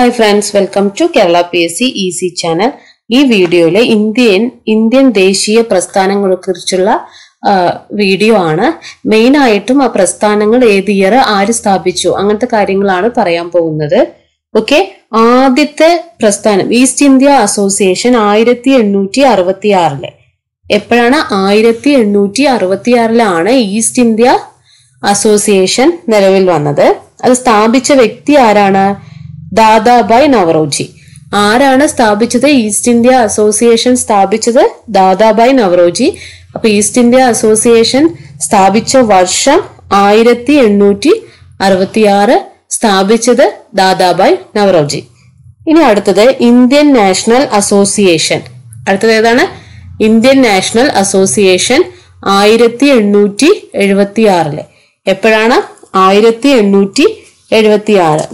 hi friends welcome to Kerala P S C easy channel ഈ വീഡിയോയിലെ Indian Indian ദേശീയ പ്രസ്ഥാനങ്ങളെ കുറിച്ചുള്ള വീഡിയോ ആണ് മെയിൻ ആയിട്ടും ആ പ്രസ്ഥാനങ്ങൾ ഏത് ഇയർ ആര് സ്ഥാപിച്ചു അങ്ങനത്തെ കാര്യങ്ങളാണ് പറയാൻ പോകുന്നത് ഓക്കെ ആദ്യത്തെ പ്രസ്ഥാനം ഈസ്റ്റ് ഇന്ത്യ അസോസിയേഷൻ ആയിരത്തി എണ്ണൂറ്റി അറുപത്തി ആറില് എപ്പോഴാണ് ആയിരത്തി എണ്ണൂറ്റി അറുപത്തി ആറിലാണ് ഈസ്റ്റ് ഇന്ത്യ അസോസിയേഷൻ നിലവിൽ വന്നത് അത് സ്ഥാപിച്ച വ്യക്തി ആരാണ് ദാദാബായ് നവറോജി ആരാണ് സ്ഥാപിച്ചത് ഈസ്റ്റ് ഇന്ത്യ അസോസിയേഷൻ സ്ഥാപിച്ചത് ദാദാബായ് നവറോജി അപ്പൊ ഈസ്റ്റ് ഇന്ത്യ അസോസിയേഷൻ സ്ഥാപിച്ച വർഷം ആയിരത്തി എണ്ണൂറ്റി അറുപത്തിയാറ് സ്ഥാപിച്ചത് ദാദാബായ് നവറോജി ഇനി അടുത്തത് ഇന്ത്യൻ നാഷണൽ അസോസിയേഷൻ അടുത്തത് ഏതാണ് ഇന്ത്യൻ നാഷണൽ അസോസിയേഷൻ ആയിരത്തി എണ്ണൂറ്റി എഴുപത്തി ആറില് എപ്പോഴാണ് ആയിരത്തി എണ്ണൂറ്റി എഴുപത്തി ആറ്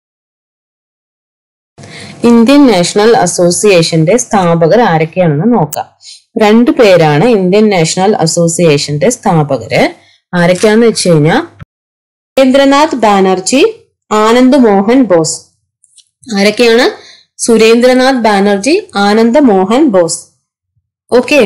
ഇന്ത്യൻ നാഷണൽ അസോസിയേഷന്റെ സ്ഥാപകർ ആരൊക്കെയാണെന്ന് നോക്കാം രണ്ടു പേരാണ് ഇന്ത്യൻ നാഷണൽ അസോസിയേഷന്റെ സ്ഥാപകര് ആരൊക്കെയാന്ന് വെച്ച് കഴിഞ്ഞാൽ സുരേന്ദ്രനാഥ് ബാനർജി ആനന്ദ് മോഹൻ ബോസ് ആരൊക്കെയാണ് സുരേന്ദ്രനാഥ് ബാനർജി ആനന്ദ് മോഹൻ ബോസ് ഓക്കെ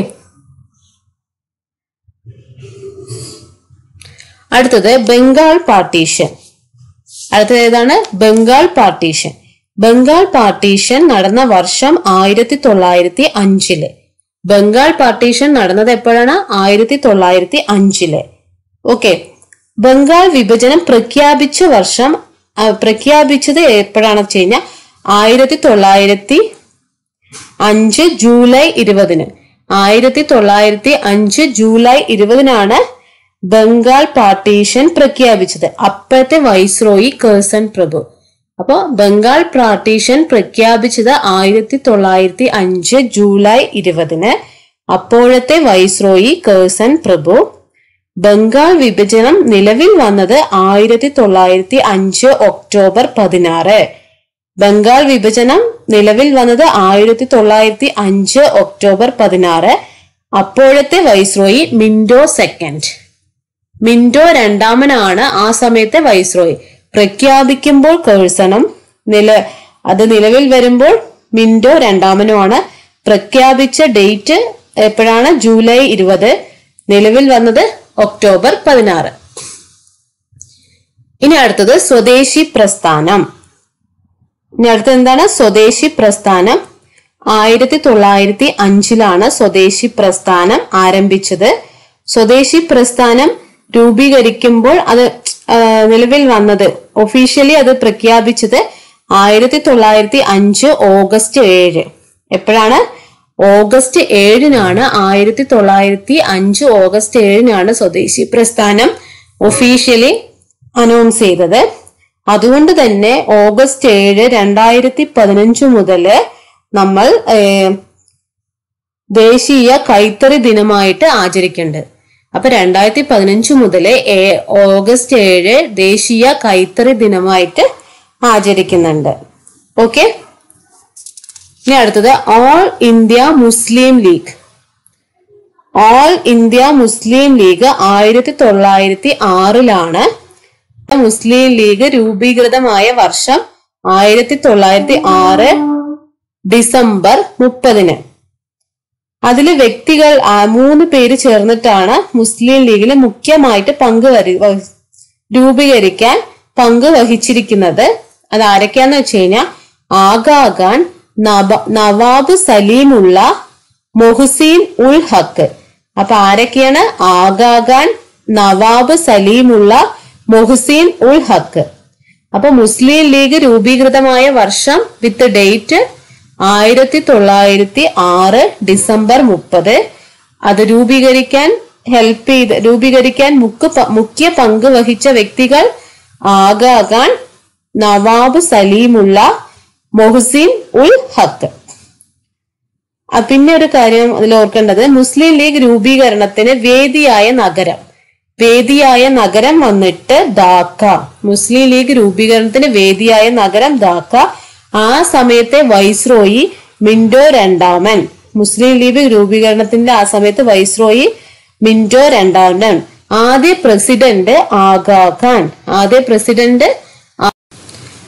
അടുത്തത് ബംഗാൾ പാർട്ടീഷൻ അടുത്തത് ഏതാണ് ബംഗാൾ പാർട്ടീഷൻ ബംഗാൾ പാർട്ടീഷൻ നടന്ന വർഷം ആയിരത്തി തൊള്ളായിരത്തി അഞ്ചില് ബംഗാൾ പാർട്ടീഷൻ നടന്നത് എപ്പോഴാണ് ആയിരത്തി തൊള്ളായിരത്തി അഞ്ചില് ഓക്കെ ബംഗാൾ വിഭജനം പ്രഖ്യാപിച്ച വർഷം ആ, പ്രഖ്യാപിച്ചത് എപ്പോഴാണെന്ന് വെച്ച് കഴിഞ്ഞാൽ ആയിരത്തി തൊള്ളായിരത്തി അഞ്ച് ജൂലൈ ഇരുപതിന് ആയിരത്തി തൊള്ളായിരത്തി അഞ്ച് ജൂലൈ ഇരുപതിനാണ് ബംഗാൾ പാർട്ടീഷൻ പ്രഖ്യാപിച്ചത് അപ്പോഴത്തെ വൈസ്രോയി കേഴ്സൺ പ്രഭു അപ്പോ ബംഗാൾ പാർട്ടീഷൻ പ്രഖ്യാപിച്ചത് ആയിരത്തി തൊള്ളായിരത്തി അഞ്ച് ജൂലൈ ഇരുപതിന് അപ്പോഴത്തെ വൈസ്രോയി കേഴ്സൺ പ്രഭു ബംഗാൾ വിഭജനം നിലവിൽ വന്നത് ആയിരത്തി തൊള്ളായിരത്തി അഞ്ച് ഒക്ടോബർ പതിനാറ് ബംഗാൾ വിഭജനം നിലവിൽ വന്നത് ആയിരത്തി തൊള്ളായിരത്തി അഞ്ച് ഒക്ടോബർ പതിനാറ് അപ്പോഴത്തെ വൈസ്രോയി മിൻഡോ സെക്കൻഡ് മിൻഡോ രണ്ടാമനാണ് ആ സമയത്തെ വൈസ്രോയി പ്രഖ്യാപിക്കുമ്പോൾ കേഴ്സണും നില അത് നിലവിൽ വരുമ്പോൾ മിൻഡോ രണ്ടാമനുമാണ് പ്രഖ്യാപിച്ച ഡേറ്റ് എപ്പോഴാണ് ജൂലൈ ഇരുപത് നിലവിൽ വന്നത് ഒക്ടോബർ പതിനാറ് ഇനി അടുത്തത് സ്വദേശി പ്രസ്ഥാനം ഇനി അടുത്തത് എന്താണ് സ്വദേശി പ്രസ്ഥാനം ആയിരത്തി തൊള്ളായിരത്തി അഞ്ചിലാണ് സ്വദേശി പ്രസ്ഥാനം ആരംഭിച്ചത് സ്വദേശി പ്രസ്ഥാനം രൂപീകരിക്കുമ്പോൾ അത് ആ, നിലവിൽ വന്നത് ഒഫീഷ്യലി അത് പ്രഖ്യാപിച്ചത് ആയിരത്തി തൊള്ളായിരത്തി അഞ്ച് ഓഗസ്റ്റ് ഏഴ് എപ്പോഴാണ് ഓഗസ്റ്റ് ഏഴിനാണ് ആയിരത്തി തൊള്ളായിരത്തി അഞ്ച് ഓഗസ്റ്റ് ഏഴിനാണ് സ്വദേശി പ്രസ്ഥാനം ഒഫീഷ്യലി അനൗൺസ് ചെയ്തത് അതുകൊണ്ട് തന്നെ ഓഗസ്റ്റ് ഏഴ് രണ്ടായിരത്തി പതിനഞ്ച് മുതല് നമ്മൾ ഏഹ്, ദേശീയ കൈത്തറി ദിനമായിട്ട് ആചരിക്കുന്നുണ്ട് അപ്പൊ രണ്ടായിരത്തി പതിനഞ്ച് മുതല് ഏ- ഓഗസ്റ്റ് ഏഴ് ദേശീയ കൈത്തറി ദിനമായിട്ട് ആചരിക്കുന്നുണ്ട് ഓക്കെ ഇനി അടുത്തത് all India Muslim League all India Muslim League ആയിരത്തി തൊള്ളായിരത്തി ആറിലാണ് മുസ്ലിം ലീഗ് രൂപീകൃതമായ വർഷം ആയിരത്തി തൊള്ളായിരത്തി ആറ് ഡിസംബർ മുപ്പതിന് അതില് വ്യക്തികൾ ആ, മൂന്ന് പേര് ചേർന്നിട്ടാണ് മുസ്ലിം ലീഗിൽ മുഖ്യമായിട്ട് പങ്ക് വരി- വഹി- രൂപീകരിക്കാൻ പങ്ക് വഹിച്ചിരിക്കുന്നത് അത് ആരൊക്കെയാന്ന് വെച്ച് കഴിഞ്ഞാൽ ആഗാ ഖാൻ നബ- നവാബ് സലീമുള്ള മൊഹ്സീൻ ഉൽ ഹക്ക് അപ്പൊ ആരൊക്കെയാണ് ആഗാ ഖാൻ നവാബ് സലീമുള്ള മൊഹ്സീൻ ഉൽ ഹക്ക് അപ്പൊ മുസ്ലിം ലീഗ് രൂപീകൃതമായ വർഷം വിത്ത് ഡേറ്റ് ആയിരത്തി തൊള്ളായിരത്തി ആറ് ഡിസംബർ മുപ്പത് അത് രൂപീകരിക്കാൻ ഹെൽപ്പ് ചെയ്ത് രൂപീകരിക്കാൻ മുക്ക് പ- മുഖ്യ പങ്ക് വഹിച്ച വ്യക്തികൾ ആഗാ ഖാൻ നവാബ് സലീമുള്ള മൊഹ്സിൻ ഉൽ ഹക്ക് ആ, പിന്നെ ഒരു കാര്യം അതിൽ ഓർക്കേണ്ടത് മുസ്ലിം ലീഗ് രൂപീകരണത്തിന് വേദിയായ നഗരം വേദിയായ നഗരം വന്നിട്ട് ധാക്ക മുസ്ലിം ലീഗ് രൂപീകരണത്തിന് വേദിയായ നഗരം ധാക്ക ആ സമയത്തെ വൈസ്രോയി മിൻഡോ രണ്ടാമൻ മുസ്ലിം ലീഗ് രൂപീകരണത്തിന്റെ ആ സമയത്ത് വൈസ്രോയി മിൻഡോ രണ്ടാമൻ ആദ്യ പ്രസിഡന്റ് ആഗാ ഖാൻ ആദ്യ പ്രസിഡന്റ്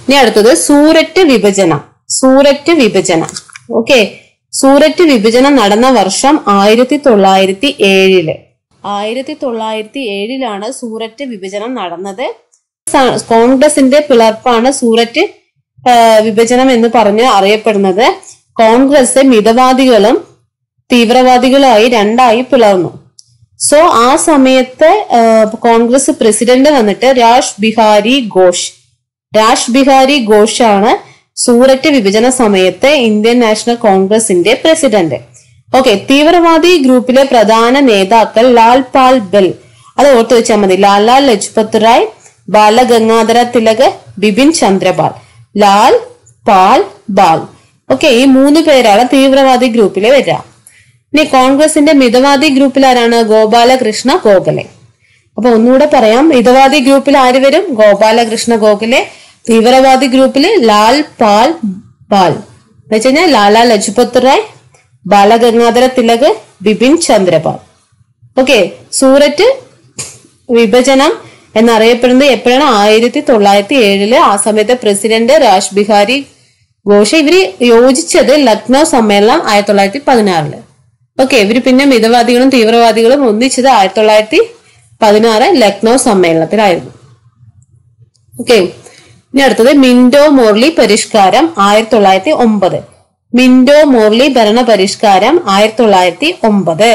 ഇനി അടുത്തത് സൂററ്റ് വിഭജനം സൂററ്റ് വിഭജനം ഓക്കെ സൂററ്റ് വിഭജനം നടന്ന വർഷം ആയിരത്തി തൊള്ളായിരത്തി ഏഴില് ആയിരത്തി തൊള്ളായിരത്തി ഏഴിലാണ് സൂററ്റ് വിഭജനം നടന്നത് സ- കോൺഗ്രസിന്റെ പിളർപ്പാണ് സൂററ്റ് ആ, വിഭജനം എന്ന് പറഞ്ഞ് അറിയപ്പെടുന്നത് കോൺഗ്രസ് മിതവാദികളും തീവ്രവാദികളായി രണ്ടായി പിളർന്നു സോ ആ സമയത്ത് ആ, കോൺഗ്രസ് പ്രസിഡന്റ് വന്നിട്ട് രാജ് ബിഹാരി ഘോഷ് രാജ് ബിഹാരി ഘോഷ് ആണ് സൂററ്റ് വിഭജന സമയത്ത് ഇന്ത്യൻ നാഷണൽ കോൺഗ്രസിന്റെ പ്രസിഡന്റ് ഓക്കെ തീവ്രവാദി ഗ്രൂപ്പിലെ പ്രധാന നേതാക്കൾ ലാൽ പാൽ ബെൽ അത് ഓർത്തു വെച്ചാൽ മതി ലാലാ ലജ്പത് റായ് ബാലഗംഗാധര തിലക് ബിപിൻ ചന്ദ്രപാൽ ലാൽ പാൽ ബാൽ ഓക്കെ ഈ മൂന്ന് പേരാണ് തീവ്രവാദി ഗ്രൂപ്പിലെ വരിക ഇനി കോൺഗ്രസിന്റെ മിതവാദി ഗ്രൂപ്പിൽ ആരാണ് ഗോപാലകൃഷ്ണ ഗോഖലെ അപ്പൊ ഒന്നുകൂടെ പറയാം മിതവാദി ഗ്രൂപ്പിൽ ആര് വരും ഗോപാലകൃഷ്ണ ഗോഖലെ തീവ്രവാദി ഗ്രൂപ്പിൽ ലാൽ പാൽ ബാൽ എന്ന് വെച്ച് കഴിഞ്ഞാൽ ലാലാ ലജ്പത് റായ് ബാലഗംഗാധര തിലക് ബിപിൻ ചന്ദ്രപാൽ ഓക്കെ സൂററ്റ് വിഭജനം എന്നറിയപ്പെടുന്നത് എപ്പോഴാണ് ആയിരത്തി തൊള്ളായിരത്തി ഏഴില് ആ സമയത്തെ പ്രസിഡന്റ് രാജ് ബിഹാരി ഘോഷ് ഇവര് യോജിച്ചത് ലക്നൗ സമ്മേളനം ആയിരത്തി തൊള്ളായിരത്തി പതിനാറില് ഓക്കെ ഇവര് പിന്നെ മിതവാദികളും തീവ്രവാദികളും ഒന്നിച്ചത് ആയിരത്തി തൊള്ളായിരത്തി പതിനാറ് ലക്നൗ സമ്മേളനത്തിലായിരുന്നു ഓക്കെ ഇനി അടുത്തത് മിൻഡോ മോർലി പരിഷ്കാരം ആയിരത്തി തൊള്ളായിരത്തി ഒമ്പത് മിൻഡോ മോർലി ഭരണ പരിഷ്കാരം ആയിരത്തി തൊള്ളായിരത്തി ഒമ്പത്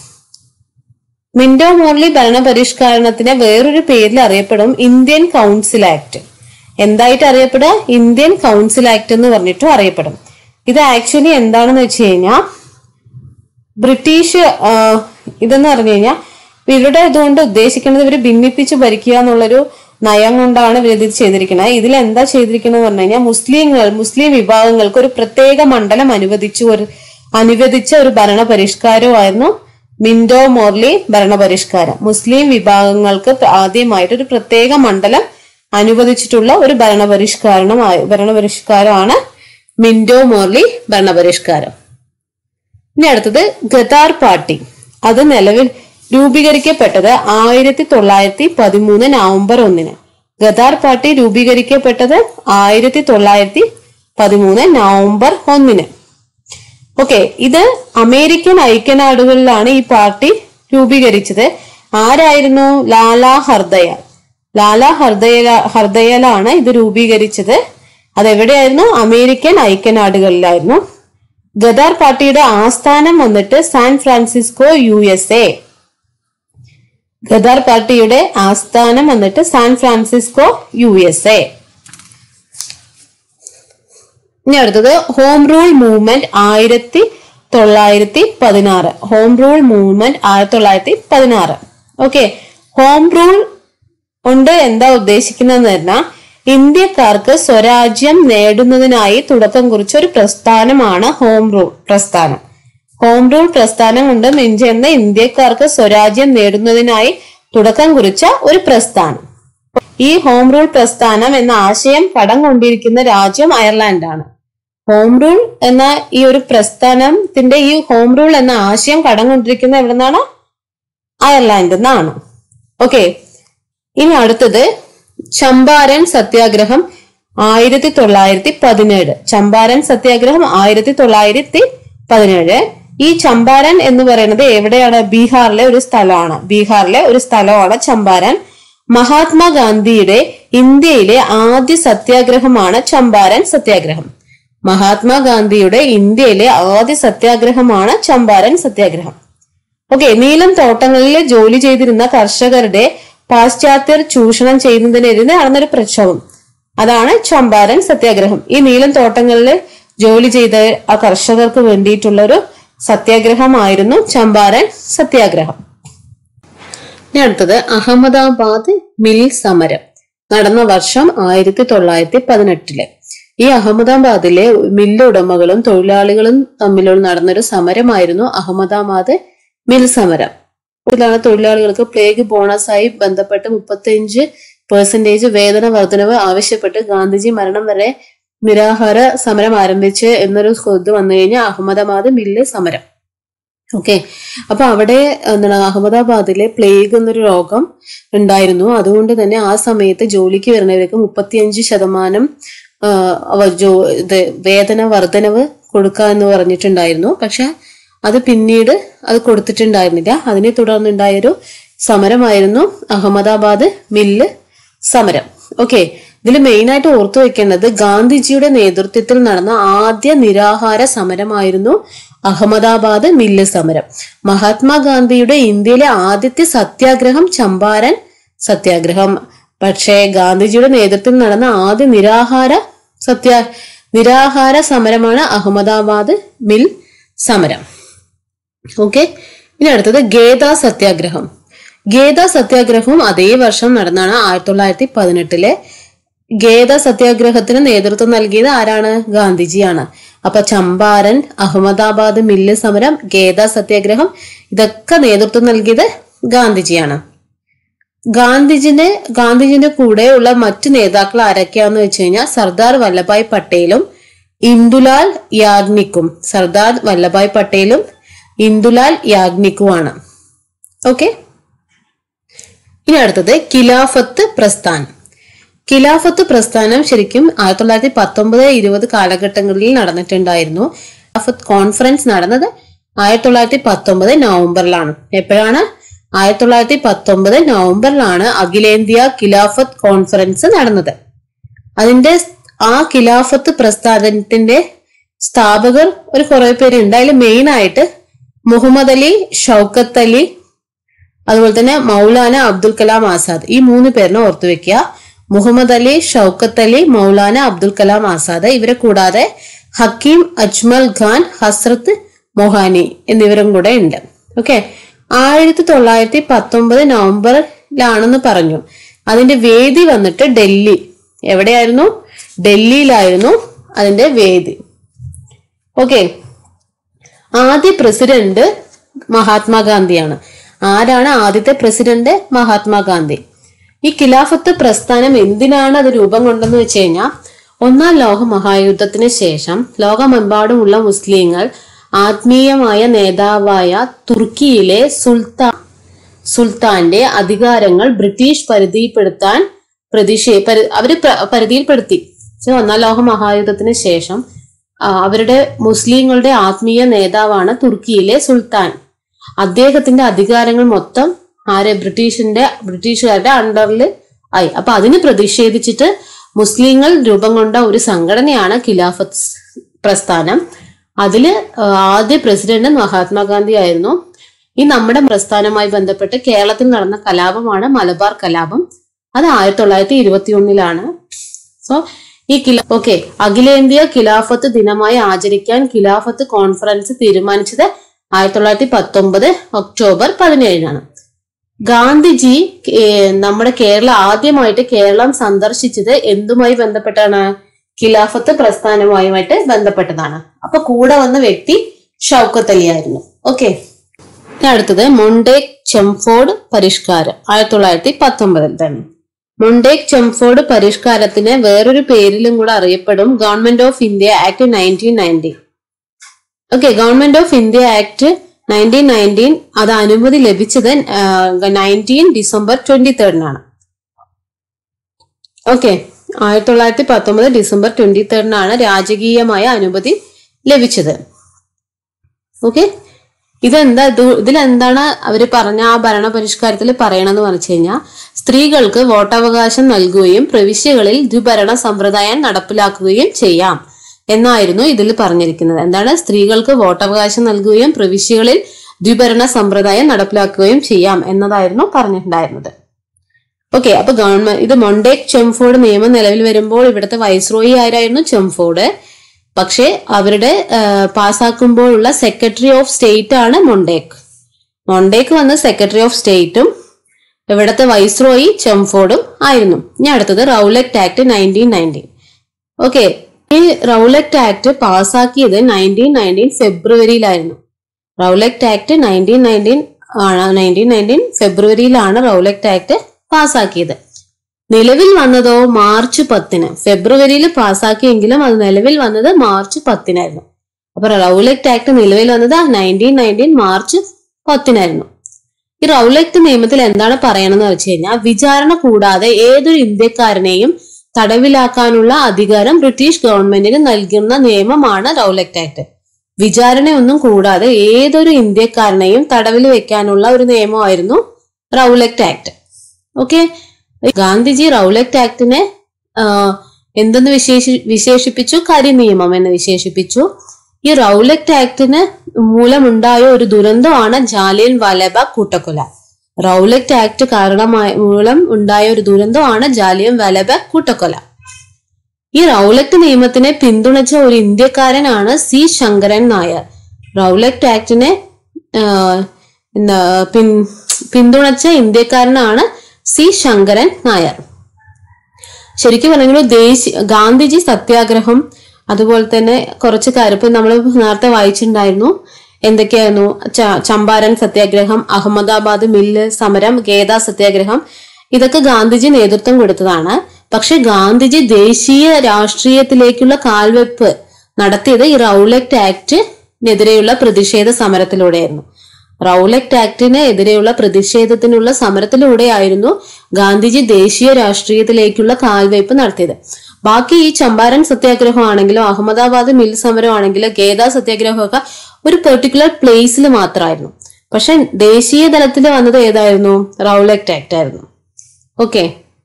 മിൻഡോ മോർലി ഭരണ പരിഷ്കരണത്തിന് വേറൊരു പേരിൽ അറിയപ്പെടും ഇന്ത്യൻ കൗൺസിൽ ആക്ട് എന്തായിട്ട് അറിയപ്പെടുക ഇന്ത്യൻ കൗൺസിൽ ആക്ട് എന്ന് പറഞ്ഞിട്ടും അറിയപ്പെടും ഇത് ആക്ച്വലി എന്താണെന്ന് വെച്ച് കഴിഞ്ഞാൽ ബ്രിട്ടീഷ് ആ, ഇതെന്ന് പറഞ്ഞു കഴിഞ്ഞാൽ ഇവരുടെ ഇതുകൊണ്ട് ഉദ്ദേശിക്കുന്നത് ഇവർ ഭിന്നിപ്പിച്ച് ഭരിക്കുക എന്നുള്ളൊരു നയം കൊണ്ടാണ് ഇവർ ഇത് ചെയ്തിരിക്കുന്നത് ഇതിൽ എന്താ ചെയ്തിരിക്കുന്നത് പറഞ്ഞു കഴിഞ്ഞാൽ മുസ്ലിങ്ങൾ മുസ്ലിം വിഭാഗങ്ങൾക്ക് ഒരു പ്രത്യേക മണ്ഡലം അനുവദിച്ചു ഒരു അനുവദിച്ച ഒരു ഭരണ പരിഷ്കാരമായിരുന്നു മിൻഡോ മോർലി ഭരണപരിഷ്കാരം മുസ്ലിം വിഭാഗങ്ങൾക്ക് ആദ്യമായിട്ട് ഒരു പ്രത്യേക മണ്ഡലം അനുവദിച്ചിട്ടുള്ള ഒരു ഭരണപരിഷ്കരണമായി ഭരണപരിഷ്കാരമാണ് മിൻഡോ മോർലി ഭരണപരിഷ്കാരം ഇനി അടുത്തത് ഗദാർ പാർട്ടി അത് നിലവിൽ രൂപീകരിക്കപ്പെട്ടത് ആയിരത്തി തൊള്ളായിരത്തി പതിമൂന്ന് നവംബർ ഒന്നിന് ഗദാർ പാർട്ടി രൂപീകരിക്കപ്പെട്ടത് ആയിരത്തി തൊള്ളായിരത്തി പതിമൂന്ന് നവംബർ ഒന്നിന് ഓക്കെ ഇത് അമേരിക്കൻ ഐക്യനാടുകളിലാണ് ഈ പാർട്ടി രൂപീകരിച്ചത് ആരായിരുന്നു ലാലാ ഹർദയാൽ ലാലാ ഹർദയ ഹർദയാലാണ് ഇത് രൂപീകരിച്ചത് അതെവിടെയായിരുന്നു അമേരിക്കൻ ഐക്യനാടുകളിലായിരുന്നു ഗദാർ പാർട്ടിയുടെ ആസ്ഥാനം വന്നിട്ട് San Francisco U S A Ghadar പാർട്ടിയുടെ ആസ്ഥാനം വന്നിട്ട് San Francisco U S A ഇനി അടുത്തത് ഹോം റൂൾ മൂവ്മെന്റ് ആയിരത്തി തൊള്ളായിരത്തി പതിനാറ് ഹോം റൂൾ മൂവ്മെന്റ് ആയിരത്തി തൊള്ളായിരത്തി പതിനാറ് ഓക്കെ ഹോം റൂൾ കൊണ്ട് എന്താ ഉദ്ദേശിക്കുന്നതെന്ന് പറഞ്ഞാൽ ഇന്ത്യക്കാർക്ക് സ്വരാജ്യം നേടുന്നതിനായി തുടക്കം കുറിച്ച ഒരു പ്രസ്ഥാനമാണ് ഹോം റൂൾ പ്രസ്ഥാനം ഹോം റൂൾ പ്രസ്ഥാനം കൊണ്ട് മിഞ്ചെന്ന ഇന്ത്യക്കാർക്ക് സ്വരാജ്യം നേടുന്നതിനായി തുടക്കം കുറിച്ച ഒരു പ്രസ്ഥാനം ഈ ഹോം റൂൾ പ്രസ്ഥാനം എന്ന ആശയം കടം കൊണ്ടിരിക്കുന്ന രാജ്യം അയർലാൻഡാണ് ഹോം റൂൾ എന്ന ഈ ഒരു പ്രസ്ഥാനത്തിന്റെ ഈ ഹോം റൂൾ എന്ന ആശയം കടം കൊണ്ടിരിക്കുന്ന എവിടെ നിന്നാണ് അയർലാൻഡിൽ നിന്നാണ് ഓക്കെ ഇനി അടുത്തത് ചമ്പാരൻ സത്യാഗ്രഹം ആയിരത്തി തൊള്ളായിരത്തി പതിനേഴ് ചമ്പാരൻ സത്യാഗ്രഹം ആയിരത്തി തൊള്ളായിരത്തി പതിനേഴ് ഈ ചമ്പാരൻ എന്ന് പറയുന്നത് എവിടെയാണ് ബീഹാറിലെ ഒരു സ്ഥലമാണ് ബീഹാറിലെ ഒരു സ്ഥലമാണ് ചമ്പാരൻ മഹാത്മാഗാന്ധിയുടെ ഇന്ത്യയിലെ ആദ്യ സത്യാഗ്രഹമാണ് ചമ്പാരൻ സത്യാഗ്രഹം മഹാത്മാഗാന്ധിയുടെ ഇന്ത്യയിലെ ആദ്യ സത്യാഗ്രഹമാണ് ചമ്പാരൻ സത്യാഗ്രഹം ഓക്കെ നീലം തോട്ടങ്ങളിൽ ജോലി ചെയ്തിരുന്ന കർഷകരുടെ പാശ്ചാത്യർ ചൂഷണം ചെയ്യുന്നതിനെതിരെ നടന്നൊരു പ്രക്ഷോഭം അതാണ് ചമ്പാരൻ സത്യാഗ്രഹം ഈ നീലം തോട്ടങ്ങളിൽ ജോലി ചെയ്ത ആ കർഷകർക്ക് വേണ്ടിയിട്ടുള്ള ഒരു സത്യാഗ്രഹമായിരുന്നു ചമ്പാരൻ സത്യാഗ്രഹം ഇനി അടുത്തത് അഹമ്മദാബാദ് മിൽ സമരം നടന്ന വർഷം ആയിരത്തി തൊള്ളായിരത്തി പതിനെട്ടില് ഈ അഹമ്മദാബാദിലെ മില്ല് ഉടമകളും തൊഴിലാളികളും തമ്മിലുള്ള നടന്നൊരു സമരമായിരുന്നു അഹമ്മദാബാദ് മിൽ സമരം ഇതിലാണ് തൊഴിലാളികൾക്ക് പ്ലേഗ് ബോണസായി ബന്ധപ്പെട്ട് മുപ്പത്തിയഞ്ച് പെർസെന്റേജ് വേതന വർധനവ് ആവശ്യപ്പെട്ട് ഗാന്ധിജി മരണം വരെ നിരാഹാര സമരം ആരംഭിച്ച് എന്നൊരു ഇത് വന്നു കഴിഞ്ഞാൽ അഹമ്മദാബാദ് മില്ല് സമരം ഓക്കെ അപ്പൊ അവിടെ എന്താണ് അഹമ്മദാബാദിലെ പ്ലേഗ് എന്നൊരു രോഗം ഉണ്ടായിരുന്നു അതുകൊണ്ട് തന്നെ ആ സമയത്ത് ജോലിക്ക് വരുന്നവർക്ക് മുപ്പത്തിയഞ്ച് ശതമാനം ആ, അവർ ജോ ഇത് വേതന വർധനവ് കൊടുക്കുക എന്ന് പറഞ്ഞിട്ടുണ്ടായിരുന്നു പക്ഷെ അത് പിന്നീട് അത് കൊടുത്തിട്ടുണ്ടായിരുന്നില്ല അതിനെ തുടർന്നുണ്ടായൊരു സമരമായിരുന്നു അഹമ്മദാബാദ് മില്ല് സമരം ഓക്കെ ഇതിൽ മെയിൻ ആയിട്ട് ഓർത്തു വെക്കേണ്ടത് ഗാന്ധിജിയുടെ നേതൃത്വത്തിൽ നടന്ന ആദ്യ നിരാഹാര സമരമായിരുന്നു അഹമ്മദാബാദ് മില്ല് സമരം മഹാത്മാഗാന്ധിയുടെ ഇന്ത്യയിലെ ആദ്യത്തെ സത്യാഗ്രഹം ചമ്പാരൻ സത്യാഗ്രഹം പക്ഷേ ഗാന്ധിജിയുടെ നേതൃത്വത്തിൽ നടന്ന ആദ്യ നിരാഹാര സത്യ നിരാഹാര സമരമാണ് അഹമ്മദാബാദ് മിൽ സമരം ഓക്കെ ഇനി അടുത്തത് ഗേദ സത്യാഗ്രഹം ഗേദ സത്യാഗ്രഹവും അതേ വർഷം നടന്നാണ് ആയിരത്തി തൊള്ളായിരത്തി പതിനെട്ടിലെ ഗേദ സത്യാഗ്രഹത്തിന് നേതൃത്വം നൽകിയത് ആരാണ് ഗാന്ധിജിയാണ് അപ്പൊ ചമ്പാരൻ അഹമ്മദാബാദ് മില്ല് സമരം ഗേദ സത്യാഗ്രഹം ഇതൊക്കെ നേതൃത്വം നൽകിയത് ഗാന്ധിജിയാണ് ഗാന്ധിജിനെ ഗാന്ധിജിന്റെ കൂടെയുള്ള മറ്റു നേതാക്കൾ ആരൊക്കെയാന്ന് വെച്ച് കഴിഞ്ഞാൽ സർദാർ വല്ലഭായ് പട്ടേലും ഇന്ദുലാൽ യാഗ്നിക്കും സർദാർ വല്ലഭായ് പട്ടേലും ഇന്ദുലാൽ യാഗ്നിക്കുമാണ് ഓക്കെ ഇനി അടുത്തത് ഖിലാഫത്ത് പ്രസ്ഥാനം ഖിലാഫത്ത് പ്രസ്ഥാനം ശരിക്കും ആയിരത്തി തൊള്ളായിരത്തി പത്തൊമ്പത് ഇരുപത് കാലഘട്ടങ്ങളിൽ നടന്നിട്ടുണ്ടായിരുന്നു ഖിലാഫത്ത് കോൺഫറൻസ് നടന്നത് ആയിരത്തി തൊള്ളായിരത്തി പത്തൊമ്പത് നവംബറിലാണ് എപ്പോഴാണ് ആയിരത്തി തൊള്ളായിരത്തി പത്തൊമ്പത് നവംബറിലാണ് അഖിലേന്ത്യാ ഖിലാഫത്ത് കോൺഫറൻസ് നടന്നത് അതിന്റെ ആ ഖിലാഫത്ത് പ്രസ്ഥാനത്തിന്റെ സ്ഥാപകർ ഒരു കുറെ പേരുണ്ട് അതിൽ മെയിൻ ആയിട്ട് മുഹമ്മദ് അലി ഷൗക്കത്ത് അലി അതുപോലെ തന്നെ മൗലാന അബ്ദുൽ കലാം ആസാദ് ഈ മൂന്ന് പേരിനെ ഓർത്തു വെക്കുക മുഹമ്മദ് അലി ഷൗക്കത്ത് അലി മൗലാന അബ്ദുൽ കലാം ആസാദ് ഇവരെ കൂടാതെ ഹക്കീം അജ്മൽ ഖാൻ ഹസ്രത്ത് മൊഹാനി എന്നിവരും കൂടെ ഉണ്ട് ഓക്കെ ആയിരത്തി തൊള്ളായിരത്തി പത്തൊമ്പത് നവംബറിലാണെന്ന് പറഞ്ഞു അതിന്റെ വേദി വന്നിട്ട് ഡൽഹി എവിടെയായിരുന്നു ഡൽഹിയിലായിരുന്നു അതിന്റെ വേദി ഓക്കെ ആദ്യ പ്രസിഡന്റ് മഹാത്മാഗാന്ധിയാണ് ആരാണ് ആദ്യത്തെ പ്രസിഡന്റ് മഹാത്മാഗാന്ധി ഈ ഖിലാഫത്ത് പ്രസ്ഥാനം എന്തിനാണ് അത് രൂപം കൊണ്ടെന്ന് വെച്ച് കഴിഞ്ഞാൽ ഒന്നാം ലോക മഹായുദ്ധത്തിന് ശേഷം ലോകമെമ്പാടുമുള്ള മുസ്ലിങ്ങൾ ആത്മീയമായ നേതാവായ തുർക്കിയിലെ സുൽത്താൻ സുൽത്താന്റെ അധികാരങ്ങൾ ബ്രിട്ടീഷ് പരിധിപ്പെടുത്താൻ പ്രതിഷേ പരി- അവര് പ്ര- പരിധിയിൽപ്പെടുത്തി പക്ഷേ ഒന്നാം ലോക മഹായുദ്ധത്തിന് ശേഷം ആ, അവരുടെ മുസ്ലിങ്ങളുടെ ആത്മീയ നേതാവാണ് തുർക്കിയിലെ സുൽത്താൻ അദ്ദേഹത്തിന്റെ അധികാരങ്ങൾ മൊത്തം ആരെ ബ്രിട്ടീഷിന്റെ ബ്രിട്ടീഷുകാരുടെ അണ്ടറിൽ ആയി അപ്പൊ അതിന് പ്രതിഷേധിച്ചിട്ട് മുസ്ലിങ്ങൾ രൂപം കൊണ്ട ഒരു സംഘടനയാണ് ഖിലാഫത്ത് പ്രസ്ഥാനം അതില് ആ, ആദ്യ പ്രസിഡന്റ് മഹാത്മാഗാന്ധി ആയിരുന്നു ഈ നമ്മുടെ പ്രസ്ഥാനവുമായി ബന്ധപ്പെട്ട് കേരളത്തിൽ നടന്ന കലാപമാണ് മലബാർ കലാപം അത് ആയിരത്തി തൊള്ളായിരത്തി ഇരുപത്തി ഒന്നിലാണ് സോ ഈ കില ഓക്കെ അഖിലേന്ത്യാ ഖിലാഫത്ത് ദിനമായി ആചരിക്കാൻ ഖിലാഫത്ത് കോൺഫറൻസ് തീരുമാനിച്ചത് ആയിരത്തി തൊള്ളായിരത്തി പത്തൊമ്പത് ഒക്ടോബർ പതിനേഴിനാണ് ഗാന്ധിജി ഏർ, നമ്മുടെ കേരളം ആദ്യമായിട്ട് കേരളം സന്ദർശിച്ചത് എന്തുമായി ബന്ധപ്പെട്ടാണ് ഖിലാഫത്ത് പ്രസ്ഥാനവുമായിട്ട് ബന്ധപ്പെട്ടതാണ് അപ്പൊ കൂടെ വന്ന വ്യക്തി ഷൗക്കത്ത് അലി ആയിരുന്നു ഓക്കെ ഇനി അടുത്തത് മൊണ്ടേക് ചെംഫോർഡ് പരിഷ്കാരം ആയിരത്തി തൊള്ളായിരത്തി പത്തൊമ്പതിൽ തന്നെ മൊണ്ടേക് ചെംഫോർഡ് പരിഷ്കാരത്തിന് വേറൊരു പേരിലും കൂടെ അറിയപ്പെടും government of India act nineteen ninety okay government of India act nineteen nineteen അത് അനുമതി ലഭിച്ചത് നയൻറ്റീൻ ഡിസംബർ ട്വന്റി തേർഡിനാണ് ഓക്കെ ആയിരത്തി തൊള്ളായിരത്തി പത്തൊമ്പത് ഡിസംബർ ട്വന്റി തേർഡിനാണ് രാജകീയമായ അനുമതി ലഭിച്ചത് ഓക്കെ ഇതെന്താ ഇത് ഇതിലെന്താണ് അവര് പറഞ്ഞ ആ ഭരണ പരിഷ്കാരത്തിൽ പറയണമെന്ന് പറഞ്ഞു കഴിഞ്ഞാൽ സ്ത്രീകൾക്ക് വോട്ടവകാശം നൽകുകയും പ്രവിശ്യകളിൽ ദ്വിഭരണ സമ്പ്രദായം നടപ്പിലാക്കുകയും ചെയ്യാം എന്നായിരുന്നു ഇതിൽ പറഞ്ഞിരിക്കുന്നത് എന്താണ് സ്ത്രീകൾക്ക് വോട്ടവകാശം നൽകുകയും പ്രവിശ്യകളിൽ ദ്വിഭരണ സമ്പ്രദായം നടപ്പിലാക്കുകയും ചെയ്യാം എന്നതായിരുന്നു പറഞ്ഞിട്ടുണ്ടായിരുന്നത് ഓക്കെ അപ്പൊ ഗവൺമെന്റ് ഇത് മൊണ്ടേക് ചെംഫോർഡ് നിയമം നിലവിൽ വരുമ്പോൾ ഇവിടുത്തെ വൈസ്രോയി ആരായിരുന്നു ചെംഫോർഡ് പക്ഷേ അവരുടെ പാസ്സാക്കുമ്പോഴുള്ള സെക്രട്ടറി ഓഫ് സ്റ്റേറ്റ് ആണ് മൊണ്ടേക്ക് മൊണ്ടേക്ക് വന്ന് സെക്രട്ടറി ഓഫ് സ്റ്റേറ്റും ഇവിടുത്തെ വൈസ്രോയി ചെംഫോർഡും ആയിരുന്നു ഇനി അടുത്തത് Rowlatt act nineteen nineteen okay ഈ റൗലറ്റ് ആക്ട് പാസ്സാക്കിയത് നയൻറ്റീൻ നയൻറ്റീൻ ഫെബ്രുവരിയിലായിരുന്നു Rowlatt act nineteen nineteen nineteen nineteen ഫെബ്രുവരിയിലാണ് റൗലറ്റ് ആക്ട് പാസ്സാക്കിയത് നിലവിൽ വന്നതോ മാർച്ച് പത്തിന് ഫെബ്രുവരിയിൽ പാസ്സാക്കിയെങ്കിലും അത് നിലവിൽ വന്നത് മാർച്ച് പത്തിനായിരുന്നു അപ്പൊ റൗലറ്റ് ആക്ട് നിലവിൽ വന്നത് നയൻറ്റീൻ നയൻറ്റീൻ മാർച്ച് പത്തിനായിരുന്നു ഈ റൗലറ്റ് നിയമത്തിൽ എന്താണ് പറയണമെന്ന് വെച്ച് കഴിഞ്ഞാൽ വിചാരണ കൂടാതെ ഏതൊരു ഇന്ത്യക്കാരനെയും തടവിലാക്കാനുള്ള അധികാരം ബ്രിട്ടീഷ് ഗവൺമെന്റിന് നൽകുന്ന നിയമമാണ് റൗലക്ട് ആക്ട് വിചാരണയൊന്നും കൂടാതെ ഏതൊരു ഇന്ത്യക്കാരനെയും തടവിൽ വെക്കാനുള്ള ഒരു നിയമമായിരുന്നു Rowlatt act okay Gandhiji Rowlatt ആക്ടിനെ എന്തെന്ന് വിശേഷി വിശേഷിപ്പിച്ചു കരിനിയമം എന്ന് വിശേഷിപ്പിച്ചു ഈ റൗലക്ട് ആക്ടിന് മൂലമുണ്ടായ ഒരു ദുരന്തമാണ് ജാലിയൻ വാലാബാഗ് കൂട്ടക്കൊല റൗലക്ട് ആക്ട് കാരണമായ മൂലം ഉണ്ടായ ഒരു ദുരന്തമാണ് ജാലിയൻ വാലാബാഗ് കൂട്ടക്കൊല ഈ റൗലക്ട് നിയമത്തിനെ പിന്തുണച്ച ഒരു ഇന്ത്യക്കാരനാണ് സി ശങ്കരൻ നായർ റൗലക്ട് ആക്ടിനെ എന്താ പിൻ പിന്തുണച്ച ഇന്ത്യക്കാരനാണ് സി ശങ്കരൻ നായർ ശരിക്കും പറഞ്ഞെങ്കിൽ ദേശീയ ഗാന്ധിജി സത്യാഗ്രഹം അതുപോലെ തന്നെ കുറച്ച് കാര്യം ഇപ്പൊ നമ്മൾ നേരത്തെ വായിച്ചിട്ടുണ്ടായിരുന്നു എന്തൊക്കെയായിരുന്നു ചമ്പാരൻ സത്യാഗ്രഹം അഹമ്മദാബാദ് മില്ല് സമരം ഗേദ സത്യാഗ്രഹം ഇതൊക്കെ ഗാന്ധിജി നേതൃത്വം കൊടുത്തതാണ് പക്ഷെ ഗാന്ധിജി ദേശീയ രാഷ്ട്രീയത്തിലേക്കുള്ള കാൽവെപ്പ് നടത്തിയത് ഈ റൗലക്ട് ആക്ടിനെതിരെയുള്ള പ്രതിഷേധ സമരത്തിലൂടെയായിരുന്നു റൗലക്ട് ആക്ടിന് എതിരെയുള്ള പ്രതിഷേധത്തിനുള്ള സമരത്തിലൂടെയായിരുന്നു ഗാന്ധിജി ദേശീയ രാഷ്ട്രീയത്തിലേക്കുള്ള കാൽവയ്പ് നടത്തിയത് ബാക്കി ഈ ചമ്പാരൻ സത്യാഗ്രഹം ആണെങ്കിലോ അഹമ്മദാബാദ് മിൽ സമരം ആണെങ്കിലോ ഗേദ സത്യാഗ്രഹമൊക്കെ ഒരു പെർട്ടിക്കുലർ പ്ലേസിൽ മാത്രമായിരുന്നു പക്ഷെ ദേശീയ തലത്തിൽ വന്നത് ഏതായിരുന്നു റൗലക്ട് ആക്ട് ആയിരുന്നു ഓക്കെ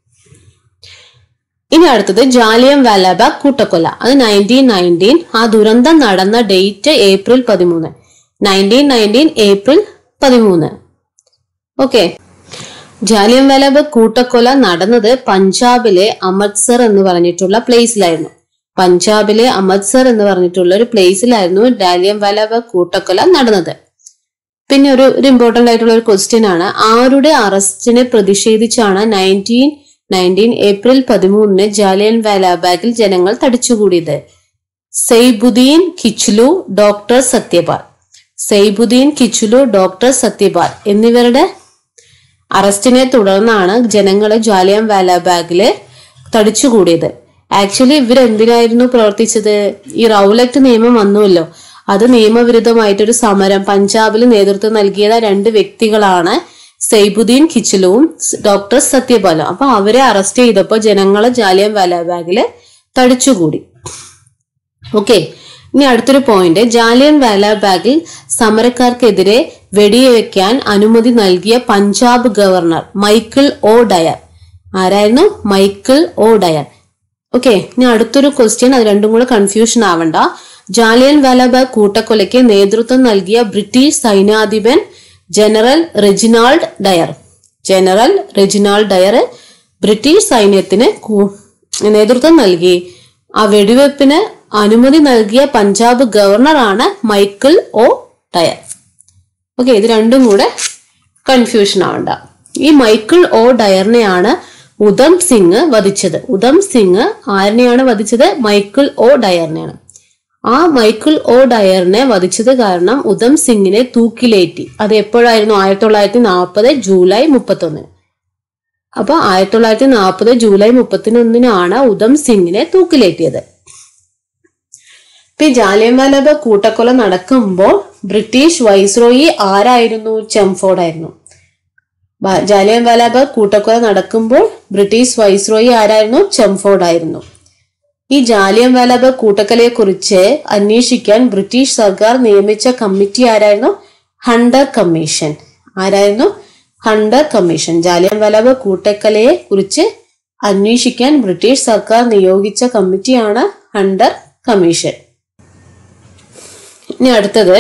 ഇനി അടുത്തത് ജാലിയം വാലാബാഗ് കൂട്ടക്കൊല അത് നയൻറ്റീൻ നയൻറ്റീൻ ആ ദുരന്തം നടന്ന ഡേറ്റ് ഏപ്രിൽ പതിമൂന്ന് നയൻറ്റീൻ നയൻറ്റീൻ ഏപ്രിൽ പതിമൂന്ന് ഓക്കെ ജാലിയം വാലാബാഗ് കൂട്ടക്കൊല നടന്നത് പഞ്ചാബിലെ അമൃത്സർ എന്ന് പറഞ്ഞിട്ടുള്ള പ്ലേസിലായിരുന്നു പഞ്ചാബിലെ അമൃത്സർ എന്ന് പറഞ്ഞിട്ടുള്ള ഒരു പ്ലേസിലായിരുന്നു ജാലിയം വാലാബാഗ് കൂട്ടക്കൊല നടന്നത് പിന്നെ ഒരു ഒരു ഇമ്പോർട്ടന്റ് ആയിട്ടുള്ള ഒരു ക്വസ്റ്റ്യൻ ആണ് ആരുടെ അറസ്റ്റിനെ പ്രതിഷേധിച്ചാണ് നയൻറ്റീൻ നയൻറ്റീൻ ഏപ്രിൽ പതിമൂന്നിന് ജാലിയൻ വാലാബാഗിൽ ജനങ്ങൾ തടിച്ചുകൂടിയത് സെയ്ബുദ്ദീൻ കിച്ചുലു ഡോക്ടർ സത്യപാൽ സെയ്ബുദ്ദീൻ കിച്ചുലു ഡോക്ടർ സത്യപാൽ എന്നിവരുടെ അറസ്റ്റിനെ തുടർന്നാണ് ജനങ്ങൾ ജാലിയൻ വാലാബാഗില് തടിച്ചുകൂടിയത് ആക്ച്വലി ഇവരെന്തിനായിരുന്നു പ്രവർത്തിച്ചത് ഈ റൗലക്ട് നിയമം വന്നുവല്ലോ അത് നിയമവിരുദ്ധമായിട്ടൊരു സമരം പഞ്ചാബിൽ നേതൃത്വം നൽകിയത് രണ്ട് വ്യക്തികളാണ് സൈബുദ്ദീൻ കിച്ചിലുവും ഡോക്ടർ സത്യപാലും അപ്പൊ അവരെ അറസ്റ്റ് ചെയ്തപ്പോൾ ജനങ്ങൾ ജാലിയൻ വാലാബാഗില് തടിച്ചുകൂടി ഓക്കെ ഇനി അടുത്തൊരു പോയിന്റ് ജാലിയൻ വാലാബാഗിൽ സമരക്കാർക്കെതിരെ വെടിവെക്കാൻ അനുമതി നൽകിയ Punjab governor Michael O'Dwyer ആരായിരുന്നു മൈക്കിൾ ഒ ഡയർ ഓക്കെ ഇനി അടുത്തൊരു ക്വസ്റ്റ്യൻ അത് രണ്ടും കൂടെ കൺഫ്യൂഷൻ ആവണ്ട ജാലിയൻ വാലാബാഗ് കൂട്ടക്കൊലയ്ക്ക് നേതൃത്വം നൽകിയ ബ്രിട്ടീഷ് സൈന്യാധിപൻ general Reginald Dyer general Reginald Dyer British സൈന്യത്തിന് നേതൃത്വം നൽകി ആ വെടിവെപ്പിന് അനുമതി നൽകിയ പഞ്ചാബ് ഗവർണറാണ് മൈക്കിൾ ഒ ഡയർ ഓക്കെ ഇത് രണ്ടും കൂടെ കൺഫ്യൂഷൻ ആവണ്ട ഈ മൈക്കിൾ ഒ ഡയറിനെയാണ് ഉദം സിംഗ് വധിച്ചത് ഉദം സിംഗ് ആരിനെയാണ് വധിച്ചത് മൈക്കിൾ ഒ ഡയറിനെയാണ് ആ മൈക്കിൾ ഒ ഡയറിനെ വധിച്ചത് കാരണം ഉദം സിംഗിനെ തൂക്കിലേറ്റി അത് എപ്പോഴായിരുന്നു ആയിരത്തി തൊള്ളായിരത്തി നാൽപ്പത് ജൂലൈ മുപ്പത്തൊന്നിന് അപ്പൊ ആയിരത്തി തൊള്ളായിരത്തി നാൽപ്പത് ജൂലൈ മുപ്പത്തിനൊന്നിനാണ് ഉദം സിംഗിനെ തൂക്കിലേറ്റിയത് ഇപ്പൊ ഈ ജാലിയൻവാലാബാഗ് കൂട്ടക്കൊല നടക്കുമ്പോൾ ബ്രിട്ടീഷ് വൈസ്രോയി ആരായിരുന്നു ചെംഫോർഡ് ആയിരുന്നു ജാലിയൻവാലാബാഗ് കൂട്ടക്കൊല നടക്കുമ്പോൾ ബ്രിട്ടീഷ് വൈസ്രോയി ആരായിരുന്നു ചെംഫോർഡ് ആയിരുന്നു ഈ ജാലിയൻ വാലാബാഗ് കൂട്ടക്കൊലയെ കുറിച്ച് അന്വേഷിക്കാൻ ബ്രിട്ടീഷ് സർക്കാർ നിയമിച്ച കമ്മിറ്റി ആരായിരുന്നു ഹണ്ടർ കമ്മീഷൻ ആരായിരുന്നു ഹണ്ടർ കമ്മീഷൻ ജാലിയൻ വാലാബാഗ് കൂട്ടക്കൊലയെ കുറിച്ച് അന്വേഷിക്കാൻ ബ്രിട്ടീഷ് സർക്കാർ നിയോഗിച്ച കമ്മിറ്റിയാണ് ഹണ്ടർ കമ്മീഷൻ ഇനി അടുത്തത്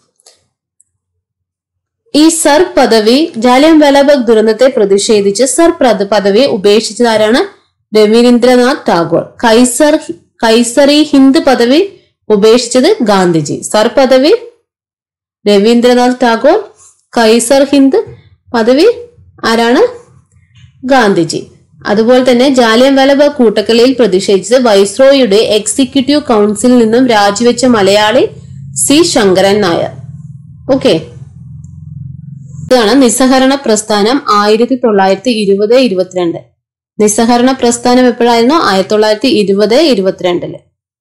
ഈ സർ പദവി ജാലിയൻ വാലാബാഗ് ദുരന്തത്തെ പ്രതിഷേധിച്ച് സർ പദവി ഉപേക്ഷിച്ചതാരാണ് രവീന്ദ്രനാഥ് ടാഗോർ കൈസർ കൈസറി ഹിന്ദ് പദവി ഉപേക്ഷിച്ചത് ഗാന്ധിജി സർ പദവി രവീന്ദ്രനാഥ് ടാഗോർ കൈസർ ഹിന്ദ് പദവി ആരാണ് ഗാന്ധിജി അതുപോലെ തന്നെ ജാലിയൻ വാലാബാഗ് കൂട്ടക്കൊലയിൽ പ്രതിഷേധിച്ച് വൈസ്രോയുടെ എക്സിക്യൂട്ടീവ് കൗൺസിലിൽ നിന്നും രാജിവെച്ച മലയാളി സി ശങ്കരൻ നായർ ഓക്കെ ഇതാണ് നിസ്സഹരണ പ്രസ്ഥാനം ആയിരത്തി തൊള്ളായിരത്തി ഇരുപത് ഇരുപത്തിരണ്ട് നിസ്സഹരണ പ്രസ്ഥാനം എപ്പോഴായിരുന്നു ആയിരത്തി തൊള്ളായിരത്തി ഇരുപത് ഇരുപത്തിരണ്ടില്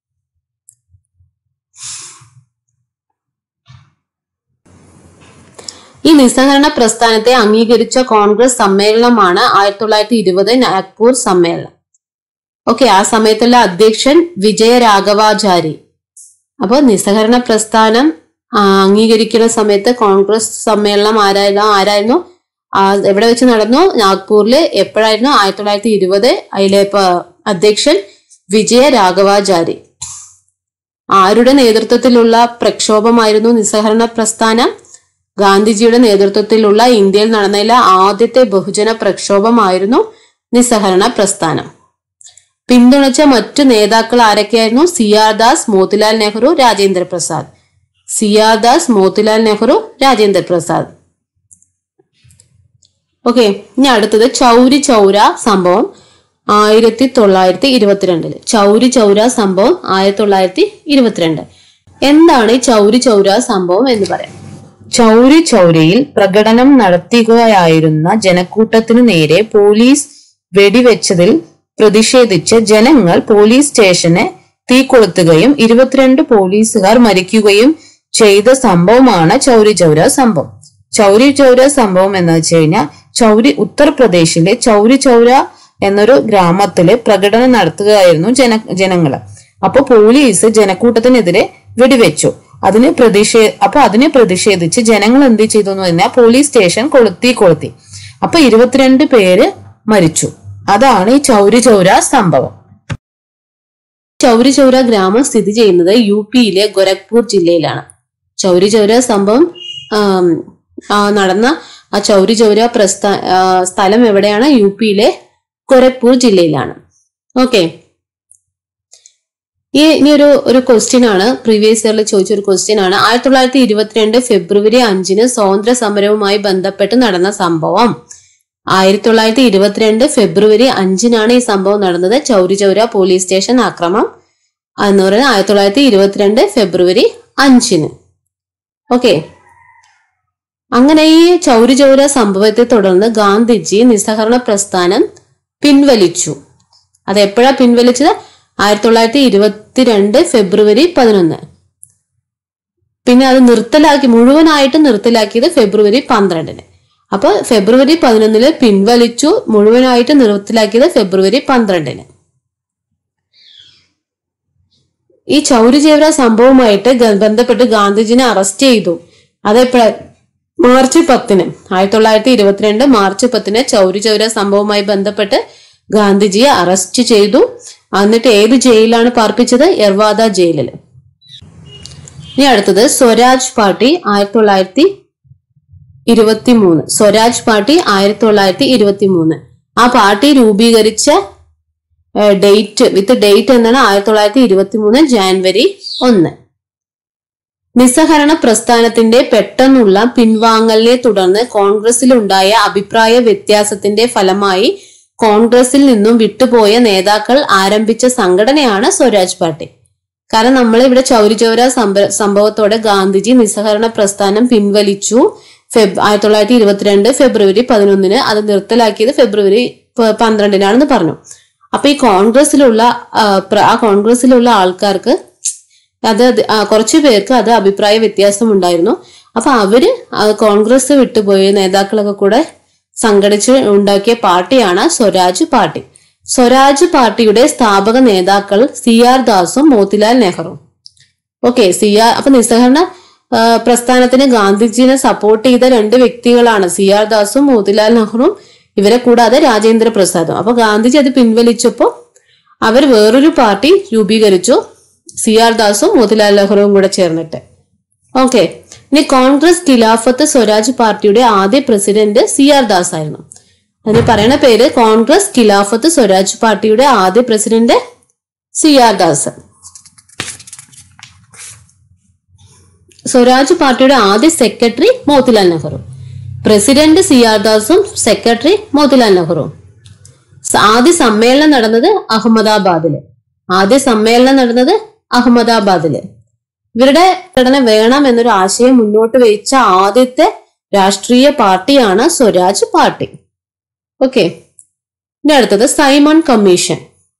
ഈ നിസ്സഹരണ പ്രസ്ഥാനത്തെ അംഗീകരിച്ച കോൺഗ്രസ് സമ്മേളനമാണ് ആയിരത്തി തൊള്ളായിരത്തി ഇരുപത് നാഗ്പൂർ സമ്മേളനം ഓക്കെ ആ സമയത്തുള്ള അധ്യക്ഷൻ വിജയ രാഘവാചാരി അപ്പൊ നിസ്സഹകരണ പ്രസ്ഥാനം ആ, അംഗീകരിക്കുന്ന സമയത്ത് കോൺഗ്രസ് സമ്മേളനം ആരായിരുന്നു ആരായിരുന്നു ആ, എവിടെ വെച്ച് നടന്നു നാഗ്പൂരില് എപ്പോഴായിരുന്നു ആയിരത്തി തൊള്ളായിരത്തി ഇരുപത് അതിലെ പ- അധ്യക്ഷൻ വിജയ രാഘവാചാരി ആരുടെ നേതൃത്വത്തിലുള്ള പ്രക്ഷോഭമായിരുന്നു നിസ്സഹകരണ പ്രസ്ഥാനം ഗാന്ധിജിയുടെ നേതൃത്വത്തിലുള്ള ഇന്ത്യയിൽ നടന്നതിലെ ആദ്യത്തെ ബഹുജന പ്രക്ഷോഭമായിരുന്നു നിസ്സഹകരണ പ്രസ്ഥാനം പിന്തുണച്ച മറ്റു നേതാക്കൾ ആരൊക്കെയായിരുന്നു C R Das Motilal Nehru Rajendra Prasad C R Das Motilal Nehru Rajendra Prasad okay ഇനി അടുത്തത് ചൗരി ചൗര സംഭവം ആയിരത്തി തൊള്ളായിരത്തി ഇരുപത്തിരണ്ടില് ചൗരി ചൗര സംഭവം ആയിരത്തി തൊള്ളായിരത്തി ഇരുപത്തിരണ്ട് എന്താണ് ഈ ചൗരി ചൗര സംഭവം എന്ന് പറയാം ചൗരി ചൗരയിൽ പ്രകടനം നടത്തുകയായിരുന്ന ജനക്കൂട്ടത്തിനു നേരെ പോലീസ് വെടിവെച്ചതിൽ പ്രതിഷേധിച്ച് ജനങ്ങൾ പോലീസ് സ്റ്റേഷനെ തീ കൊളുത്തുകയും ഇരുപത്തിരണ്ട് പോലീസുകാർ മരിക്കുകയും ചെയ്ത സംഭവമാണ് ചൗരി ചൗര സംഭവം ചൗരി ചൗര സംഭവം എന്ന് വെച്ച് കഴിഞ്ഞാൽ ചൗരി ഉത്തർപ്രദേശിലെ ചൗരി ചൗര എന്നൊരു ഗ്രാമത്തില് പ്രകടനം നടത്തുകയായിരുന്നു ജന ജനങ്ങള് അപ്പൊ പോലീസ് ജനക്കൂട്ടത്തിനെതിരെ വെടിവെച്ചു അതിന് പ്രതിഷേ അപ്പൊ അതിനെ പ്രതിഷേധിച്ച് ജനങ്ങൾ എന്ത് ചെയ്തു എന്ന് പറഞ്ഞാൽ പോലീസ് സ്റ്റേഷൻ കൊളുത്തി കൊളുത്തി അപ്പൊ ഇരുപത്തിരണ്ട് പേര് മരിച്ചു അതാണ് ഈ ചൗരി ചൗര സംഭവം ചൗരി ചൗര ഗ്രാമം സ്ഥിതി ചെയ്യുന്നത് യു പിയിലെ ഗോരഖ്പൂർ ജില്ലയിലാണ് ചൗരി ചൗര സംഭവം ആം, ആ, നടന്ന ആ ചൗരി ചൗര പ്രസ്ഥാ ആ, സ്ഥലം എവിടെയാണ് യു പിയിലെ ഗോരഖ്പൂർ ജില്ലയിലാണ് ഓക്കെ ഈ ഇനി ഒരു ഒരു ക്വസ്റ്റ്യൻ ആണ് പ്രീവിയസ് ഇയറിൽ ചോദിച്ച ഒരു ക്വസ്റ്റ്യൻ ആണ് ആയിരത്തി തൊള്ളായിരത്തി ഇരുപത്തിരണ്ട് ഫെബ്രുവരി അഞ്ചിന് സ്വാതന്ത്ര്യ സമരവുമായി ബന്ധപ്പെട്ട് നടന്ന സംഭവം ആയിരത്തി തൊള്ളായിരത്തി ഇരുപത്തിരണ്ട് ഫെബ്രുവരി അഞ്ചിനാണ് ഈ സംഭവം നടന്നത് ചൗരി ചൗര പോലീസ് സ്റ്റേഷൻ ആക്രമണം എന്ന് പറയുന്നത് ആയിരത്തി തൊള്ളായിരത്തി ഇരുപത്തിരണ്ട് ഫെബ്രുവരി അഞ്ചിന് ഓക്കെ അങ്ങനെ ഈ ചൗരി ചൗര സംഭവത്തെ തുടർന്ന് ഗാന്ധിജി നിസ്സഹകരണ പ്രസ്ഥാനം പിൻവലിച്ചു അത് എപ്പോഴാ പിൻവലിച്ചത് ആയിരത്തി തൊള്ളായിരത്തി ഇരുപത്തിരണ്ട് ഫെബ്രുവരി പതിനൊന്ന് പിന്നെ അത് നിർത്തലാക്കി മുഴുവനായിട്ട് നിർത്തലാക്കിയത് ഫെബ്രുവരി പന്ത്രണ്ടിന് അപ്പൊ ഫെബ്രുവരി പതിനൊന്നില് പിൻവലിച്ചു മുഴുവനായിട്ട് നിർത്തലാക്കിയത് ഫെബ്രുവരി പന്ത്രണ്ടിന് ഈ ചൗരി ചേവര സംഭവവുമായിട്ട് ഗ- ബന്ധപ്പെട്ട് ഗാന്ധിജിനെ അറസ്റ്റ് ചെയ്തു അതെപ്പോഴ മാർച്ച് പത്തിന് ആയിരത്തി തൊള്ളായിരത്തി ഇരുപത്തിരണ്ട് മാർച്ച് പത്തിന് ചൗരി ചൗര സംഭവവുമായി ബന്ധപ്പെട്ട് ഗാന്ധിജിയെ അറസ്റ്റ് ചെയ്തു എന്നിട്ട് ഏത് ജയിലിലാണ് പാർപ്പിച്ചത് എർവാദ ജയിലിൽ ഇനി അടുത്തത് സ്വരാജ് പാർട്ടി ആയിരത്തി തൊള്ളായിരത്തി ഇരുപത്തി മൂന്ന് സ്വരാജ് പാർട്ടി ആയിരത്തി തൊള്ളായിരത്തി ഇരുപത്തി മൂന്ന് ആ പാർട്ടി രൂപീകരിച്ച ഡേറ്റ് വിത്ത് ഡേറ്റ് എന്നാണ് ആയിരത്തി തൊള്ളായിരത്തി ഇരുപത്തി മൂന്ന് ജാനുവരി ഒന്ന് നിസ്സഹരണ പ്രസ്ഥാനത്തിന്റെ പെട്ടെന്നുള്ള പിൻവാങ്ങലിനെ തുടർന്ന് കോൺഗ്രസിലുണ്ടായ അഭിപ്രായ വ്യത്യാസത്തിന്റെ ഫലമായി കോൺഗ്രസിൽ നിന്നും വിട്ടുപോയ നേതാക്കൾ ആരംഭിച്ച സംഘടനയാണ് സ്വരാജ് പാർട്ടി കാരണം നമ്മൾ ഇവിടെ ചൗരി ചൗര സംഭ- സംഭവത്തോടെ ഗാന്ധിജി നിസ്സഹരണ പ്രസ്ഥാനം പിൻവലിച്ചു ഫെബ് ആയിരത്തി തൊള്ളായിരത്തി ഇരുപത്തിരണ്ട് ഫെബ്രുവരി പതിനൊന്നിന് അത് നിർത്തലാക്കിയത് ഫെബ്രുവരി പ- പന്ത്രണ്ടിനാണെന്ന് പറഞ്ഞു അപ്പൊ ഈ കോൺഗ്രസിലുള്ള ആ, പ്ര- ആ കോൺഗ്രസിലുള്ള ആൾക്കാർക്ക് അത് അത് ആ, കുറച്ചു പേർക്ക് അത് അഭിപ്രായ വ്യത്യാസം ഉണ്ടായിരുന്നു അപ്പൊ അവര് ആ കോൺഗ്രസ് വിട്ടുപോയ നേതാക്കളൊക്കെ കൂടെ സംഘടിച്ച് ഉണ്ടാക്കിയ പാർട്ടിയാണ് സ്വരാജ് പാർട്ടി സ്വരാജ് പാർട്ടിയുടെ സ്ഥാപക നേതാക്കൾ സി ആർ ദാസും മോത്തിലാൽ നെഹ്റുവും ഓക്കെ സി ആർ അപ്പൊ നിസ്സഹരണ ആ, പ്രസ്ഥാനത്തിന് ഗാന്ധിജിനെ സപ്പോർട്ട് ചെയ്ത രണ്ട് വ്യക്തികളാണ് സി ആർ ദാസും മോത്തിലാൽ നെഹ്റുവും ഇവരെ കൂടാതെ രാജേന്ദ്ര പ്രസാദും അപ്പൊ ഗാന്ധിജി അത് പിൻവലിച്ചപ്പോ അവർ വേറൊരു പാർട്ടി രൂപീകരിച്ചു സി ആർ ദാസും മോത്തിലാൽ നെഹ്റുവും കൂടെ ചേർന്നിട്ട് ഓക്കെ ഇനി കോൺഗ്രസ് ഖിലാഫത്ത് സ്വരാജ് പാർട്ടിയുടെ ആദ്യ പ്രസിഡന്റ് സി ആർ ദാസ് ആയിരുന്നു അതിന് പറയുന്ന പേര് കോൺഗ്രസ് ഖിലാഫത്ത് സ്വരാജ് പാർട്ടിയുടെ ആദ്യ president C R Das Swaraj പാർട്ടിയുടെ ആദ്യ secretary Motilal Nehru president C R ദാസും സെക്രട്ടറി മോത്തിലാൽ നെഹ്റുവും സ- ആദ്യ സമ്മേളനം നടന്നത് അഹമ്മദാബാദില് ആദ്യ സമ്മേളനം നടന്നത് അഹമ്മദാബാദില് ഇവരുടെ ഘടന വേണം എന്നൊരു ആശയം മുന്നോട്ട് വെച്ച ആദ്യത്തെ രാഷ്ട്രീയ പാർട്ടിയാണ് സ്വരാജ് പാർട്ടി ഓക്കെ ഇനി അടുത്തത് Simon commission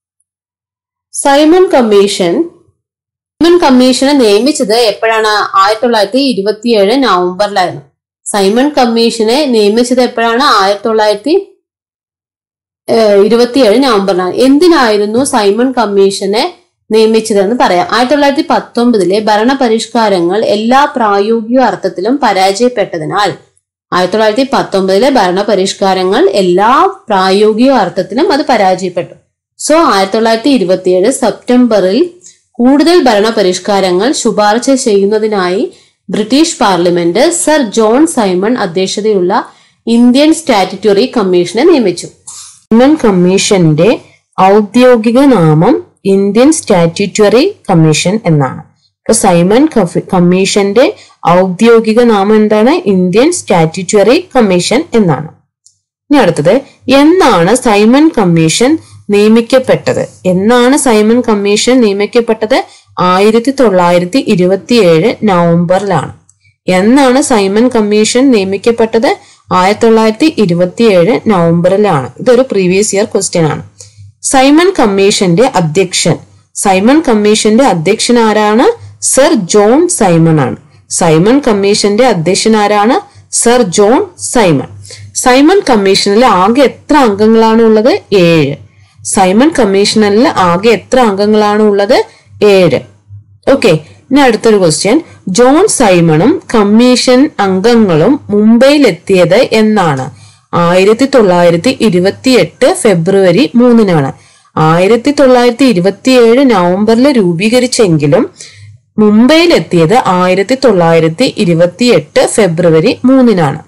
Simon commission Simon കമ്മീഷനെ നിയമിച്ചത് എപ്പോഴാണ് ആയിരത്തി തൊള്ളായിരത്തി ഇരുപത്തിയേഴ് നവംബറിലായിരുന്നു സൈമൺ കമ്മീഷനെ നിയമിച്ചത് എപ്പോഴാണ് ആയിരത്തി തൊള്ളായിരത്തി ഇരുപത്തിയേഴ് നവംബറിനാണ് എന്തിനായിരുന്നു സൈമൺ കമ്മീഷനെ നിയമിച്ചതെന്ന് പറയാം ആയിരത്തി തൊള്ളായിരത്തി പത്തൊമ്പതിലെ ഭരണപരിഷ്കാരങ്ങൾ എല്ലാ പ്രായോഗിക അർത്ഥത്തിലും പരാജയപ്പെട്ടതിനാൽ ആയിരത്തി തൊള്ളായിരത്തി പത്തൊമ്പതിലെ ഭരണപരിഷ്കാരങ്ങൾ എല്ലാ പ്രായോഗിക അർത്ഥത്തിലും അത് പരാജയപ്പെട്ടു സോ ആയിരത്തി തൊള്ളായിരത്തി ഇരുപത്തിയേഴ് സെപ്റ്റംബറിൽ കൂടുതൽ ഭരണപരിഷ്കാരങ്ങൾ ശുപാർശ ചെയ്യുന്നതിനായി British parliament sir John Simon അധ്യക്ഷതയുള്ള ഇന്ത്യൻ സ്റ്റാറ്റ്യൂട്ടറി കമ്മീഷനെ നിയമിച്ചു സൈമൺ കമ്മീഷന്റെ ഔദ്യോഗിക നാമം ഇന്ത്യൻ സ്റ്റാറ്റ്യൂട്ടറി കമ്മീഷൻ എന്നാണ് ഇപ്പൊ സൈമൺ കഫി- കമ്മീഷന്റെ ഔദ്യോഗിക നാമം എന്താണ് ഇന്ത്യൻ സ്റ്റാറ്റ്യൂട്ടറി കമ്മീഷൻ എന്നാണ് ഇനി അടുത്തത് എന്നാണ് സൈമൺ കമ്മീഷൻ നിയമിക്കപ്പെട്ടത് എന്നാണ് സൈമൺ കമ്മീഷൻ നിയമിക്കപ്പെട്ടത് ആയിരത്തി തൊള്ളായിരത്തി ഇരുപത്തിയേഴ് നവംബറിലാണ് എന്നാണ് സൈമൺ കമ്മീഷൻ നിയമിക്കപ്പെട്ടത് ആയിരത്തി തൊള്ളായിരത്തി ഇരുപത്തിയേഴ് നവംബറിലാണ് ഇതൊരു പ്രീവിയസ് ഇയർ ക്വസ്റ്റ്യൻ ആണ് സൈമൺ കമ്മീഷന്റെ അധ്യക്ഷൻ സൈമൺ കമ്മീഷന്റെ അധ്യക്ഷൻ ആരാണ് സർ ജോൺ സൈമൺ ആണ് സൈമൺ കമ്മീഷന്റെ അധ്യക്ഷൻ ആരാണ് സർ ജോൺ സൈമൺ സൈമൺ കമ്മീഷനിൽ ആകെ എത്ര അംഗങ്ങളാണ് ഉള്ളത് ഏഴ് സൈമൺ കമ്മീഷനിൽ ആകെ എത്ര അംഗങ്ങളാണ് ഉള്ളത് ഏഴ് ഓക്കെ ഇനി അടുത്തൊരു ക്വസ്റ്റ്യൻ ജോൺ സൈമണും കമ്മീഷൻ അംഗങ്ങളും മുംബൈയിലെത്തിയത് എന്നാണ് ആയിരത്തി തൊള്ളായിരത്തി ഇരുപത്തിയെട്ട് ഫെബ്രുവരി മൂന്നിനാണ് ആയിരത്തി തൊള്ളായിരത്തി ഇരുപത്തിയേഴ് നവംബറിൽ രൂപീകരിച്ചെങ്കിലും മുംബൈയിലെത്തിയത് ആയിരത്തി തൊള്ളായിരത്തി ഇരുപത്തിയെട്ട് ഫെബ്രുവരി മൂന്നിനാണ്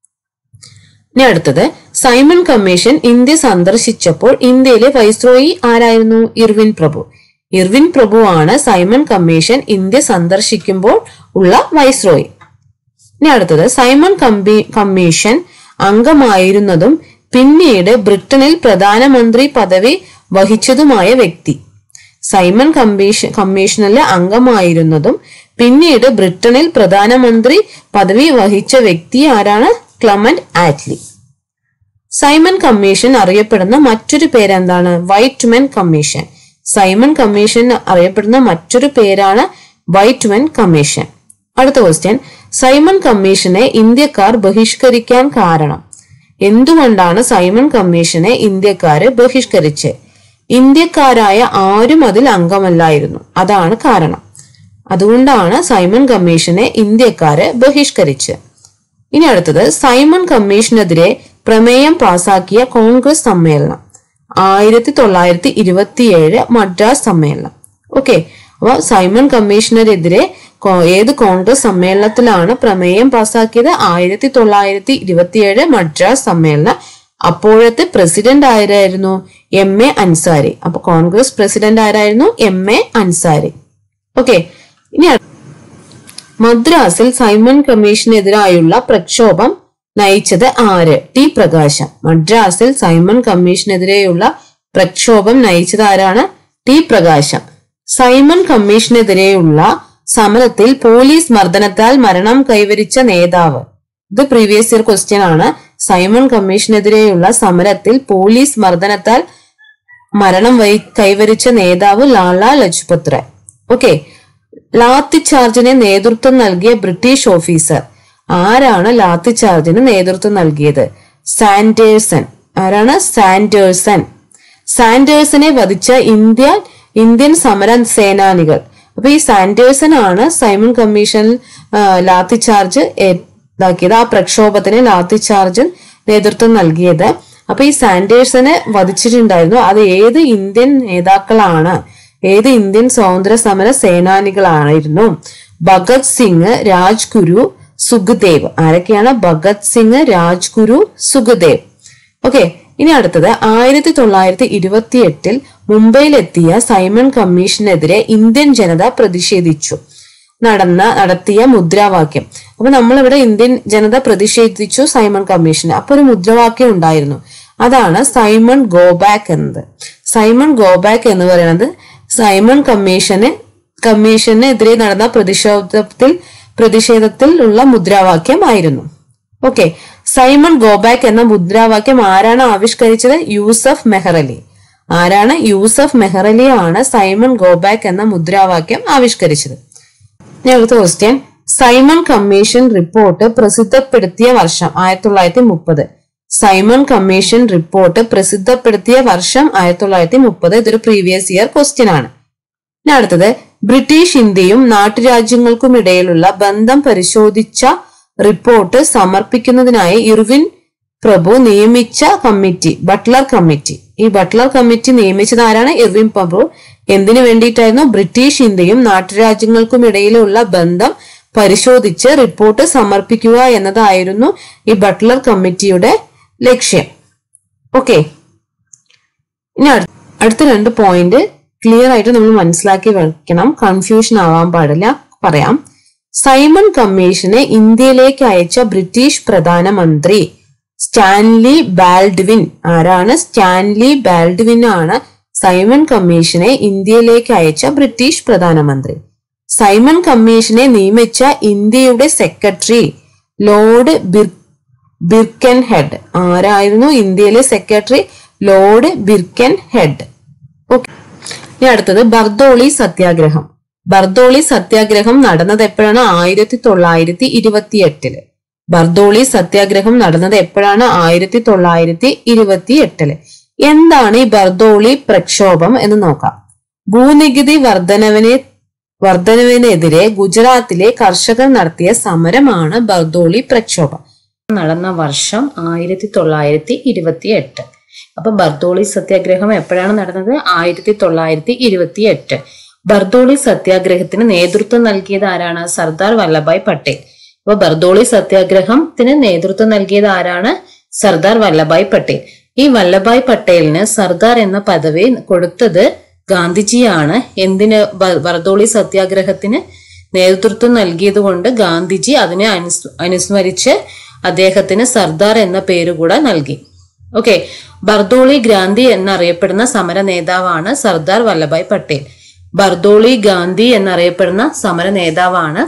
ഇനി അടുത്തത് സൈമൺ കമ്മീഷൻ ഇന്ത്യ സന്ദർശിച്ചപ്പോൾ ഇന്ത്യയിലെ വൈസ്രോയി ആരായിരുന്നു ഇർവിൻ പ്രഭു ഇർവിൻ പ്രഭു ആണ് സൈമൺ കമ്മീഷൻ ഇന്ത്യ സന്ദർശിക്കുമ്പോൾ ഉള്ള വൈസ്രോയി ഇനി അടുത്തത് സൈമൺ കമ്പി കമ്മീഷൻ അംഗമായിരുന്നതും പിന്നീട് ബ്രിട്ടനിൽ പ്രധാനമന്ത്രി പദവി വഹിച്ചതുമായ വ്യക്തി സൈമൺ കമ്മീഷൻ കമ്മീഷനിലെ അംഗമായിരുന്നതും പിന്നീട് ബ്രിട്ടനിൽ പ്രധാനമന്ത്രി പദവി വഹിച്ച വ്യക്തി ആരാണ് ക്ലമന്റ് ആറ്റ്ലി സൈമൺ കമ്മീഷൻ അറിയപ്പെടുന്ന മറ്റൊരു പേരെന്താണ് വൈറ്റ്മെൻ കമ്മീഷൻ സൈമൺ കമ്മീഷൻ അറിയപ്പെടുന്ന മറ്റൊരു പേരാണ് വൈറ്റ്മെൻ കമ്മീഷൻ അടുത്ത ക്വസ്റ്റ്യൻ സൈമൺ കമ്മീഷനെ ഇന്ത്യക്കാർ ബഹിഷ്കരിക്കാൻ കാരണം എന്തുകൊണ്ടാണ് സൈമൺ കമ്മീഷനെ ഇന്ത്യക്കാര് ബഹിഷ്കരിച്ചത് ഇന്ത്യക്കാരായ ആരും അതിൽ അംഗമല്ലായിരുന്നു അതാണ് കാരണം അതുകൊണ്ടാണ് സൈമൺ കമ്മീഷനെ ഇന്ത്യക്കാര് ബഹിഷ്കരിച്ചത് ഇനി അടുത്തത് സൈമൺ കമ്മീഷനെതിരെ പ്രമേയം പാസാക്കിയ കോൺഗ്രസ് സമ്മേളനം ആയിരത്തി തൊള്ളായിരത്തി ഇരുപത്തിയേഴ് മദ്രാസ് സമ്മേളനം ഓക്കെ അപ്പൊ സൈമൺ കമ്മീഷനെതിരെ കോ- ഏത് കോൺഗ്രസ് സമ്മേളനത്തിലാണ് പ്രമേയം പാസാക്കിയത് ആയിരത്തി തൊള്ളായിരത്തി ഇരുപത്തിയേഴ് മദ്രാസ് സമ്മേളനം അപ്പോഴത്തെ പ്രസിഡന്റ് ആരായിരുന്നു എം എ അൻസാരി അപ്പൊ കോൺഗ്രസ് പ്രസിഡന്റ് ആരായിരുന്നു എം എ അൻസാരി ഓക്കെ ഇനി അടുത്ത മദ്രാസിൽ സൈമൺ കമ്മീഷനെതിരായുള്ള പ്രക്ഷോഭം നയിച്ചത് ആര് ടി പ്രകാശം മദ്രാസിൽ സൈമൺ കമ്മീഷനെതിരെയുള്ള പ്രക്ഷോഭം നയിച്ചത് ആരാണ് ടി പ്രകാശം സൈമൺ കമ്മീഷനെതിരെയുള്ള സമരത്തിൽ പോലീസ് മർദ്ദനത്താൽ മരണം കൈവരിച്ച നേതാവ് ഇത് പ്രീവിയസ് ഇയർ ക്വസ്റ്റ്യൻ ആണ് സൈമൺ കമ്മീഷനെതിരെയുള്ള സമരത്തിൽ പോലീസ് മർദ്ദനത്താൽ മരണം വൈ കൈവരിച്ച നേതാവ് ലാല ലജ്പത് റായ് ഓക്കെ ലാത്തി ചാർജിന് നേതൃത്വം നൽകിയ ബ്രിട്ടീഷ് ഓഫീസർ ആരാണ് ലാത്തി ചാർജിന് നേതൃത്വം നൽകിയത് സാൻഡേഴ്സൺ ആരാണ് സാൻഡേഴ്സൺ സാൻഡേഴ്സനെ വധിച്ച ഇന്ത്യ ഇന്ത്യൻ സമര സേനാനികൾ അപ്പൊ ഈ സാൻഡേഴ്സൺ ആണ് സൈമൺ കമ്മീഷനിൽ ആ, ലാത്തി ചാർജ് ഇതാക്കിയത് ആ പ്രക്ഷോഭത്തിന് ലാത്തി ചാർജ് നേതൃത്വം നൽകിയത് അപ്പൊ ഈ സാൻഡേഴ്സനെ വധിച്ചിട്ടുണ്ടായിരുന്നു അത് ഏത് ഇന്ത്യൻ നേതാക്കളാണ് ഏത് ഇന്ത്യൻ സ്വാതന്ത്ര്യ സമര സേനാനികളായിരുന്നു ഭഗത് സിംഗ് രാജ്ഗുരു സുഖദേവ് ആരൊക്കെയാണ് ഭഗത് സിംഗ് രാജ്ഗുരു സുഖദേവ് ഓക്കെ ഇനി അടുത്തത് ആയിരത്തി തൊള്ളായിരത്തി ഇരുപത്തി എട്ടിൽ മുംബൈയിലെത്തിയ സൈമൺ കമ്മീഷനെതിരെ ഇന്ത്യൻ ജനത പ്രതിഷേധിച്ചു നടന്ന നടത്തിയ മുദ്രാവാക്യം അപ്പൊ നമ്മളിവിടെ ഇന്ത്യൻ ജനത പ്രതിഷേധിച്ചു സൈമൺ കമ്മീഷന് അപ്പൊ ഒരു മുദ്രാവാക്യം ഉണ്ടായിരുന്നു അതാണ് സൈമൺ ഗോബാക്ക് എന്നത് സൈമൺ ഗോബാക്ക് എന്ന് പറയുന്നത് സൈമൺ കമ്മീഷന് കമ്മീഷനെതിരെ നടന്ന പ്രതിഷേധത്തിൽ പ്രതിഷേധത്തിൽ ഉള്ള മുദ്രാവാക്യമായിരുന്നു ഓക്കെ സൈമൺ ഗോബാക്ക് എന്ന മുദ്രാവാക്യം ആരാണ് ആവിഷ്കരിച്ചത് യൂസഫ് മെഹ്റലി ആരാണ് യൂസഫ് മെഹ്റലി ആണ് സൈമൺ ഗോബാക്ക് എന്ന മുദ്രാവാക്യം ആവിഷ്കരിച്ചത് ഇനി അടുത്ത ക്വസ്റ്റ്യൻ സൈമൺ കമ്മീഷൻ റിപ്പോർട്ട് പ്രസിദ്ധപ്പെടുത്തിയ വർഷം ആയിരത്തി തൊള്ളായിരത്തി മുപ്പത് സൈമൺ കമ്മീഷൻ റിപ്പോർട്ട് പ്രസിദ്ധപ്പെടുത്തിയ വർഷം ആയിരത്തി തൊള്ളായിരത്തി മുപ്പത് ഇതൊരു പ്രീവിയസ് ഇയർ ക്വസ്റ്റ്യൻ ആണ് ഇനി അടുത്തത് ബ്രിട്ടീഷ് ഇന്ത്യയും നാട്ടുരാജ്യങ്ങൾക്കുമിടയിലുള്ള ബന്ധം പരിശോധിച്ച റിപ്പോർട്ട് സമർപ്പിക്കുന്നതിനായി ഇർവിൻ പ്രഭു നിയമിച്ച കമ്മിറ്റി ബട്ട്ലർ കമ്മിറ്റി ഈ ബട്ട്ലർ കമ്മിറ്റി നിയമിച്ചത് ആരാണ് ഇർവിൻ പ്രഭു എന്തിനു വേണ്ടിയിട്ടായിരുന്നു ബ്രിട്ടീഷ് ഇന്ത്യയും നാട്ടുരാജ്യങ്ങൾക്കുമിടയിലുള്ള ബന്ധം പരിശോധിച്ച് റിപ്പോർട്ട് സമർപ്പിക്കുക എന്നതായിരുന്നു ഈ ബട്ട്ലർ കമ്മിറ്റിയുടെ ലക്ഷ്യം ഓക്കെ ഇനി അടു- അടുത്ത രണ്ട് പോയിന്റ് ക്ലിയർ ആയിട്ട് നമ്മൾ മനസ്സിലാക്കി വെക്കണം കൺഫ്യൂഷൻ ആവാൻ പാടില്ല പറയാം സൈമൺ കമ്മീഷനെ ഇന്ത്യയിലേക്ക് അയച്ച ബ്രിട്ടീഷ് പ്രധാനമന്ത്രി സ്റ്റാൻലി ബാൽഡ്വിൻ ആരാണ് സ്റ്റാൻലി ബാൽഡ്വിൻ ആണ് സൈമൺ കമ്മീഷനെ ഇന്ത്യയിലേക്ക് അയച്ച ബ്രിട്ടീഷ് പ്രധാനമന്ത്രി സൈമൺ കമ്മീഷനെ നിയമിച്ച ഇന്ത്യയുടെ സെക്രട്ടറി ലോർഡ് ബിർ ബിർക്കൻ ഹെഡ് ആരായിരുന്നു ഇന്ത്യയിലെ secretary Lord Birkenhead okay ഇനി അടുത്തത് ബർദോളി സത്യാഗ്രഹം ബർദോളി സത്യാഗ്രഹം നടന്നത് എപ്പോഴാണ് ആയിരത്തി തൊള്ളായിരത്തി ഇരുപത്തി എട്ടില് ബർദോളി സത്യാഗ്രഹം നടന്നത് എപ്പോഴാണ് ആയിരത്തി തൊള്ളായിരത്തി ഇരുപത്തി എട്ടില് എന്താണ് ഈ ബർദോളി പ്രക്ഷോഭം എന്ന് നോക്കാം ഭൂനികുതി വർധനവിനെ വർധനവിനെതിരെ ഗുജറാത്തിലെ കർഷകർ നടത്തിയ സമരമാണ് ബർദോളി പ്രക്ഷോഭം നടന്ന വർഷം ആയിരത്തി തൊള്ളായിരത്തി ഇരുപത്തി എട്ട് അപ്പൊ ബർദോളി സത്യാഗ്രഹം എപ്പോഴാണ് നടന്നത് ആയിരത്തി തൊള്ളായിരത്തി ഇരുപത്തി എട്ട് ബർദോളി സത്യാഗ്രഹത്തിന് നേതൃത്വം നൽകിയത് ആരാണ് സർദാർ വല്ലഭായ് പട്ടേൽ അപ്പൊ ബർദോളി സത്യാഗ്രഹത്തിന് നേതൃത്വം നൽകിയത് ആരാണ് സർദാർ വല്ലഭായ് പട്ടേൽ ഈ വല്ലഭായ് പട്ടേലിന് സർദാർ എന്ന പദവി കൊടുത്തത് ഗാന്ധിജിയാണ് എന്തിന് ബ- ബർദോളി സത്യാഗ്രഹത്തിന് നേതൃത്വം നൽകിയത് കൊണ്ട് ഗാന്ധിജി അതിനെ അനുസ് അനുസ്മരിച്ച് അദ്ദേഹത്തിന് സർദാർ എന്ന പേര് കൂടെ നൽകി ഓക്കെ ബർദോളി ഗാന്ധി എന്നറിയപ്പെടുന്ന സമര നേതാവാണ് സർദാർ വല്ലഭായ് പട്ടേൽ ബർദോളി ഗാന്ധി എന്നറിയപ്പെടുന്ന സമര നേതാവാണ്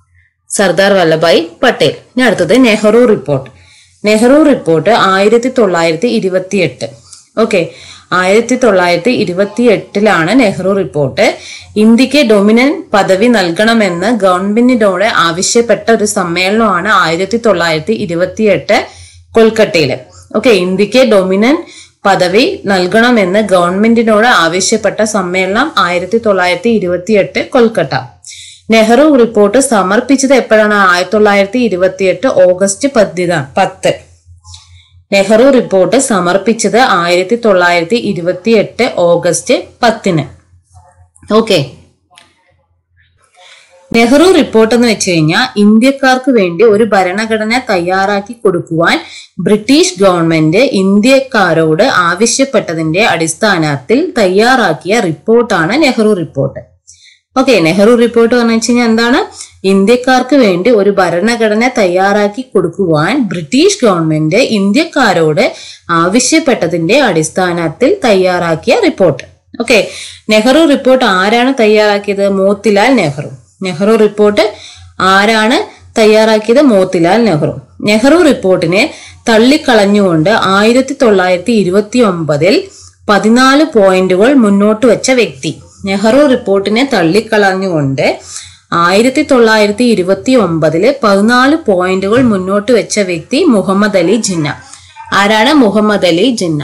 സർദാർ വല്ലഭായ് പട്ടേൽ ഇനി അടുത്തത് നെഹ്റു റിപ്പോർട്ട് നെഹ്റു റിപ്പോർട്ട് ആയിരത്തി തൊള്ളായിരത്തി ഇരുപത്തി എട്ട് ഓക്കെ ആയിരത്തി തൊള്ളായിരത്തി ഇരുപത്തി എട്ടിലാണ് നെഹ്റു റിപ്പോർട്ട് ഇന്ത്യക്ക് ഡൊമിനൻ പദവി നൽകണമെന്ന് ഗവൺമെന്റിനോട് ആവശ്യപ്പെട്ട ഒരു സമ്മേളനമാണ് ആയിരത്തി തൊള്ളായിരത്തി ഇരുപത്തി എട്ട് കൊൽക്കട്ടയില് ഓക്കെ ഇന്ത്യക്ക് ഡൊമിനൻ പദവി നൽകണമെന്ന് ഗവൺമെന്റിനോട് ആവശ്യപ്പെട്ട സമ്മേളനം ആയിരത്തി തൊള്ളായിരത്തി ഇരുപത്തി എട്ട് കൊൽക്കട്ട നെഹ്റു റിപ്പോർട്ട് സമർപ്പിച്ചത് എപ്പോഴാണ് ആയിരത്തി തൊള്ളായിരത്തി ഇരുപത്തി എട്ട് ഓഗസ്റ്റ് പതിനാ പത്ത് നെഹ്റു റിപ്പോർട്ട് സമർപ്പിച്ചത് ആയിരത്തി തൊള്ളായിരത്തി ഇരുപത്തി എട്ട് ഓഗസ്റ്റ് പത്തിന് ഓക്കെ നെഹ്റു റിപ്പോർട്ട് എന്ന് വെച്ച് കഴിഞ്ഞാൽ ഇന്ത്യക്കാർക്ക് വേണ്ടി ഒരു ഭരണഘടന തയ്യാറാക്കി കൊടുക്കുവാൻ ബ്രിട്ടീഷ് ഗവൺമെന്റ് ഇന്ത്യക്കാരോട് ആവശ്യപ്പെട്ടതിന്റെ അടിസ്ഥാനത്തിൽ തയ്യാറാക്കിയ റിപ്പോർട്ടാണ് Nehru report okay Nehru report പറഞ്ഞു വെച്ച് കഴിഞ്ഞാൽ എന്താണ് ഇന്ത്യക്കാർക്ക് വേണ്ടി ഒരു ഭരണഘടന തയ്യാറാക്കി കൊടുക്കുവാൻ ബ്രിട്ടീഷ് ഗവൺമെന്റ് ഇന്ത്യക്കാരോട് ആവശ്യപ്പെട്ടതിന്റെ അടിസ്ഥാനത്തിൽ തയ്യാറാക്കിയ റിപ്പോർട്ട് ഓക്കെ നെഹ്റു റിപ്പോർട്ട് ആരാണ് തയ്യാറാക്കിയത് മോത്തിലാൽ നെഹ്റു നെഹ്റു റിപ്പോർട്ട് ആരാണ് തയ്യാറാക്കിയത് മോത്തിലാൽ നെഹ്റു നെഹ്റു റിപ്പോർട്ടിനെ തള്ളിക്കളഞ്ഞുകൊണ്ട് ആയിരത്തി തൊള്ളായിരത്തി ഇരുപത്തി ഒമ്പതിൽ പതിനാല് പോയിന്റുകൾ മുന്നോട്ട് വെച്ച വ്യക്തി നെഹ്റു റിപ്പോർട്ടിനെ തള്ളിക്കളഞ്ഞുകൊണ്ട് ആയിരത്തി തൊള്ളായിരത്തി ഇരുപത്തി ഒമ്പതില് പതിനാല് പോയിന്റുകൾ മുന്നോട്ട് വെച്ച വ്യക്തി മുഹമ്മദ് അലി ജിന്ന ആരാണ് മുഹമ്മദ് അലി ജിന്ന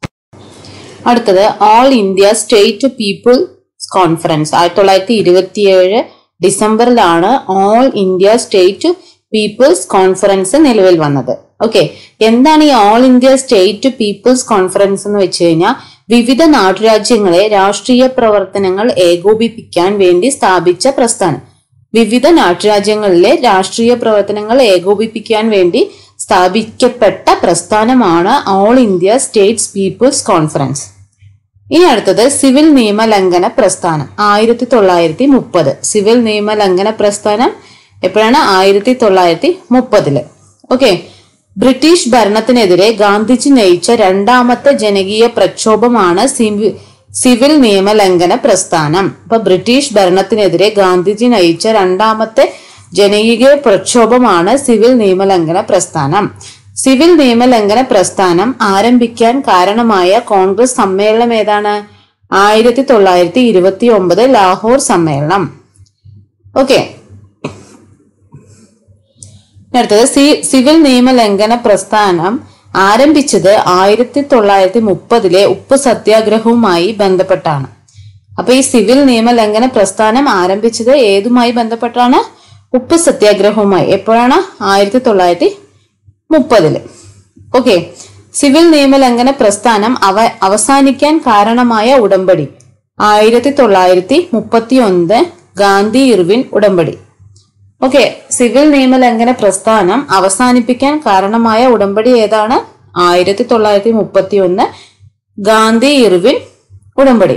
അടുത്തത് all India state people conference ആയിരത്തി തൊള്ളായിരത്തി ഇരുപത്തിയേഴ് ഡിസംബറിലാണ് all India state people's conference നിലവിൽ വന്നത് ഓക്കെ എന്താണ് ഈ all India state people's conference എന്ന് വെച്ച് കഴിഞ്ഞാൽ വിവിധ നാട്ടുരാജ്യങ്ങളെ രാഷ്ട്രീയ പ്രവർത്തനങ്ങൾ ഏകോപിപ്പിക്കാൻ വേണ്ടി സ്ഥാപിച്ച പ്രസ്ഥാനം വിവിധ നാട്ടുരാജ്യങ്ങളിലെ രാഷ്ട്രീയ പ്രവർത്തനങ്ങൾ ഏകോപിപ്പിക്കാൻ വേണ്ടി സ്ഥാപിക്കപ്പെട്ട പ്രസ്ഥാനമാണ് all India states people's conference ഇനി അടുത്തത് സിവിൽ നിയമ ലംഘന പ്രസ്ഥാനം ആയിരത്തി തൊള്ളായിരത്തി മുപ്പത് സിവിൽ നിയമ ലംഘന പ്രസ്ഥാനം എപ്പോഴാണ് ആയിരത്തി തൊള്ളായിരത്തി മുപ്പതില് ഓക്കെ ബ്രിട്ടീഷ് ഭരണത്തിനെതിരെ ഗാന്ധിജി നയിച്ച രണ്ടാമത്തെ ജനകീയ പ്രക്ഷോഭമാണ് സിവി സിവിൽ നിയമ ലംഘന പ്രസ്ഥാനം അപ്പൊ ബ്രിട്ടീഷ് ഭരണത്തിനെതിരെ ഗാന്ധിജി നയിച്ച രണ്ടാമത്തെ ജനകീയ പ്രക്ഷോഭമാണ് സിവിൽ നിയമലംഘന പ്രസ്ഥാനം സിവിൽ നിയമലംഘന പ്രസ്ഥാനം ആരംഭിക്കാൻ കാരണമായ കോൺഗ്രസ് സമ്മേളനം ഏതാണ് ആയിരത്തി തൊള്ളായിരത്തി ഇരുപത്തി ഒമ്പത് ലാഹോർ സമ്മേളനം ഓക്കെ അടുത്തത് സി സിവിൽ നിയമലംഘന പ്രസ്ഥാനം ആരംഭിച്ചത് ആയിരത്തി തൊള്ളായിരത്തി മുപ്പതിലെ ഉപ്പ് സത്യാഗ്രഹവുമായി ബന്ധപ്പെട്ടാണ് അപ്പൊ ഈ സിവിൽ നിയമലംഘന പ്രസ്ഥാനം ആരംഭിച്ചത് ഏതുമായി ബന്ധപ്പെട്ടാണ് ഉപ്പ് സത്യാഗ്രഹവുമായി എപ്പോഴാണ് ആയിരത്തി തൊള്ളായിരത്തി മുപ്പതില് ഓക്കെ സിവിൽ നിയമലംഘന പ്രസ്ഥാനം അവ അവസാനിക്കാൻ കാരണമായ ഉടമ്പടി ആയിരത്തി തൊള്ളായിരത്തി മുപ്പത്തി ഒന്ന് ഗാന്ധി ഇർവിൻ ഉടമ്പടി ഓക്കെ സിവിൽ നിയമലംഘന പ്രസ്ഥാനം അവസാനിപ്പിക്കാൻ കാരണമായ ഉടമ്പടി ഏതാണ് ആയിരത്തി തൊള്ളായിരത്തി മുപ്പത്തി ഒന്ന് ഗാന്ധി ഇർവിൻ ഉടമ്പടി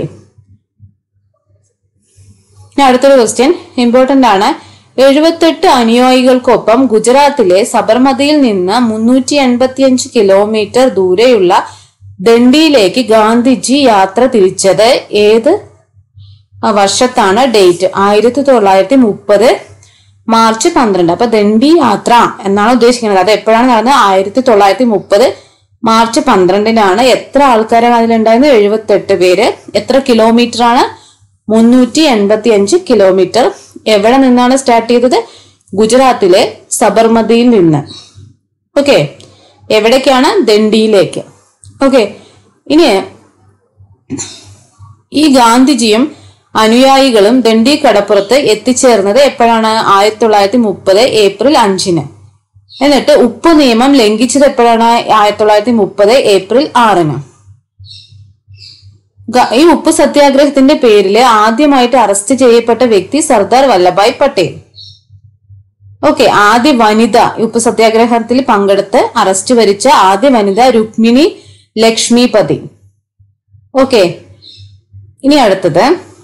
ഇനി അടുത്തൊരു ക്വസ്റ്റ്യൻ ഇമ്പോർട്ടന്റ് ആണ് എഴുപത്തെട്ട് അനുയായികൾക്കൊപ്പം ഗുജറാത്തിലെ സബർമതിയിൽ നിന്ന് മുന്നൂറ്റി എൺപത്തിയഞ്ച് കിലോമീറ്റർ ദൂരെയുള്ള ദണ്ഡിയിലേക്ക് ഗാന്ധിജി യാത്ര തിരിച്ചത് ഏത് ആ വർഷത്താണ് ഡേറ്റ് ആയിരത്തി തൊള്ളായിരത്തി മുപ്പത് മാർച്ച് പന്ത്രണ്ട് അപ്പൊ ദണ്ഡി യാത്ര എന്നാണ് ഉദ്ദേശിക്കുന്നത് അത് എപ്പോഴാണ് നടന്നത് ആയിരത്തി തൊള്ളായിരത്തി മുപ്പത് മാർച്ച് പന്ത്രണ്ടിനാണ് എത്ര ആൾക്കാരാണ് അതിലുണ്ടായിരുന്നത് എഴുപത്തെട്ട് പേര് എത്ര കിലോമീറ്റർ ആണ് മുന്നൂറ്റി എൺപത്തി അഞ്ച് കിലോമീറ്റർ എവിടെ നിന്നാണ് സ്റ്റാർട്ട് ചെയ്തത് ഗുജറാത്തിലെ സബർമതിയിൽ നിന്ന് ഓക്കെ എവിടേക്കാണ് ദണ്ഡിയിലേക്ക് ഓക്കെ ഇനി ഈ ഗാന്ധിജിയും അനുയായികളും ദണ്ഡി കടപ്പുറത്ത് എത്തിച്ചേർന്നത് എപ്പോഴാണ് ആയിരത്തി തൊള്ളായിരത്തി മുപ്പത് ഏപ്രിൽ അഞ്ചിന് എന്നിട്ട് ഉപ്പ് നിയമം ലംഘിച്ചത് എപ്പോഴാണ് ആയിരത്തി തൊള്ളായിരത്തി മുപ്പത് ഏപ്രിൽ ആറിന് ഗ- ഈ ഉപ്പ് സത്യാഗ്രഹത്തിന്റെ പേരിൽ ആദ്യമായിട്ട് അറസ്റ്റ് ചെയ്യപ്പെട്ട വ്യക്തി സർദാർ വല്ലഭായ് പട്ടേൽ ഓക്കെ ആദ്യ വനിത ഈ ഉപ്പ് സത്യാഗ്രഹത്തിൽ പങ്കെടുത്ത് അറസ്റ്റ് വരിച്ച ആദ്യ വനിത രുക്മിണി ലക്ഷ്മിപതി ഓക്കെ ഇനി അടുത്തത്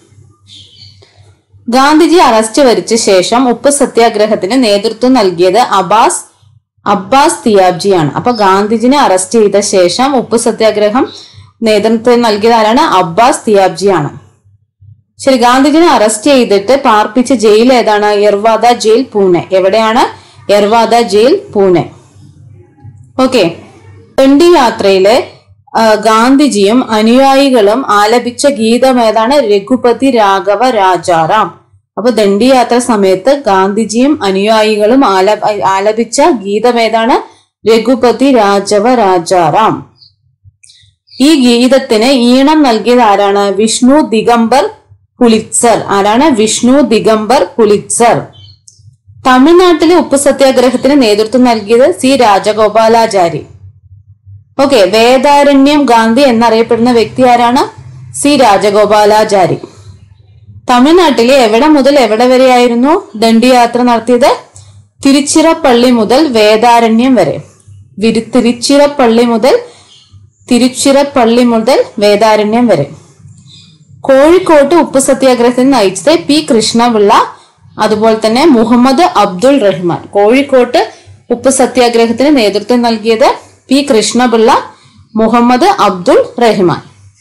ഗാന്ധിജി അറസ്റ്റ് വരിച്ച ശേഷം ഉപ്പ് സത്യാഗ്രഹത്തിന് നേതൃത്വം നൽകിയത് അബ്ബാസ് അബ്ബാസ് തിയാബ്ജിയാണ് അപ്പൊ ഗാന്ധിജിനെ അറസ്റ്റ് ചെയ്ത ശേഷം ഉപ്പ് സത്യാഗ്രഹം നേതൃത്വം നൽകിയത് ആരാണ് അബ്ബാസ് തിയാബ്ജിയാണ് ശരി ഗാന്ധിജിനെ അറസ്റ്റ് ചെയ്തിട്ട് പാർപ്പിച്ച ജയിൽ ഏതാണ് യർവാദ ജയിൽ പൂനെ എവിടെയാണ് യർവാദ ജയിൽ പൂനെ ഓക്കെ ദണ്ഡി യാത്രയിലെ ആ, ഗാന്ധിജിയും അനുയായികളും ആലപിച്ച ഗീതം ഏതാണ് രഘുപതി രാഘവ രാജാറാം അപ്പൊ ദണ്ഡി യാത്ര സമയത്ത് ഗാന്ധിജിയും അനുയായികളും ആല ആലപിച്ച ഗീതം ഏതാണ് രഘുപതി രാജവ രാജാറാം ഈ ഗീതത്തിന് ഈണം നൽകിയത് ആരാണ് വിഷ്ണു ദിഗംബർ പുലിത്സർ ആരാണ് വിഷ്ണു ദിഗംബർ പുലിത്സർ തമിഴ്നാട്ടിലെ ഉപ്പ് സത്യാഗ്രഹത്തിന് നേതൃത്വം നൽകിയത് സി രാജഗോപാലാചാരി ഓക്കെ വേദാരണ്യം ഗാന്ധി എന്നറിയപ്പെടുന്ന വ്യക്തി ആരാണ് സി രാജഗോപാലാചാരി തമിഴ്നാട്ടിലെ എവിടെ മുതൽ എവിടെ വരെയായിരുന്നു ദണ്ഡിയാത്ര നടത്തിയത് തിരുച്ചിറപ്പള്ളി മുതൽ വേദാരണ്യം വരെ വിരു- തിരുച്ചിറപ്പള്ളി മുതൽ തിരുച്ചിറപ്പള്ളി മുതൽ വേദാരണ്യം വരെ കോഴിക്കോട്ട് ഉപ്പ് സത്യാഗ്രഹത്തിന് നയിച്ചത് പി കൃഷ്ണപിള്ള അതുപോലെ തന്നെ മുഹമ്മദ് അബ്ദുൾ റഹ്മാൻ കോഴിക്കോട്ട് ഉപ്പ് സത്യാഗ്രഹത്തിന് നേതൃത്വം നൽകിയത് പി കൃഷ്ണപിള്ള മുഹമ്മദ് അബ്ദുൾ റഹ്മാൻ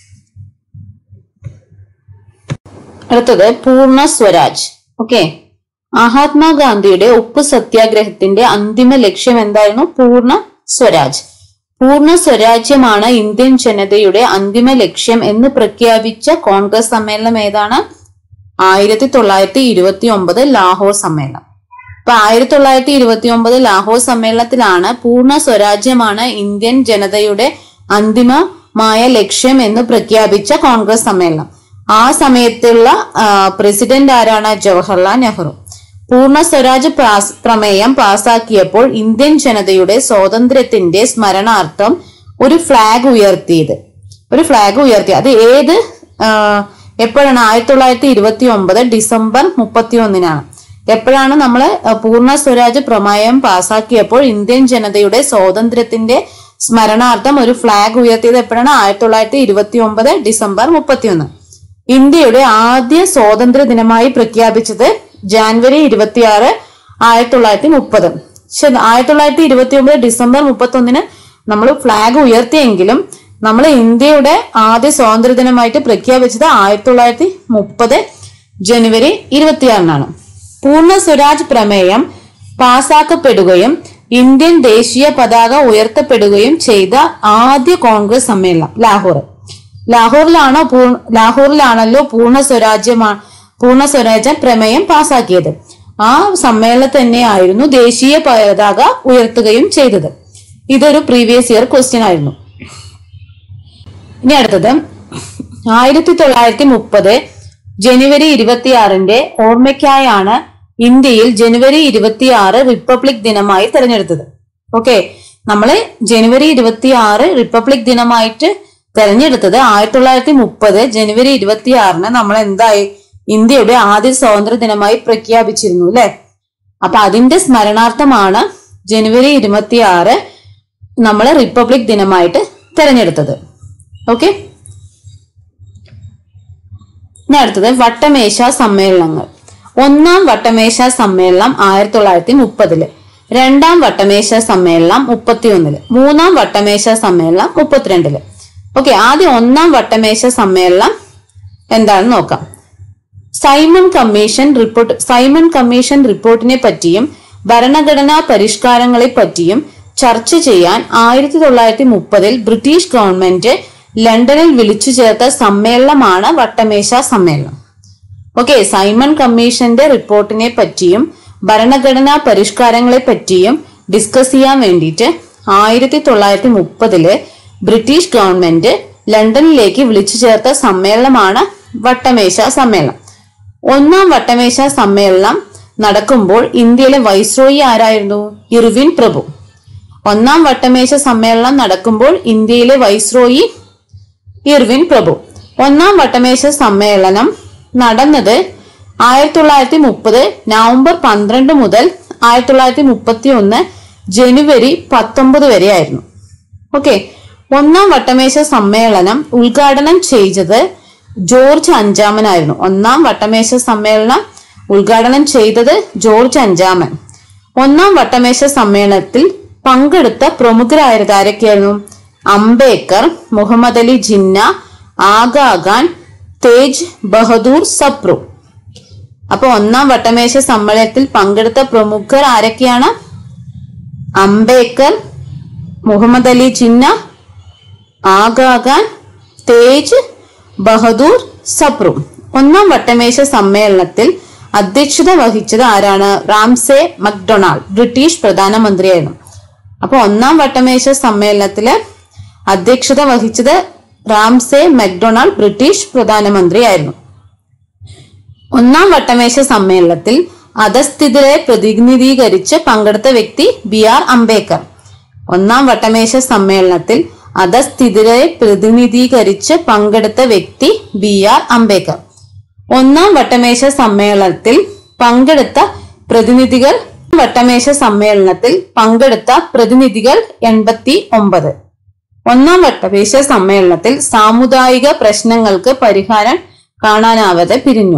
അടുത്തത് പൂർണ്ണ സ്വരാജ് ഓക്കെ മഹാത്മാഗാന്ധിയുടെ ഉപ്പ് സത്യാഗ്രഹത്തിന്റെ അന്തിമ ലക്ഷ്യം എന്തായിരുന്നു പൂർണ്ണ സ്വരാജ് പൂർണ്ണ സ്വരാജ്യമാണ് ഇന്ത്യൻ ജനതയുടെ അന്തിമ ലക്ഷ്യം എന്ന് പ്രഖ്യാപിച്ച കോൺഗ്രസ് സമ്മേളനം ഏതാണ് ആയിരത്തി തൊള്ളായിരത്തി ഇരുപത്തി ഒമ്പത് ലാഹോർ സമ്മേളനം അപ്പൊ ആയിരത്തി തൊള്ളായിരത്തി ഇരുപത്തി ഒമ്പത് ലാഹോർ സമ്മേളനത്തിലാണ് പൂർണ്ണ സ്വരാജ്യമാണ് ഇന്ത്യൻ ജനതയുടെ അന്തിമമായ ലക്ഷ്യം എന്ന് പ്രഖ്യാപിച്ച കോൺഗ്രസ് സമ്മേളനം ആ സമയത്തുള്ള ആ, പ്രസിഡന്റ് ആരാണ് ജവഹർലാൽ നെഹ്റു പൂർണ്ണ സ്വരാജ് പ്രാസ്- പ്രമേയം പാസാക്കിയപ്പോൾ ഇന്ത്യൻ ജനതയുടെ സ്വാതന്ത്ര്യത്തിന്റെ സ്മരണാർത്ഥം ഒരു ഫ്ലാഗ് ഉയർത്തിയത് ഒരു ഫ്ലാഗ് ഉയർത്തി അത് ഏത് ആ, എപ്പോഴാണ് ആയിരത്തി തൊള്ളായിരത്തി ഇരുപത്തി ഒമ്പത് ഡിസംബർ മുപ്പത്തി ഒന്നിനാണ് എപ്പോഴാണ് നമ്മൾ പൂർണ്ണ സ്വരാജ് പ്രമേയം പാസാക്കിയപ്പോൾ ഇന്ത്യൻ ജനതയുടെ സ്വാതന്ത്ര്യത്തിന്റെ സ്മരണാർത്ഥം ഒരു ഫ്ലാഗ് ഉയർത്തിയത് എപ്പോഴാണ് ആയിരത്തി തൊള്ളായിരത്തി ഇരുപത്തി ഒമ്പത് ഡിസംബർ മുപ്പത്തിയൊന്ന് ഇന്ത്യയുടെ ആദ്യ സ്വാതന്ത്ര്യ ദിനമായി പ്രഖ്യാപിച്ചത് ജാനുവരി ഇരുപത്തിയാറ് ആയിരത്തി തൊള്ളായിരത്തി മുപ്പത് ശരി ആയിരത്തി തൊള്ളായിരത്തി ഇരുപത്തി ഒമ്പത് ഡിസംബർ മുപ്പത്തി ഒന്നിന് നമ്മൾ ഫ്ലാഗ് ഉയർത്തിയെങ്കിലും നമ്മൾ ഇന്ത്യയുടെ ആദ്യ സ്വാതന്ത്ര്യ ദിനമായിട്ട് പ്രഖ്യാപിച്ചത് ആയിരത്തി തൊള്ളായിരത്തി മുപ്പത് ജനുവരി ഇരുപത്തിയാറിനാണ് പൂർണ്ണ സ്വരാജ് പ്രമേയം പാസാക്കപ്പെടുകയും ഇന്ത്യൻ ദേശീയ പതാക ഉയർത്തപ്പെടുകയും ചെയ്ത ആദ്യ കോൺഗ്രസ് സമ്മേളനം ലാഹോർ ലാഹോറിലാണോ പൂർ- ലാഹോറിലാണല്ലോ പൂർണ്ണ സ്വരാജ്യമാ പൂർണ്ണ സ്വരാജ്യ പ്രമേയം പാസാക്കിയത് ആ സമ്മേളനം തന്നെയായിരുന്നു ദേശീയ പതാക ഉയർത്തുകയും ചെയ്തത് ഇതൊരു പ്രീവിയസ് ഇയർ ക്വസ്റ്റ്യൻ ആയിരുന്നു ഇനി അടുത്തത് ആയിരത്തി തൊള്ളായിരത്തി മുപ്പത് ജനുവരി ഇരുപത്തിയാറിന്റെ ഓർമ്മയ്ക്കായാണ് ഇന്ത്യയിൽ ജനുവരി ഇരുപത്തിയാറ് റിപ്പബ്ലിക് ദിനമായി തെരഞ്ഞെടുത്തത് ഓക്കെ നമ്മള് ജനുവരി ഇരുപത്തിയാറ് റിപ്പബ്ലിക് ദിനമായിട്ട് തെരഞ്ഞെടുത്തത് ആയിരത്തി തൊള്ളായിരത്തി മുപ്പത് ജനുവരി ഇരുപത്തിയാറിന് നമ്മൾ എന്തായി ഇന്ത്യയുടെ ആദ്യ സ്വാതന്ത്ര്യ ദിനമായി പ്രഖ്യാപിച്ചിരുന്നു അല്ലെ അപ്പൊ അതിന്റെ സ്മരണാർത്ഥമാണ് ജനുവരി ഇരുപത്തിയാറ് നമ്മൾ റിപ്പബ്ലിക് ദിനമായിട്ട് തെരഞ്ഞെടുത്തത് ഓക്കെ ഇനി അടുത്തത് വട്ടമേശ സമ്മേളനങ്ങൾ ഒന്നാം വട്ടമേശ സമ്മേളനം ആയിരത്തി തൊള്ളായിരത്തി മുപ്പതില് രണ്ടാം വട്ടമേശ സമ്മേളനം മുപ്പത്തിയൊന്നില് മൂന്നാം വട്ടമേശ സമ്മേളനം മുപ്പത്തിരണ്ടില് ഓക്കെ ആദ്യം ഒന്നാം വട്ടമേശ സമ്മേളനം എന്താണെന്ന് നോക്കാം Simon commission report Simon commission റിപ്പോർട്ടിനെ പറ്റിയും ഭരണഘടനാ പരിഷ്കാരങ്ങളെ പറ്റിയും ചർച്ച ചെയ്യാൻ ആയിരത്തി തൊള്ളായിരത്തി മുപ്പതിൽ ബ്രിട്ടീഷ് ഗവൺമെന്റ് ലണ്ടനിൽ വിളിച്ചു ചേർത്ത സമ്മേളനമാണ് വട്ടമേശ സമ്മേളനം ഓക്കെ സൈമൺ കമ്മീഷന്റെ റിപ്പോർട്ടിനെ പറ്റിയും ഭരണഘടനാ പരിഷ്കാരങ്ങളെ പറ്റിയും ഡിസ്കസ് ചെയ്യാൻ വേണ്ടിയിട്ട് ആയിരത്തി തൊള്ളായിരത്തി മുപ്പതില് ബ്രിട്ടീഷ് ഗവൺമെന്റ് ലണ്ടനിലേക്ക് വിളിച്ചു ചേർത്ത സമ്മേളനമാണ് വട്ടമേശ സമ്മേളനം ഒന്നാം വട്ടമേശ സമ്മേളനം നടക്കുമ്പോൾ ഇന്ത്യയിലെ വൈസ്രോയി ആരായിരുന്നു ഇർവിൻ പ്രഭു ഒന്നാം വട്ടമേശ സമ്മേളനം നടക്കുമ്പോൾ ഇന്ത്യയിലെ വൈസ്രോയി ഇർവിൻ പ്രഭു ഒന്നാം വട്ടമേശ സമ്മേളനം നടന്നത് ആയിരത്തി തൊള്ളായിരത്തി മുപ്പത് നവംബർ പന്ത്രണ്ട് മുതൽ ആയിരത്തി തൊള്ളായിരത്തി മുപ്പത്തി ഒന്ന് ജനുവരി പത്തൊമ്പത് വരെ ആയിരുന്നു ഓക്കെ ഒന്നാം വട്ടമേശ സമ്മേളനം ഉദ്ഘാടനം ചെയ്തത് ജോർജ് അഞ്ചാമനായിരുന്നു ഒന്നാം വട്ടമേശ സമ്മേളനം ഉദ്ഘാടനം ചെയ്തത് ജോർജ് അഞ്ചാമൻ ഒന്നാം വട്ടമേശ സമ്മേളനത്തിൽ പങ്കെടുത്ത പ്രമുഖരായത് ആരൊക്കെയായിരുന്നു അംബേദ്കർ മുഹമ്മദ് അലി ജിന്ന ആഗാ ഖാൻ തേജ് ബഹദൂർ സപ്രു അപ്പൊ ഒന്നാം വട്ടമേശ സമ്മേളനത്തിൽ പങ്കെടുത്ത പ്രമുഖർ ആരൊക്കെയാണ് അംബേദ്കർ മുഹമ്മദ് അലി ജിന്ന ആഗാ ഖാൻ തേജ് ബഹദൂർ സപ്രു ഒന്നാം വട്ടമേശ സമ്മേളനത്തിൽ അധ്യക്ഷത വഹിച്ചത് ആരാണ് റാംസെ മക്ഡൊണാൾഡ് ബ്രിട്ടീഷ് പ്രധാനമന്ത്രിയായിരുന്നു അപ്പൊ ഒന്നാം വട്ടമേശ സമ്മേളനത്തില് അധ്യക്ഷത വഹിച്ചത് റാംസെ മക്ഡൊണാൾഡ് ബ്രിട്ടീഷ് പ്രധാനമന്ത്രിയായിരുന്നു ഒന്നാം വട്ടമേശ സമ്മേളനത്തിൽ അധസ്ഥിതരെ പ്രതിനിധീകരിച്ച് പങ്കെടുത്ത വ്യക്തി ബി ആർ അംബേദ്കർ ഒന്നാം വട്ടമേശ സമ്മേളനത്തിൽ അധസ്ഥിതരെ പ്രതിനിധീകരിച്ച് പങ്കെടുത്ത വ്യക്തി ബി ആർ അംബേദ്കർ ഒന്നാം വട്ടമേശ സമ്മേളനത്തിൽ പങ്കെടുത്ത പ്രതിനിധികൾ വട്ടമേശ സമ്മേളനത്തിൽ പങ്കെടുത്ത പ്രതിനിധികൾ എൺപത്തി ഒമ്പത് ഒന്നാം വട്ടമേശ സമ്മേളനത്തിൽ സാമുദായിക പ്രശ്നങ്ങൾക്ക് പരിഹാരം കാണാനാവാതെ പിരിഞ്ഞു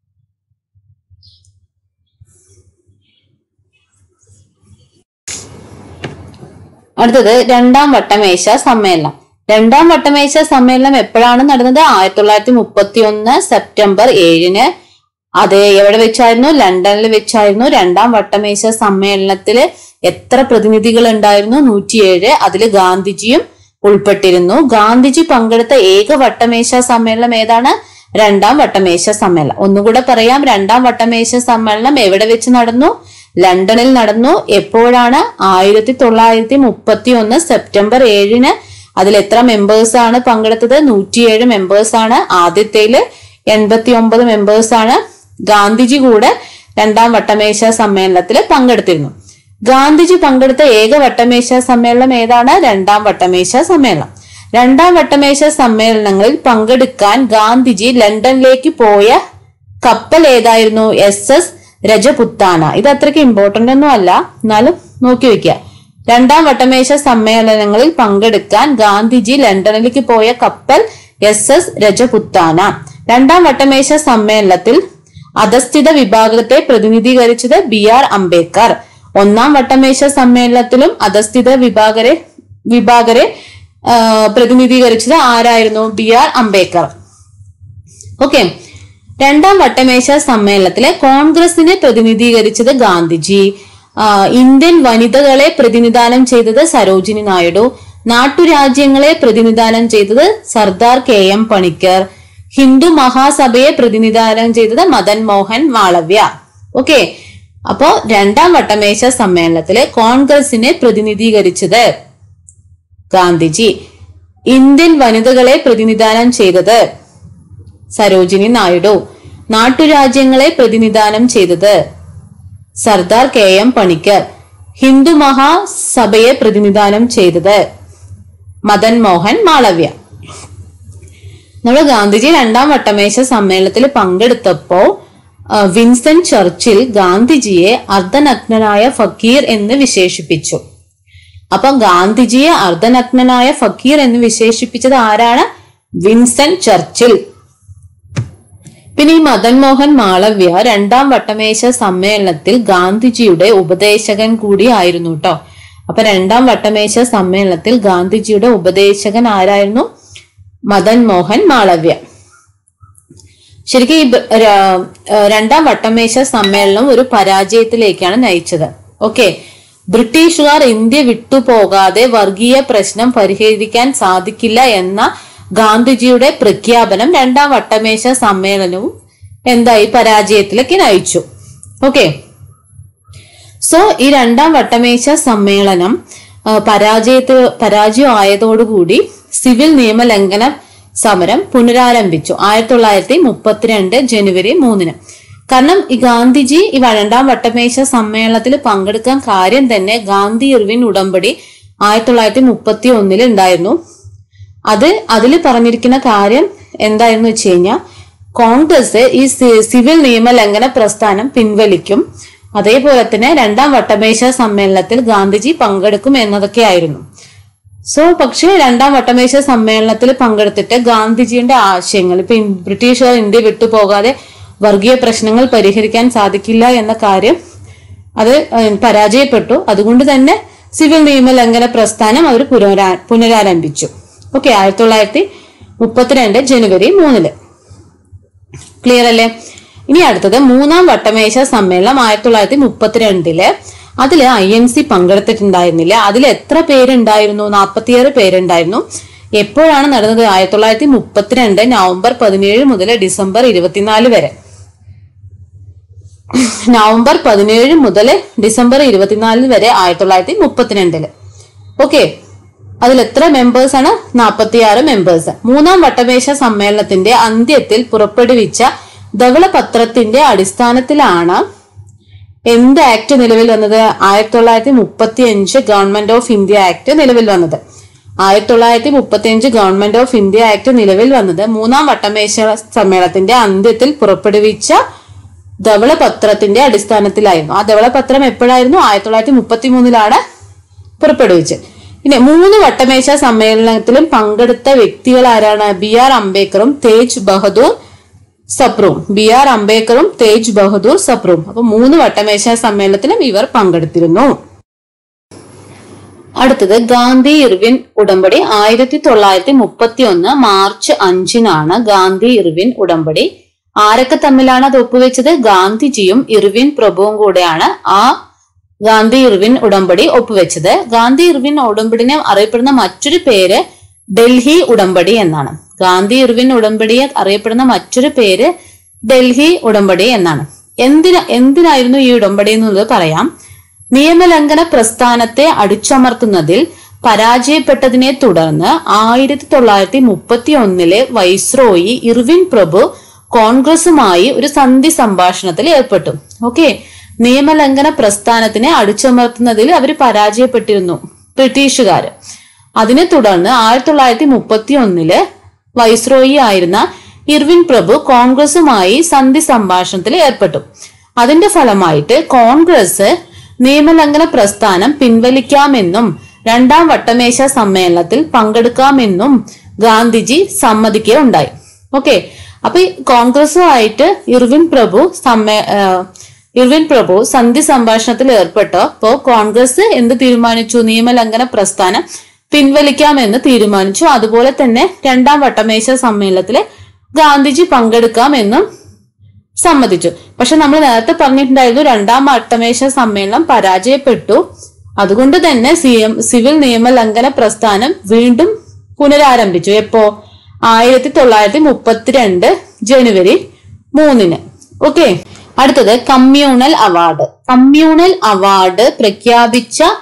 അടുത്തത് രണ്ടാം വട്ടമേശ സമ്മേളനം രണ്ടാം വട്ടമേശ സമ്മേളനം എപ്പോഴാണ് നടന്നത് ആയിരത്തി തൊള്ളായിരത്തി മുപ്പത്തി ഒന്ന് സെപ്റ്റംബർ ഏഴിന് അത് എവിടെ വെച്ചായിരുന്നു ലണ്ടനിൽ വെച്ചായിരുന്നു രണ്ടാം വട്ടമേശ സമ്മേളനത്തില് എത്ര പ്രതിനിധികൾ ഉണ്ടായിരുന്നു നൂറ്റിയേഴ് അതിൽ ഗാന്ധിജിയും ഉൾപ്പെട്ടിരുന്നു ഗാന്ധിജി പങ്കെടുത്ത ഏക വട്ടമേശ സമ്മേളനം ഏതാണ് രണ്ടാം വട്ടമേശ സമ്മേളനം ഒന്നുകൂടെ പറയാം രണ്ടാം വട്ടമേശ സമ്മേളനം എവിടെ വെച്ച് നടന്നു ലണ്ടനിൽ നടന്നു എപ്പോഴാണ് ആയിരത്തി തൊള്ളായിരത്തി മുപ്പത്തി ഒന്ന് സെപ്റ്റംബർ ഏഴിന് അതിൽ എത്ര മെമ്പേഴ്സ് ആണ് പങ്കെടുത്തത് നൂറ്റിയേഴ് മെമ്പേഴ്സ് ആണ് ആദ്യത്തേല് എൺപത്തി ഒമ്പത് മെമ്പേഴ്സ് ആണ് ഗാന്ധിജി കൂടെ രണ്ടാം വട്ടമേശ സമ്മേളനത്തിൽ പങ്കെടുത്തിരുന്നു ഗാന്ധിജി പങ്കെടുത്ത ഏക വട്ടമേശ സമ്മേളനം ഏതാണ് രണ്ടാം വട്ടമേശ സമ്മേളനം രണ്ടാം വട്ടമേശ സമ്മേളനങ്ങളിൽ പങ്കെടുക്കാൻ ഗാന്ധിജി ലണ്ടനിലേക്ക് പോയ കപ്പൽ ഏതായിരുന്നു എസ് എസ് രജപുത്താന ഇത് അത്രയ്ക്ക് ഇമ്പോർട്ടന്റ് ഒന്നും അല്ല എന്നാലും നോക്കി വെക്കുക രണ്ടാം വട്ടമേശ സമ്മേളനങ്ങളിൽ പങ്കെടുക്കാൻ ഗാന്ധിജി ലണ്ടനിലേക്ക് പോയ കപ്പൽ എസ് എസ് രജപുത്താന രണ്ടാം വട്ടമേശ സമ്മേളനത്തിൽ അധസ്ഥിത വിഭാഗത്തെ പ്രതിനിധീകരിച്ചത് ബി ആർ അംബേദ്കർ ഒന്നാം വട്ടമേശ സമ്മേളനത്തിലും അധസ്ഥിത വിഭാഗരെ വിഭാഗരെ ആ, പ്രതിനിധീകരിച്ചത് ആരായിരുന്നു ബി ആർ അംബേദ്കർ ഓക്കെ രണ്ടാം വട്ടമേശ സമ്മേളനത്തിലെ കോൺഗ്രസിനെ പ്രതിനിധീകരിച്ചത് ഗാന്ധിജി ആ, ഇന്ത്യൻ വനിതകളെ പ്രതിനിധാനം ചെയ്തത് സരോജിനി നായിഡു നാട്ടുരാജ്യങ്ങളെ പ്രതിനിധാനം ചെയ്തത് സർദാർ കെ എം പണിക്കർ ഹിന്ദു മഹാസഭയെ പ്രതിനിധാനം ചെയ്തത് മദൻ മോഹൻ മാളവ്യ ഓക്കെ അപ്പോ രണ്ടാം വട്ടമേശ സമ്മേളനത്തിലെ കോൺഗ്രസിനെ പ്രതിനിധീകരിച്ചത് ഗാന്ധിജി ഇന്ത്യൻ വനിതകളെ പ്രതിനിധാനം ചെയ്തത് സരോജിനി നായിഡു നാട്ടുരാജ്യങ്ങളെ പ്രതിനിധാനം ചെയ്തത് സർദാർ കെ എം പണിക്കർ ഹിന്ദു മഹാസഭയെ പ്രതിനിധാനം ചെയ്തത് മദൻ മോഹൻ മാളവ്യ നമ്മൾ ഗാന്ധിജി രണ്ടാം വട്ടമേശ സമ്മേളനത്തിൽ പങ്കെടുത്തപ്പോ ആ, വിൻസ്റ്റൺ ചർച്ചിൽ ഗാന്ധിജിയെ അർദ്ധനഗ്നനായ ഫക്കീർ എന്ന് വിശേഷിപ്പിച്ചു അപ്പൊ ഗാന്ധിജിയെ അർദ്ധനഗ്നനായ ഫക്കീർ എന്ന് വിശേഷിപ്പിച്ചത് ആരാണ് വിൻസ്റ്റൺ ചർച്ചിൽ പിന്നെ ഈ മദൻ മോഹൻ മാളവ്യ രണ്ടാം വട്ടമേശ സമ്മേളനത്തിൽ ഗാന്ധിജിയുടെ ഉപദേശകൻ കൂടി ആയിരുന്നു കേട്ടോ അപ്പൊ രണ്ടാം വട്ടമേശ സമ്മേളനത്തിൽ ഗാന്ധിജിയുടെ ഉപദേശകൻ ആരായിരുന്നു മദൻ മോഹൻ മാളവ്യ ശരിക്കും ഈ ബ- ര- ഏഹ് രണ്ടാം വട്ടമേശ സമ്മേളനം ഒരു പരാജയത്തിലേക്കാണ് നയിച്ചത് ഓക്കെ ബ്രിട്ടീഷുകാർ ഇന്ത്യ വിട്ടുപോകാതെ വർഗീയ പ്രശ്നം പരിഹരിക്കാൻ സാധിക്കില്ല എന്ന ഗാന്ധിജിയുടെ പ്രഖ്യാപനം രണ്ടാം വട്ടമേശ സമ്മേളനവും എന്തായി പരാജയത്തിലേക്ക് നയിച്ചു ഓക്കെ സോ ഈ രണ്ടാം വട്ടമേശ സമ്മേളനം ആ, പരാജയത്ത് പരാജയം ആയതോടുകൂടി സിവിൽ നിയമലംഘന സമരം പുനരാരംഭിച്ചു ആയിരത്തി തൊള്ളായിരത്തി മുപ്പത്തിരണ്ട് ജനുവരി മൂന്നിന് കാരണം ഈ ഗാന്ധിജി ഈ രണ്ടാം വട്ടമേശ സമ്മേളനത്തിൽ പങ്കെടുക്കാൻ കാര്യം തന്നെ ഗാന്ധി ഇർവിൻ ഉടമ്പടി ആയിരത്തി തൊള്ളായിരത്തി മുപ്പത്തി ഒന്നിൽ ഉണ്ടായിരുന്നു അത് അതിൽ പറഞ്ഞിരിക്കുന്ന കാര്യം എന്തായിരുന്നു വെച്ച് കഴിഞ്ഞാൽ കോൺഗ്രസ് ഈ സി- സിവിൽ നിയമലംഘന പ്രസ്ഥാനം പിൻവലിക്കും അതേപോലെ തന്നെ രണ്ടാം വട്ടമേശ സമ്മേളനത്തിൽ ഗാന്ധിജി പങ്കെടുക്കും എന്നതൊക്കെയായിരുന്നു സോ പക്ഷേ രണ്ടാം വട്ടമേശ സമ്മേളനത്തിൽ പങ്കെടുത്തിട്ട് ഗാന്ധിജിയുടെ ആശയങ്ങൾ ഇപ്പൊ ഇൻ- ബ്രിട്ടീഷുകാർ ഇന്ത്യ വിട്ടുപോകാതെ വർഗീയ പ്രശ്നങ്ങൾ പരിഹരിക്കാൻ സാധിക്കില്ല എന്ന കാര്യം അത് ഏഹ്, പരാജയപ്പെട്ടു അതുകൊണ്ട് തന്നെ സിവിൽ നിയമലംഘന പ്രസ്ഥാനം അവർ പുനരാ പുനരാരംഭിച്ചു ഓക്കെ ആയിരത്തി തൊള്ളായിരത്തി മുപ്പത്തിരണ്ട് ജനുവരി മൂന്നില് ക്ലിയർ അല്ലേ ഇനി അടുത്തത് മൂന്നാം വട്ടമേശ സമ്മേളനം ആയിരത്തി തൊള്ളായിരത്തി മുപ്പത്തിരണ്ടില് അതിൽ ഐ എൻ സി പങ്കെടുത്തിട്ടുണ്ടായിരുന്നില്ല അതിൽ എത്ര പേരുണ്ടായിരുന്നു നാൽപ്പത്തിയേഴ് പേരുണ്ടായിരുന്നു എപ്പോഴാണ് നടന്നത് ആയിരത്തി തൊള്ളായിരത്തി മുപ്പത്തിരണ്ട് നവംബർ പതിനേഴ് മുതൽ ഡിസംബർ ഇരുപത്തിനാല് വരെ നവംബർ പതിനേഴ് മുതൽ ഡിസംബർ ഇരുപത്തിനാല് വരെ ആയിരത്തി തൊള്ളായിരത്തി മുപ്പത്തിരണ്ടില് ഓക്കെ അതിൽ എത്ര മെമ്പേഴ്സ് ആണ് നാൽപ്പത്തിയാറ് മെമ്പേഴ്സ് മൂന്നാം വട്ടമേശ സമ്മേളനത്തിന്റെ അന്ത്യത്തിൽ പുറപ്പെടുവിച്ച ധവളപത്രത്തിന്റെ അടിസ്ഥാനത്തിലാണ് എന്ത് ആക്ട് നിലവിൽ വന്നത് ആയിരത്തി തൊള്ളായിരത്തി മുപ്പത്തി അഞ്ച് ഗവൺമെന്റ് ഓഫ് ഇന്ത്യ ആക്ട് നിലവിൽ വന്നത് ആയിരത്തി തൊള്ളായിരത്തി മുപ്പത്തി അഞ്ച് ഗവൺമെന്റ് ഓഫ് ഇന്ത്യ ആക്ട് നിലവിൽ വന്നത് മൂന്നാം വട്ടമേശ സമ്മേളനത്തിന്റെ അന്ത്യത്തിൽ പുറപ്പെടുവിച്ച ധവളപത്രത്തിന്റെ അടിസ്ഥാനത്തിലായിരുന്നു ആ ധവളപത്രം എപ്പോഴായിരുന്നു ആയിരത്തി തൊള്ളായിരത്തി മുപ്പത്തി മൂന്നിലാണ് പുറപ്പെടുവിച്ചത് പിന്നെ മൂന്ന് വട്ടമേശ സമ്മേളനത്തിലും പങ്കെടുത്ത വ്യക്തികൾ ആരാണ് ബി ആർ അംബേദ്കറും തേജ് ബഹദൂർ സപ്രൂം ബി ആർ അംബേദ്കറും തേജ് ബഹദൂർ സപ്രൂം അപ്പൊ മൂന്ന് വട്ടമേശ സമ്മേളനത്തിലും ഇവർ പങ്കെടുത്തിരുന്നു അടുത്തത് ഗാന്ധി ഇർവിൻ ഉടമ്പടി ആയിരത്തി തൊള്ളായിരത്തി മുപ്പത്തി ഒന്ന് മാർച്ച് അഞ്ചിനാണ് ഗാന്ധി ഇർവിൻ ഉടമ്പടി ആരൊക്കെ തമ്മിലാണ് അത് ഒപ്പുവെച്ചത് ഗാന്ധിജിയും ഇർവിൻ പ്രഭുവും കൂടെയാണ് ആ ഗാന്ധി ഇർവിൻ ഉടമ്പടി ഒപ്പുവെച്ചത് ഗാന്ധി ഇർവിൻ ഉടമ്പടിനെ അറിയപ്പെടുന്ന മറ്റൊരു പേര് ഡൽഹി ഉടമ്പടി എന്നാണ് ഗാന്ധി ഇർവിൻ ഉടമ്പടിയെ അറിയപ്പെടുന്ന മറ്റൊരു പേര് ഡൽഹി ഉടമ്പടി എന്നാണ് എന്തിന എന്തിനായിരുന്നു ഈ ഉടമ്പടി എന്നുള്ളത് പറയാം നിയമലംഘന പ്രസ്ഥാനത്തെ അടിച്ചമർത്തുന്നതിൽ പരാജയപ്പെട്ടതിനെ തുടർന്ന് ആയിരത്തി തൊള്ളായിരത്തി മുപ്പത്തി ഒന്നിലെ വൈസ്രോയി ഇർവിൻ പ്രഭു കോൺഗ്രസുമായി ഒരു സന്ധി സംഭാഷണത്തിൽ ഏർപ്പെട്ടു ഓക്കെ നിയമലംഘന പ്രസ്ഥാനത്തിനെ അടിച്ചമർത്തുന്നതിൽ അവർ പരാജയപ്പെട്ടിരുന്നു ബ്രിട്ടീഷുകാര് അതിനെ തുടർന്ന് ആയിരത്തി തൊള്ളായിരത്തി മുപ്പത്തി ഒന്നില് വൈസ്രോയി ആയിരുന്ന ഇർവിൻ പ്രഭു കോൺഗ്രസുമായി സന്ധി സംഭാഷണത്തിൽ ഏർപ്പെട്ടു അതിന്റെ ഫലമായിട്ട് കോൺഗ്രസ് നിയമലംഘന പ്രസ്ഥാനം പിൻവലിക്കാമെന്നും രണ്ടാം വട്ടമേശ സമ്മേളനത്തിൽ പങ്കെടുക്കാമെന്നും ഗാന്ധിജി സമ്മതിക്കുകയുണ്ടായി ഓക്കെ അപ്പൊ ഈ കോൺഗ്രസുമായിട്ട് ഇർവിൻ പ്രഭു സമ്മേ ആ, ഇർവിൻ പ്രഭു സന്ധി സംഭാഷണത്തിൽ ഏർപ്പെട്ടപ്പോ കോൺഗ്രസ് എന്ത് തീരുമാനിച്ചു നിയമലംഘന പ്രസ്ഥാനം പിൻവലിക്കാമെന്ന് തീരുമാനിച്ചു അതുപോലെ തന്നെ രണ്ടാം വട്ടമേശ സമ്മേളനത്തില് ഗാന്ധിജി പങ്കെടുക്കാമെന്നും സമ്മതിച്ചു പക്ഷെ നമ്മൾ നേരത്തെ പറഞ്ഞിട്ടുണ്ടായിരുന്നു രണ്ടാം വട്ടമേശ സമ്മേളനം പരാജയപ്പെട്ടു അതുകൊണ്ട് തന്നെ സി എം സിവിൽ നിയമലംഘന പ്രസ്ഥാനം വീണ്ടും പുനരാരംഭിച്ചു എപ്പോ ആയിരത്തി തൊള്ളായിരത്തി മുപ്പത്തിരണ്ട് ജനുവരി മൂന്നിന് ഓക്കെ അടുത്തത് കമ്മ്യൂണൽ അവാർഡ് കമ്മ്യൂണൽ അവാർഡ് പ്രഖ്യാപിച്ച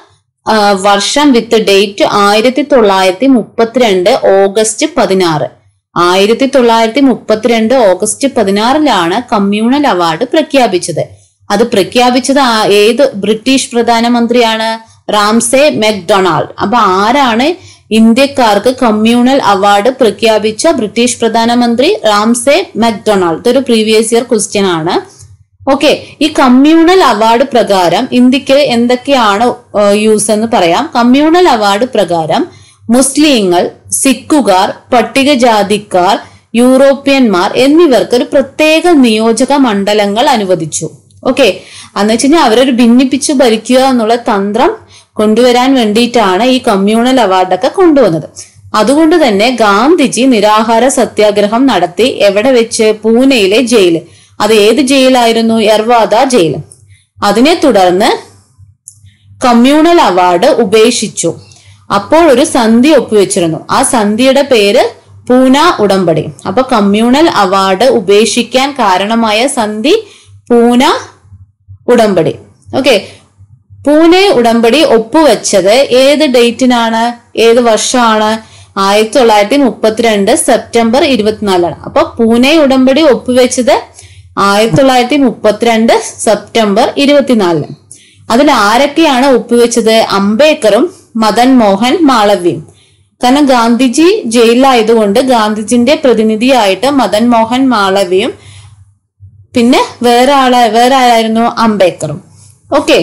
ആ, വർഷം വിത്ത് ഡേറ്റ് ആയിരത്തി തൊള്ളായിരത്തി മുപ്പത്തിരണ്ട് ഓഗസ്റ്റ് പതിനാറ് ആയിരത്തി തൊള്ളായിരത്തി മുപ്പത്തിരണ്ട് ഓഗസ്റ്റ് പതിനാറിലാണ് കമ്മ്യൂണൽ അവാർഡ് പ്രഖ്യാപിച്ചത് അത് പ്രഖ്യാപിച്ചത് ആ- ഏത് ബ്രിട്ടീഷ് പ്രധാനമന്ത്രിയാണ് റാംസെ മെക്ഡൊണാൾഡ് അപ്പൊ ആരാണ് ഇന്ത്യക്കാർക്ക് കമ്മ്യൂണൽ അവാർഡ് പ്രഖ്യാപിച്ച ബ്രിട്ടീഷ് പ്രധാനമന്ത്രി റാംസെ മെക്ഡൊണാൾഡ് ഇതൊരു പ്രീവിയസ് ഇയർ ക്വസ്റ്റ്യൻ ആണ് ഓക്കെ ഈ കമ്മ്യൂണൽ അവാർഡ് പ്രകാരം ഇന്ത്യക്ക് എന്തൊക്കെയാണ് യൂസ് എന്ന് പറയാം കമ്മ്യൂണൽ അവാർഡ് പ്രകാരം മുസ്ലിങ്ങൾ സിഖുകാർ പട്ടികജാതിക്കാർ യൂറോപ്യന്മാർ എന്നിവർക്ക് ഒരു പ്രത്യേക നിയോജക മണ്ഡലങ്ങൾ അനുവദിച്ചു ഓക്കെ എന്ന് വെച്ച് കഴിഞ്ഞാൽ അവരൊരു ഭിന്നിപ്പിച്ച് ഭരിക്കുക എന്നുള്ള തന്ത്രം കൊണ്ടുവരാൻ വേണ്ടിയിട്ടാണ് ഈ കമ്മ്യൂണൽ അവാർഡൊക്കെ കൊണ്ടുവന്നത് അതുകൊണ്ട് തന്നെ ഗാന്ധിജി നിരാഹാര സത്യാഗ്രഹം നടത്തി എവിടെ വെച്ച് പൂനെയിലെ ജയില് അത് ഏത് ജയിലായിരുന്നു എർവാദ ജയിൽ അതിനെ തുടർന്ന് കമ്മ്യൂണൽ അവാർഡ് ഉപേക്ഷിച്ചു അപ്പോൾ ഒരു സന്ധി ഒപ്പുവെച്ചിരുന്നു ആ സന്ധിയുടെ പേര് പൂന ഉടമ്പടി അപ്പൊ കമ്മ്യൂണൽ അവാർഡ് ഉപേക്ഷിക്കാൻ കാരണമായ സന്ധി പൂന ഉടമ്പടി ഓക്കെ പൂനെ ഉടമ്പടി ഒപ്പുവെച്ചത് ഏത് ഡേറ്റിനാണ് ഏത് വർഷമാണ് ആയിരത്തി തൊള്ളായിരത്തി മുപ്പത്തിരണ്ട് സെപ്റ്റംബർ ഇരുപത്തിനാലാണ് അപ്പൊ പൂനെ ഉടമ്പടി ഒപ്പുവെച്ചത് ആയിരത്തി തൊള്ളായിരത്തി മുപ്പത്തിരണ്ട് സെപ്റ്റംബർ ഇരുപത്തിനാലിന് അതിൽ ആരൊക്കെയാണ് ഒപ്പുവെച്ചത് അംബേദ്കറും മദൻ മോഹൻ മാളവ്യയും കാരണം ഗാന്ധിജി ജയിലിലായതുകൊണ്ട് ഗാന്ധിജിന്റെ പ്രതിനിധിയായിട്ട് മദൻ മോഹൻ മാളവ്യയും പിന്നെ വേറെ ആളെ വേറെ ആരായിരുന്നു അംബേദ്കറും ഓക്കെ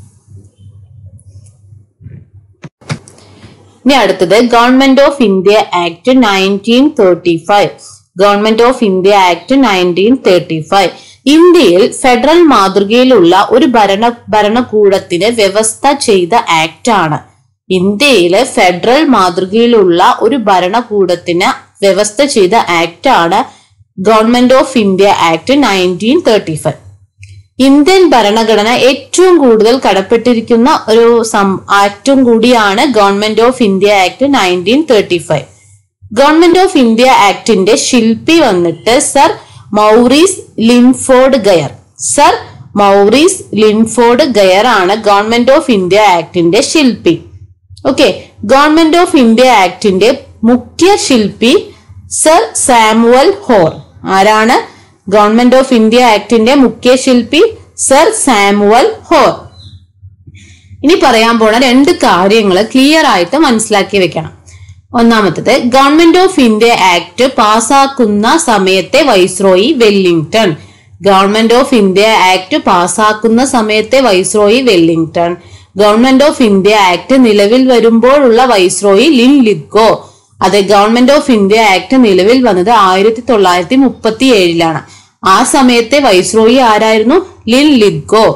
ഇനി അടുത്തത് government of India act nineteen thirty five government of India act nineteen thirty five ഇന്ത്യയിൽ ഫെഡറൽ മാതൃകയിലുള്ള ഒരു ഭരണ ഭരണകൂടത്തിന് വ്യവസ്ഥ ചെയ്ത ആക്ട് ആണ് ഇന്ത്യയിലെ ഫെഡറൽ മാതൃകയിലുള്ള ഒരു ഭരണകൂടത്തിന് വ്യവസ്ഥ ചെയ്ത ആക്ട് ആണ് government of India act nineteen thirty five Indian ഭരണഘടന ഏറ്റവും കൂടുതൽ കടപ്പെട്ടിരിക്കുന്ന ഒരു സം- ആക്ടും കൂടിയാണ് government of India act nineteen thirty five government of India ആക്ടിന്റെ ശില്പി വന്നിട്ട് sir Maurice Linford Gwyer sir Maurice Linford Gwyer ആണ് ഗവൺമെന്റ് ഓഫ് ഇന്ത്യ ആക്ടിന്റെ ശില്പി ഓക്കെ ഗവൺമെന്റ് ഓഫ് ഇന്ത്യ ആക്ടിന്റെ മുഖ്യ ശില്പി സർ സാമുവൽ ഹോർ ആരാണ് ഗവൺമെന്റ് ഓഫ് ഇന്ത്യ ആക്ടിന്റെ മുഖ്യ ശില്പി സർ സാമുവൽ ഹോർ ഇനി പറയാൻ പോണ രണ്ട് കാര്യങ്ങൾ ക്ലിയർ ആയിട്ട് മനസ്സിലാക്കി വെക്കണം ഒന്നാമത്തത് ഗവൺമെന്റ് ഓഫ് ഇന്ത്യ ആക്ട് പാസാക്കുന്ന സമയത്തെ viceroy Willingdon government of India act പാസാക്കുന്ന സമയത്തെ viceroy Willingdon government of India act നിലവിൽ വരുമ്പോഴുള്ള വൈസ്രോയി ലിൻ ലിത്ഗോ അതെ ഗവൺമെന്റ് ഓഫ് ഇന്ത്യ ആക്ട് നിലവിൽ വന്നത് ആയിരത്തി തൊള്ളായിരത്തി മുപ്പത്തി ഏഴിലാണ് ആ സമയത്തെ വൈസ്രോയി ആരായിരുന്നു ലിൻ ലിത്ഗോ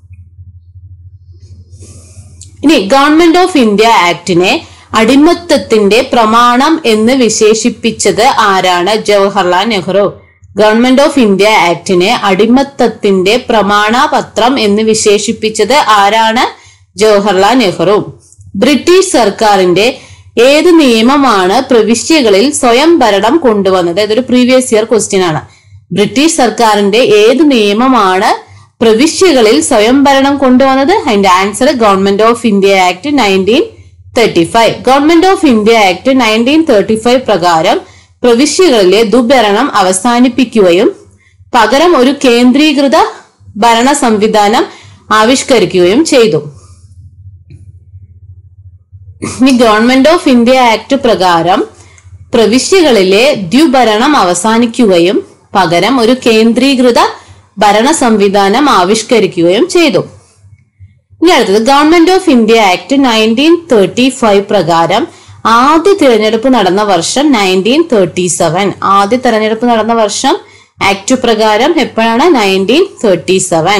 ഇനി ഗവൺമെന്റ് ഓഫ് ഇന്ത്യ ആക്ടിനെ അടിമത്തത്തിന്റെ പ്രമാണം എന്ന് വിശേഷിപ്പിച്ചത് ആരാണ് Jawaharlal Nehru government of India ആക്ടിനെ അടിമത്തത്തിന്റെ പ്രമാണപത്രം എന്ന് വിശേഷിപ്പിച്ചത് ആരാണ് ജവഹർലാൽ നെഹ്റു ബ്രിട്ടീഷ് സർക്കാരിന്റെ ഏത് നിയമമാണ് പ്രവിശ്യകളിൽ സ്വയം ഭരണം കൊണ്ടുവന്നത് ഇതൊരു പ്രീവിയസ് ഇയർ ക്വസ്റ്റ്യൻ ആണ് ബ്രിട്ടീഷ് സർക്കാരിന്റെ ഏത് നിയമമാണ് പ്രവിശ്യകളിൽ സ്വയം ഭരണം കൊണ്ടുവന്നത് അതിന്റെ answer government of India act nineteen thirty five government of India act nineteen thirty five പ്രകാരം പ്രവിശ്യകളിലെ ദുഭരണം അവസാനിപ്പിക്കുകയും പകരം ഒരു കേന്ദ്രീകൃത ഭരണ സംവിധാനം ആവിഷ്കരിക്കുകയും ചെയ്തു ഈ ഗവൺമെന്റ് ഓഫ് ഇന്ത്യ ആക്ട് പ്രകാരം പ്രവിശ്യകളിലെ ദ്വിഭരണം അവസാനിക്കുകയും പകരം ഒരു കേന്ദ്രീകൃത ഭരണ സംവിധാനം ആവിഷ്കരിക്കുകയും ചെയ്തു ഇനി അടുത്തത് government of India act nineteen thirty five പ്രകാരം ആദ്യ തിരഞ്ഞെടുപ്പ് നടന്ന വർഷം നയൻറ്റീൻ തേർട്ടി സെവൻ ആദ്യ തിരഞ്ഞെടുപ്പ് നടന്ന വർഷം ആക്ട് പ്രകാരം എപ്പോഴാണ് നയൻറ്റീൻ തേർട്ടി സെവൻ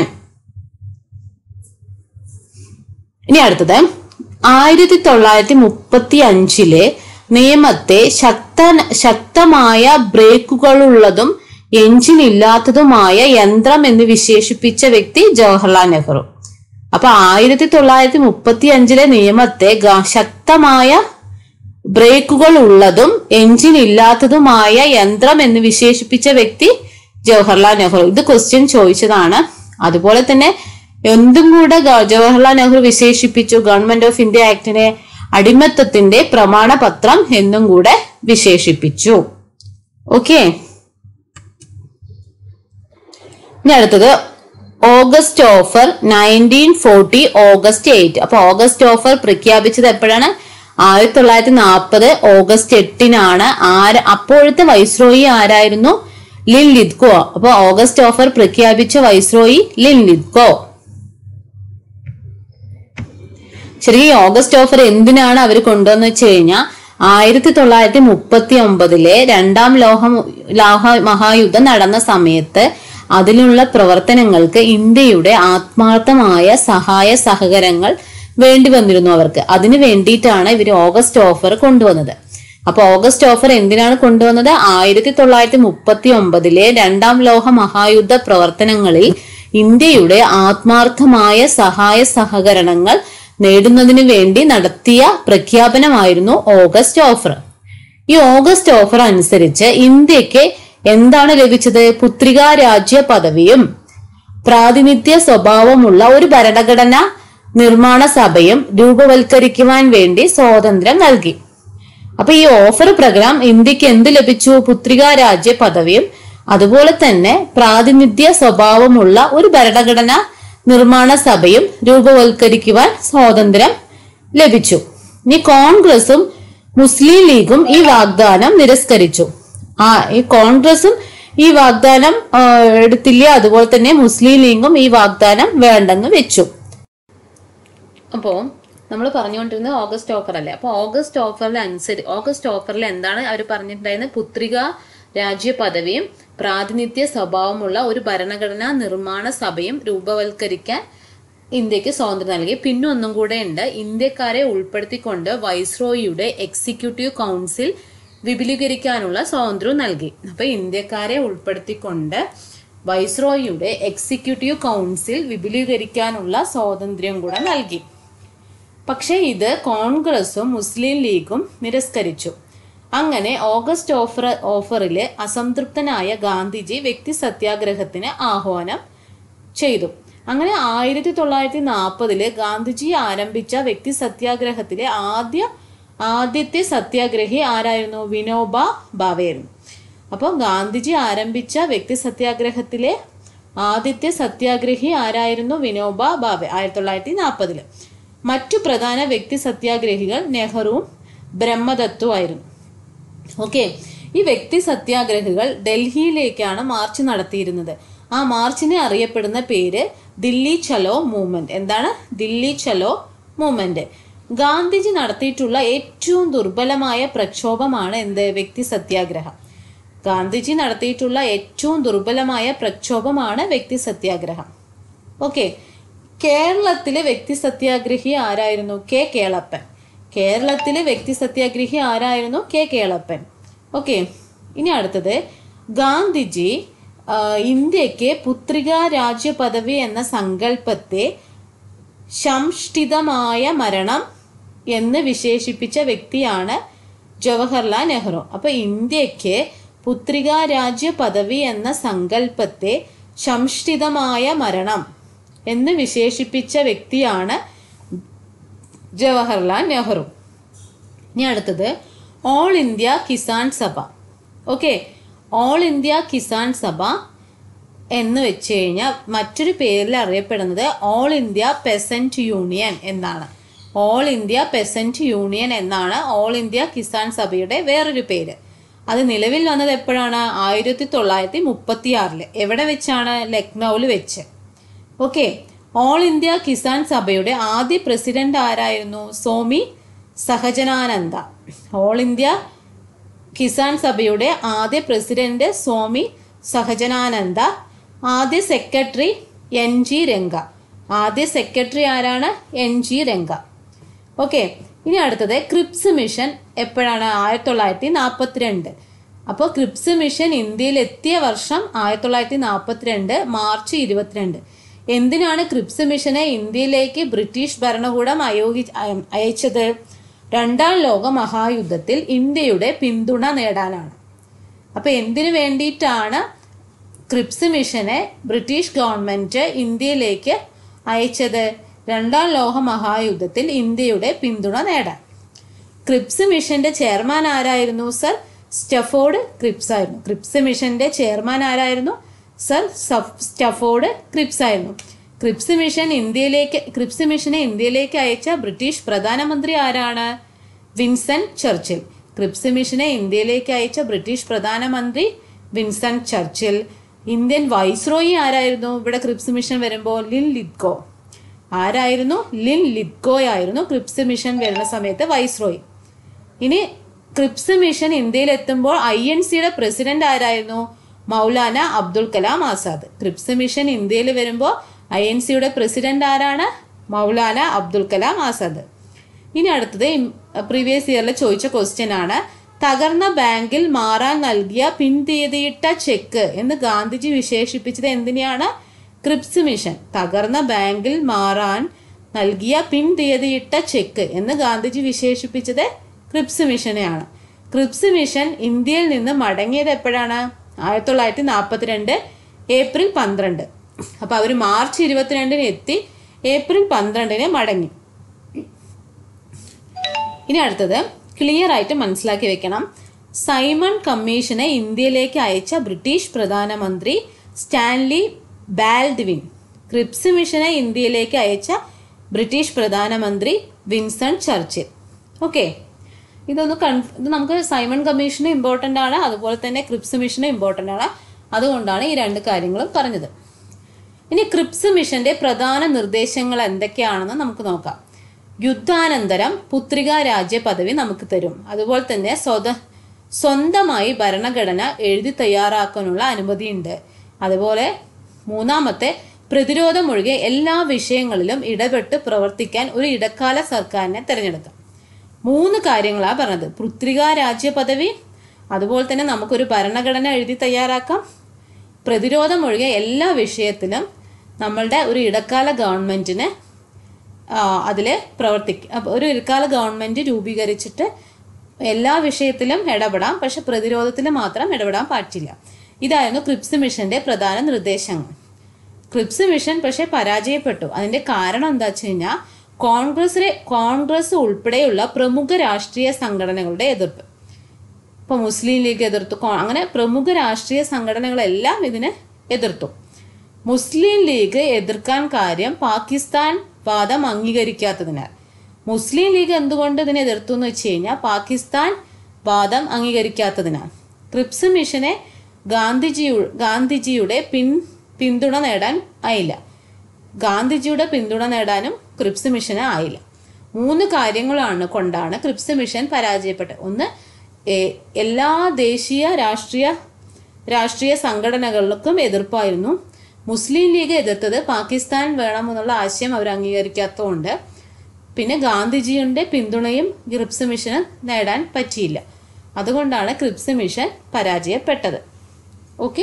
ഇനി അടുത്തത് ആയിരത്തി തൊള്ളായിരത്തി മുപ്പത്തി അഞ്ചിലെ നിയമത്തെ ശക്ത ശക്തമായ ബ്രേക്കുകളുള്ളതും എഞ്ചിൻ ഇല്ലാത്തതുമായ യന്ത്രം എന്ന് വിശേഷിപ്പിച്ച വ്യക്തി ജവഹർലാൽ നെഹ്റു അപ്പൊ ആയിരത്തി തൊള്ളായിരത്തി മുപ്പത്തി അഞ്ചിലെ നിയമത്തെ ഗ- ശക്തമായ ബ്രേക്കുകൾ ഉള്ളതും എഞ്ചിൻ ഇല്ലാത്തതുമായ യന്ത്രം എന്ന് വിശേഷിപ്പിച്ച വ്യക്തി ജവഹർലാൽ നെഹ്റു ഇത് ക്വസ്റ്റ്യൻ ചോദിച്ചതാണ് അതുപോലെ തന്നെ എന്തും കൂടെ ഗ- ജവഹർലാൽ നെഹ്റു വിശേഷിപ്പിച്ചു ഗവൺമെന്റ് ഓഫ് ഇന്ത്യ ആക്ടിനെ അടിമത്തത്തിന്റെ പ്രമാണപത്രം എന്നും കൂടെ വിശേഷിപ്പിച്ചു ഓക്കെ ഇനി അടുത്തത് August offer nineteen forty August eight അപ്പൊ ഓഗസ്റ്റ് ഓഫർ പ്രഖ്യാപിച്ചത് എപ്പോഴാണ് ആയിരത്തി തൊള്ളായിരത്തി നാൽപ്പത് ഓഗസ്റ്റ് എട്ടിനാണ് ആര് അപ്പോഴത്തെ വൈസ്രോയി ആരായിരുന്നു ലിൻ ലിദ്കോ അപ്പൊ ഓഗസ്റ്റ് ഓഫർ പ്രഖ്യാപിച്ച വൈസ്രോയി ലിൻ ലിദ്കോ ശരിക്കും ഈ ഓഗസ്റ്റ് ഓഫർ എന്തിനാണ് അവർ കൊണ്ടുവന്ന് വെച്ച് കഴിഞ്ഞാൽ ആയിരത്തി തൊള്ളായിരത്തി മുപ്പത്തി ഒമ്പതിലെ രണ്ടാം ലോഹ ലോഹ മഹായുദ്ധം നടന്ന സമയത്ത് അതിലുള്ള പ്രവർത്തനങ്ങൾക്ക് ഇന്ത്യയുടെ ആത്മാർത്ഥമായ സഹായ സഹകരങ്ങൾ വേണ്ടി വന്നിരുന്നു അവർക്ക് അതിനു വേണ്ടിയിട്ടാണ് ഇവർ ഓഗസ്റ്റ് ഓഫർ കൊണ്ടുവന്നത് അപ്പൊ ഓഗസ്റ്റ് ഓഫർ എന്തിനാണ് കൊണ്ടുവന്നത് ആയിരത്തി തൊള്ളായിരത്തി മുപ്പത്തി ഒമ്പതിലെ രണ്ടാം ലോഹ മഹായുദ്ധ പ്രവർത്തനങ്ങളിൽ ഇന്ത്യയുടെ ആത്മാർത്ഥമായ സഹായ സഹകരണങ്ങൾ നേടുന്നതിന് വേണ്ടി നടത്തിയ പ്രഖ്യാപനമായിരുന്നു ഓഗസ്റ്റ് ഓഫർ ഈ ഓഗസ്റ്റ് ഓഫർ അനുസരിച്ച് ഇന്ത്യക്ക് എന്താണ് ലഭിച്ചത് പുത്രികാ രാജ്യ പദവിയും പ്രാതിനിധ്യ സ്വഭാവമുള്ള ഒരു ഭരണഘടന നിർമ്മാണ സഭയും രൂപവൽക്കരിക്കുവാൻ വേണ്ടി സ്വാതന്ത്ര്യം നൽകി അപ്പൊ ഈ ഓഫർ പ്രകാരം ഇന്ത്യക്ക് എന്ത് ലഭിച്ചു പുത്രികാ രാജ്യ പദവിയും അതുപോലെ തന്നെ പ്രാതിനിധ്യ സ്വഭാവമുള്ള ഒരു ഭരണഘടന നിർമ്മാണ സഭയും രൂപവൽക്കരിക്കുവാൻ സ്വാതന്ത്ര്യം ലഭിച്ചു ഇനി കോൺഗ്രസും മുസ്ലിം ലീഗും ഈ വാഗ്ദാനം നിരസ്കരിച്ചു ആ ഈ കോൺഗ്രസും ഈ വാഗ്ദാനം ആ, എടുത്തില്ല അതുപോലെ തന്നെ മുസ്ലിം ലീഗും ഈ വാഗ്ദാനം വേണ്ടെന്ന് വെച്ചു അപ്പോൾ നമ്മൾ പറഞ്ഞുകൊണ്ടിരുന്നത് ഓഗസ്റ്റ് ഓഫർ അല്ലേ അപ്പോൾ ഓഗസ്റ്റ് ഓഫറിൽ അനുസരി ഓഗസ്റ്റ് ഓഫറിൽ എന്താണ് അവർ പറഞ്ഞിട്ടുണ്ടായിരുന്നത് പുത്രിക രാജ്യ പദവിയും പ്രാതിനിധ്യ സ്വഭാവമുള്ള ഒരു ഭരണഘടനാ നിർമ്മാണ സഭയും രൂപവൽക്കരിക്കാൻ ഇന്ത്യക്ക് സ്വാതന്ത്ര്യം നൽകി പിന്നെ ഒന്നും കൂടെ ഉണ്ട് ഇന്ത്യക്കാരെ ഉൾപ്പെടുത്തിക്കൊണ്ട് വൈസ്രോയിയുടെ എക്സിക്യൂട്ടീവ് കൗൺസിൽ വിപുലീകരിക്കാനുള്ള സ്വാതന്ത്ര്യവും നൽകി അപ്പൊ ഇന്ത്യക്കാരെ ഉൾപ്പെടുത്തിക്കൊണ്ട് വൈസ്രോയിയുടെ എക്സിക്യൂട്ടീവ് കൗൺസിൽ വിപുലീകരിക്കാനുള്ള സ്വാതന്ത്ര്യം കൂടെ നൽകി പക്ഷേ ഇത് കോൺഗ്രസും മുസ്ലിം ലീഗും നിരസ്കരിച്ചു അങ്ങനെ ഓഗസ്റ്റ് ഓഫർ ഓഫറിൽ അസംതൃപ്തനായ ഗാന്ധിജി വ്യക്തി സത്യാഗ്രഹത്തിന് ആഹ്വാനം ചെയ്തു അങ്ങനെ ആയിരത്തി തൊള്ളായിരത്തി നാൽപ്പതില് ഗാന്ധിജി ആരംഭിച്ച വ്യക്തി സത്യാഗ്രഹത്തിലെ ആദ്യ ആദ്യത്തെ സത്യാഗ്രഹി ആരായിരുന്നു വിനോബ ഭാവെയായിരുന്നു അപ്പോൾ ഗാന്ധിജി ആരംഭിച്ച വ്യക്തി സത്യാഗ്രഹത്തിലെ ആദ്യത്തെ സത്യാഗ്രഹി ആരായിരുന്നു വിനോബ ഭാവെ ആയിരത്തി തൊള്ളായിരത്തി നാൽപ്പതില് മറ്റു പ്രധാന വ്യക്തി സത്യാഗ്രഹികൾ നെഹ്റുവും ബ്രഹ്മദത്തും ആയിരുന്നു ഓക്കെ ഈ വ്യക്തി സത്യാഗ്രഹികൾ ഡൽഹിയിലേക്കാണ് മാർച്ച് നടത്തിയിരുന്നത് ആ മാർച്ചിനെ അറിയപ്പെടുന്ന പേര് ദില്ലി ചലോ മൂവ്മെന്റ് എന്താണ് ദില്ലി ചലോ മൂവ്മെന്റ് ഗാന്ധിജി നടത്തിയിട്ടുള്ള ഏറ്റവും ദുർബലമായ പ്രക്ഷോഭമാണ് എന്ത് വ്യക്തി സത്യാഗ്രഹം ഗാന്ധിജി നടത്തിയിട്ടുള്ള ഏറ്റവും ദുർബലമായ പ്രക്ഷോഭമാണ് വ്യക്തി സത്യാഗ്രഹം ഓക്കെ കേരളത്തിലെ വ്യക്തി സത്യാഗ്രഹി ആരായിരുന്നു കെ കേളപ്പൻ കേരളത്തിലെ വ്യക്തി സത്യാഗ്രഹി ആരായിരുന്നു കെ കേളപ്പൻ ഓക്കെ ഇനി അടുത്തത് ഗാന്ധിജി ആ, ഇന്ത്യക്ക് പുത്രിക രാജ്യ പദവി എന്ന സങ്കല്പത്തെ സംഷ്ഠിതമായ മരണം എന്ന് വിശേഷിപ്പിച്ച വ്യക്തിയാണ് ജവഹർലാൽ നെഹ്റു അപ്പൊ ഇന്ത്യക്ക് പുത്രിക രാജ്യ പദവി എന്ന സങ്കല്പത്തെ സംഷ്ഠിതമായ മരണം എന്ന് വിശേഷിപ്പിച്ച വ്യക്തിയാണ് ജവഹർലാൽ നെഹ്റു ഇനി അടുത്തത് ഓൾ ഇന്ത്യ കിസാൻ സഭ ഓക്കെ ഓൾ ഇന്ത്യ കിസാൻ സഭ എന്ന് വെച്ച് കഴിഞ്ഞാൽ മറ്റൊരു പേരിൽ അറിയപ്പെടുന്നത് ഓൾ ഇന്ത്യ പെസൻറ്റ് യൂണിയൻ എന്നാണ് ഓൾ ഇന്ത്യ പെസൻറ്റ് യൂണിയൻ എന്നാണ് ഓൾ ഇന്ത്യ കിസാൻ സഭയുടെ വേറൊരു പേര് അത് നിലവിൽ വന്നത് എപ്പോഴാണ് ആയിരത്തി തൊള്ളായിരത്തി മുപ്പത്തി ആറില് എവിടെ വെച്ചാണ് ലക്നൌവിൽ വെച്ച് ഓക്കെ ഓൾ ഇന്ത്യ കിസാൻ സഭയുടെ ആദ്യ പ്രസിഡന്റ് ആരായിരുന്നു സ്വാമി സഹജനാനന്ദ ഓൾ ഇന്ത്യ കിസാൻ സഭയുടെ ആദ്യ പ്രസിഡന്റ് സ്വാമി സഹജനാനന്ദ ആദ്യ സെക്രട്ടറി എൻ ജി രംഗ ആദ്യ സെക്രട്ടറി ആരാണ് എൻ ജി രംഗ ഓക്കെ ഇനി അടുത്തത് ക്രിപ്സ് മിഷൻ എപ്പോഴാണ് ആയിരത്തി തൊള്ളായിരത്തി നാൽപ്പത്തിരണ്ട് അപ്പോൾ ക്രിപ്സ് മിഷൻ ഇന്ത്യയിൽ എത്തിയ വർഷം ആയിരത്തി തൊള്ളായിരത്തി നാൽപ്പത്തിരണ്ട് മാർച്ച് ഇരുപത്തിരണ്ട് എന്തിനാണ് ക്രിപ്സ് മിഷനെ ഇന്ത്യയിലേക്ക് ബ്രിട്ടീഷ് ഭരണകൂടം അയോഗി അയ- അയച്ചത് രണ്ടാം ലോക മഹായുദ്ധത്തിൽ ഇന്ത്യയുടെ പിന്തുണ നേടാനാണ് അപ്പൊ എന്തിനു വേണ്ടിയിട്ടാണ് ക്രിപ്സ് മിഷനെ ബ്രിട്ടീഷ് ഗവൺമെന്റ് ഇന്ത്യയിലേക്ക് അയച്ചത് രണ്ടാം ലോക മഹായുദ്ധത്തിൽ ഇന്ത്യയുടെ പിന്തുണ നേടാൻ ക്രിപ്സ് മിഷന്റെ ചെയർമാൻ ആരായിരുന്നു സർ സ്റ്റഫോർഡ് ക്രിപ്സ് ആയിരുന്നു ക്രിപ്സ് മിഷന്റെ ചെയർമാൻ ആരായിരുന്നു സർ സഫ്- സ്റ്റഫോർഡ് ക്രിപ്സ് ആയിരുന്നു ക്രിപ്സ് മിഷൻ ഇന്ത്യയിലേക്ക് ക്രിപ്സ് മിഷനെ ഇന്ത്യയിലേക്ക് അയച്ച ബ്രിട്ടീഷ് പ്രധാനമന്ത്രി ആരാണ് വിൻസെന്റ് ചർച്ചിൽ ക്രിപ്സ് മിഷനെ ഇന്ത്യയിലേക്ക് അയച്ച ബ്രിട്ടീഷ് പ്രധാനമന്ത്രി വിൻസെന്റ് ചർച്ചിൽ ഇന്ത്യൻ വൈസ്രോയി ആരായിരുന്നു ഇവിടെ ക്രിപ്സ് മിഷൻ വരുമ്പോൾ ലിൻ ലിത്കോ ആരായിരുന്നു ലിൻ ലിത്കോ ആയിരുന്നു ക്രിപ്സ് മിഷൻ വരുന്ന സമയത്ത് വൈസ്രോയി ഇനി ക്രിപ്സ് മിഷൻ ഇന്ത്യയിൽ എത്തുമ്പോൾ ഐ എൻ സിയുടെ പ്രസിഡന്റ് ആരായിരുന്നു മൗലാന അബ്ദുൽ കലാം ആസാദ് ക്രിപ്സ് മിഷൻ ഇന്ത്യയിൽ വരുമ്പോൾ ഐ എൻ സിയുടെ പ്രസിഡന്റ് ആരാണ് മൗലാന അബ്ദുൽ കലാം ആസാദ് ഇനി അടുത്തത് പ്രീവിയസ് ഇയറിൽ ചോദിച്ച ക്വസ്റ്റ്യൻ ആണ് തകർന്ന ബാങ്കിൽ മാറാൻ നൽകിയ പിൻതീയതിയിട്ട ചെക്ക് എന്ന് ഗാന്ധിജി വിശേഷിപ്പിച്ചത് എന്തിനെയാണ് ക്രിപ്സ് മിഷൻ തകർന്ന ബാങ്കിൽ മാറാൻ നൽകിയ പിൻതീയതിയിട്ട ചെക്ക് എന്ന് ഗാന്ധിജി വിശേഷിപ്പിച്ചത് ക്രിപ്സ് മിഷനെയാണ് ക്രിപ്സ് മിഷൻ ഇന്ത്യയിൽ നിന്ന് മടങ്ങിയത് എപ്പോഴാണ് ആയിരത്തി തൊള്ളായിരത്തി നാൽപ്പത്തിരണ്ട് ഏപ്രിൽ പന്ത്രണ്ട് അപ്പോൾ അവർ മാർച്ച് ഇരുപത്തിരണ്ടിന് എത്തി ഏപ്രിൽ പന്ത്രണ്ടിന് മടങ്ങി ഇനി അടുത്തത് ക്ലിയർ ആയിട്ട് മനസ്സിലാക്കി വെക്കണം സൈമൺ കമ്മീഷനെ ഇന്ത്യയിലേക്ക് അയച്ച ബ്രിട്ടീഷ് പ്രധാനമന്ത്രി സ്റ്റാൻലി ബാൽഡ്വിൻ ക്രിപ്സ് മിഷനെ ഇന്ത്യയിലേക്ക് അയച്ച ബ്രിട്ടീഷ് പ്രധാനമന്ത്രി വിൻസൺ ചർച്ചിൽ ഓക്കെ ഇതൊന്ന് കൺ ഇത് നമുക്ക് സൈമൺ കമ്മീഷന് ഇമ്പോർട്ടൻ്റ് ആണ് അതുപോലെ തന്നെ ക്രിപ്സ് മിഷന് ഇമ്പോർട്ടൻ്റ് ആണ് അതുകൊണ്ടാണ് ഈ രണ്ട് കാര്യങ്ങളും പറഞ്ഞത് ഇനി ക്രിപ്സ് മിഷന്റെ പ്രധാന നിർദ്ദേശങ്ങൾ എന്തൊക്കെയാണെന്ന് നമുക്ക് നോക്കാം യുദ്ധാനന്തരം പുത്രിക രാജ്യ പദവി നമുക്ക് തരും അതുപോലെ തന്നെ സ്വത സ്വന്തമായി ഭരണഘടന എഴുതി തയ്യാറാക്കാനുള്ള അനുമതിയുണ്ട് അതുപോലെ മൂന്നാമത്തെ പ്രതിരോധം ഒഴികെ എല്ലാ വിഷയങ്ങളിലും ഇടപെട്ട് പ്രവർത്തിക്കാൻ ഒരു ഇടക്കാല സർക്കാരിനെ തിരഞ്ഞെടുക്കാം മൂന്ന് കാര്യങ്ങളാണ് പറഞ്ഞത് പൃത്രിക രാജ്യ പദവി അതുപോലെ തന്നെ നമുക്കൊരു ഭരണഘടന എഴുതി തയ്യാറാക്കാം പ്രതിരോധം ഒഴികെ എല്ലാ വിഷയത്തിലും നമ്മളുടെ ഒരു ഇടക്കാല ഗവൺമെൻറ്റിന് അതിൽ പ്രവർത്തിക്കും അപ്പോൾ ഒരു ഇടക്കാല ഗവൺമെൻറ് രൂപീകരിച്ചിട്ട് എല്ലാ വിഷയത്തിലും ഇടപെടാം പക്ഷെ പ്രതിരോധത്തിൽ മാത്രം ഇടപെടാൻ പറ്റില്ല ഇതായിരുന്നു ക്രിപ്സ് മിഷന്റെ പ്രധാന നിർദ്ദേശങ്ങൾ ക്രിപ്സ് മിഷൻ പക്ഷെ പരാജയപ്പെട്ടു അതിന്റെ കാരണം എന്താ വെച്ച് കഴിഞ്ഞാൽ കോൺഗ്രസിലെ കോൺഗ്രസ് ഉൾപ്പെടെയുള്ള പ്രമുഖ രാഷ്ട്രീയ സംഘടനകളുടെ എതിർപ്പ് ഇപ്പോൾ മുസ്ലിം ലീഗ് എതിർത്തു കോ- അങ്ങനെ പ്രമുഖ രാഷ്ട്രീയ സംഘടനകളെല്ലാം ഇതിനെ എതിർത്തു മുസ്ലിം ലീഗ് എതിർക്കാൻ കാര്യം പാകിസ്ഥാൻ വാദം അംഗീകരിക്കാത്തതിനാൽ മുസ്ലിം ലീഗ് എന്തുകൊണ്ട് ഇതിനെ എതിർത്തു എന്ന് വെച്ച് കഴിഞ്ഞാൽ പാകിസ്ഥാൻ വാദം അംഗീകരിക്കാത്തതിനാൽ ക്രിപ്സ് മിഷനെ ഗാന്ധിജിയു ഗാന്ധിജിയുടെ പിൻ പിന്തുണ നേടാൻ ആയില്ല ഗാന്ധിജിയുടെ പിന്തുണ നേടാനും ക്രിപ്സ് മിഷന് ആയില്ല മൂന്ന് കാര്യങ്ങളാണ് കൊണ്ടാണ് ക്രിപ്സ് മിഷൻ പരാജയപ്പെട്ടത് ഒന്ന് എ- എല്ലാ ദേശീയ രാഷ്ട്രീയ രാഷ്ട്രീയ സംഘടനകൾക്കും എതിർപ്പായിരുന്നു മുസ്ലിം ലീഗ് എതിർത്തത് പാകിസ്ഥാൻ വേണമെന്നുള്ള ആശയം അവർ അംഗീകരിക്കാത്തതുകൊണ്ട് പിന്നെ ഗാന്ധിജിയുടെ പിന്തുണയും ക്രിപ്സ് മിഷന് നേടാൻ പറ്റിയില്ല അതുകൊണ്ടാണ് ക്രിപ്സ് മിഷൻ പരാജയപ്പെട്ടത് ഓക്കെ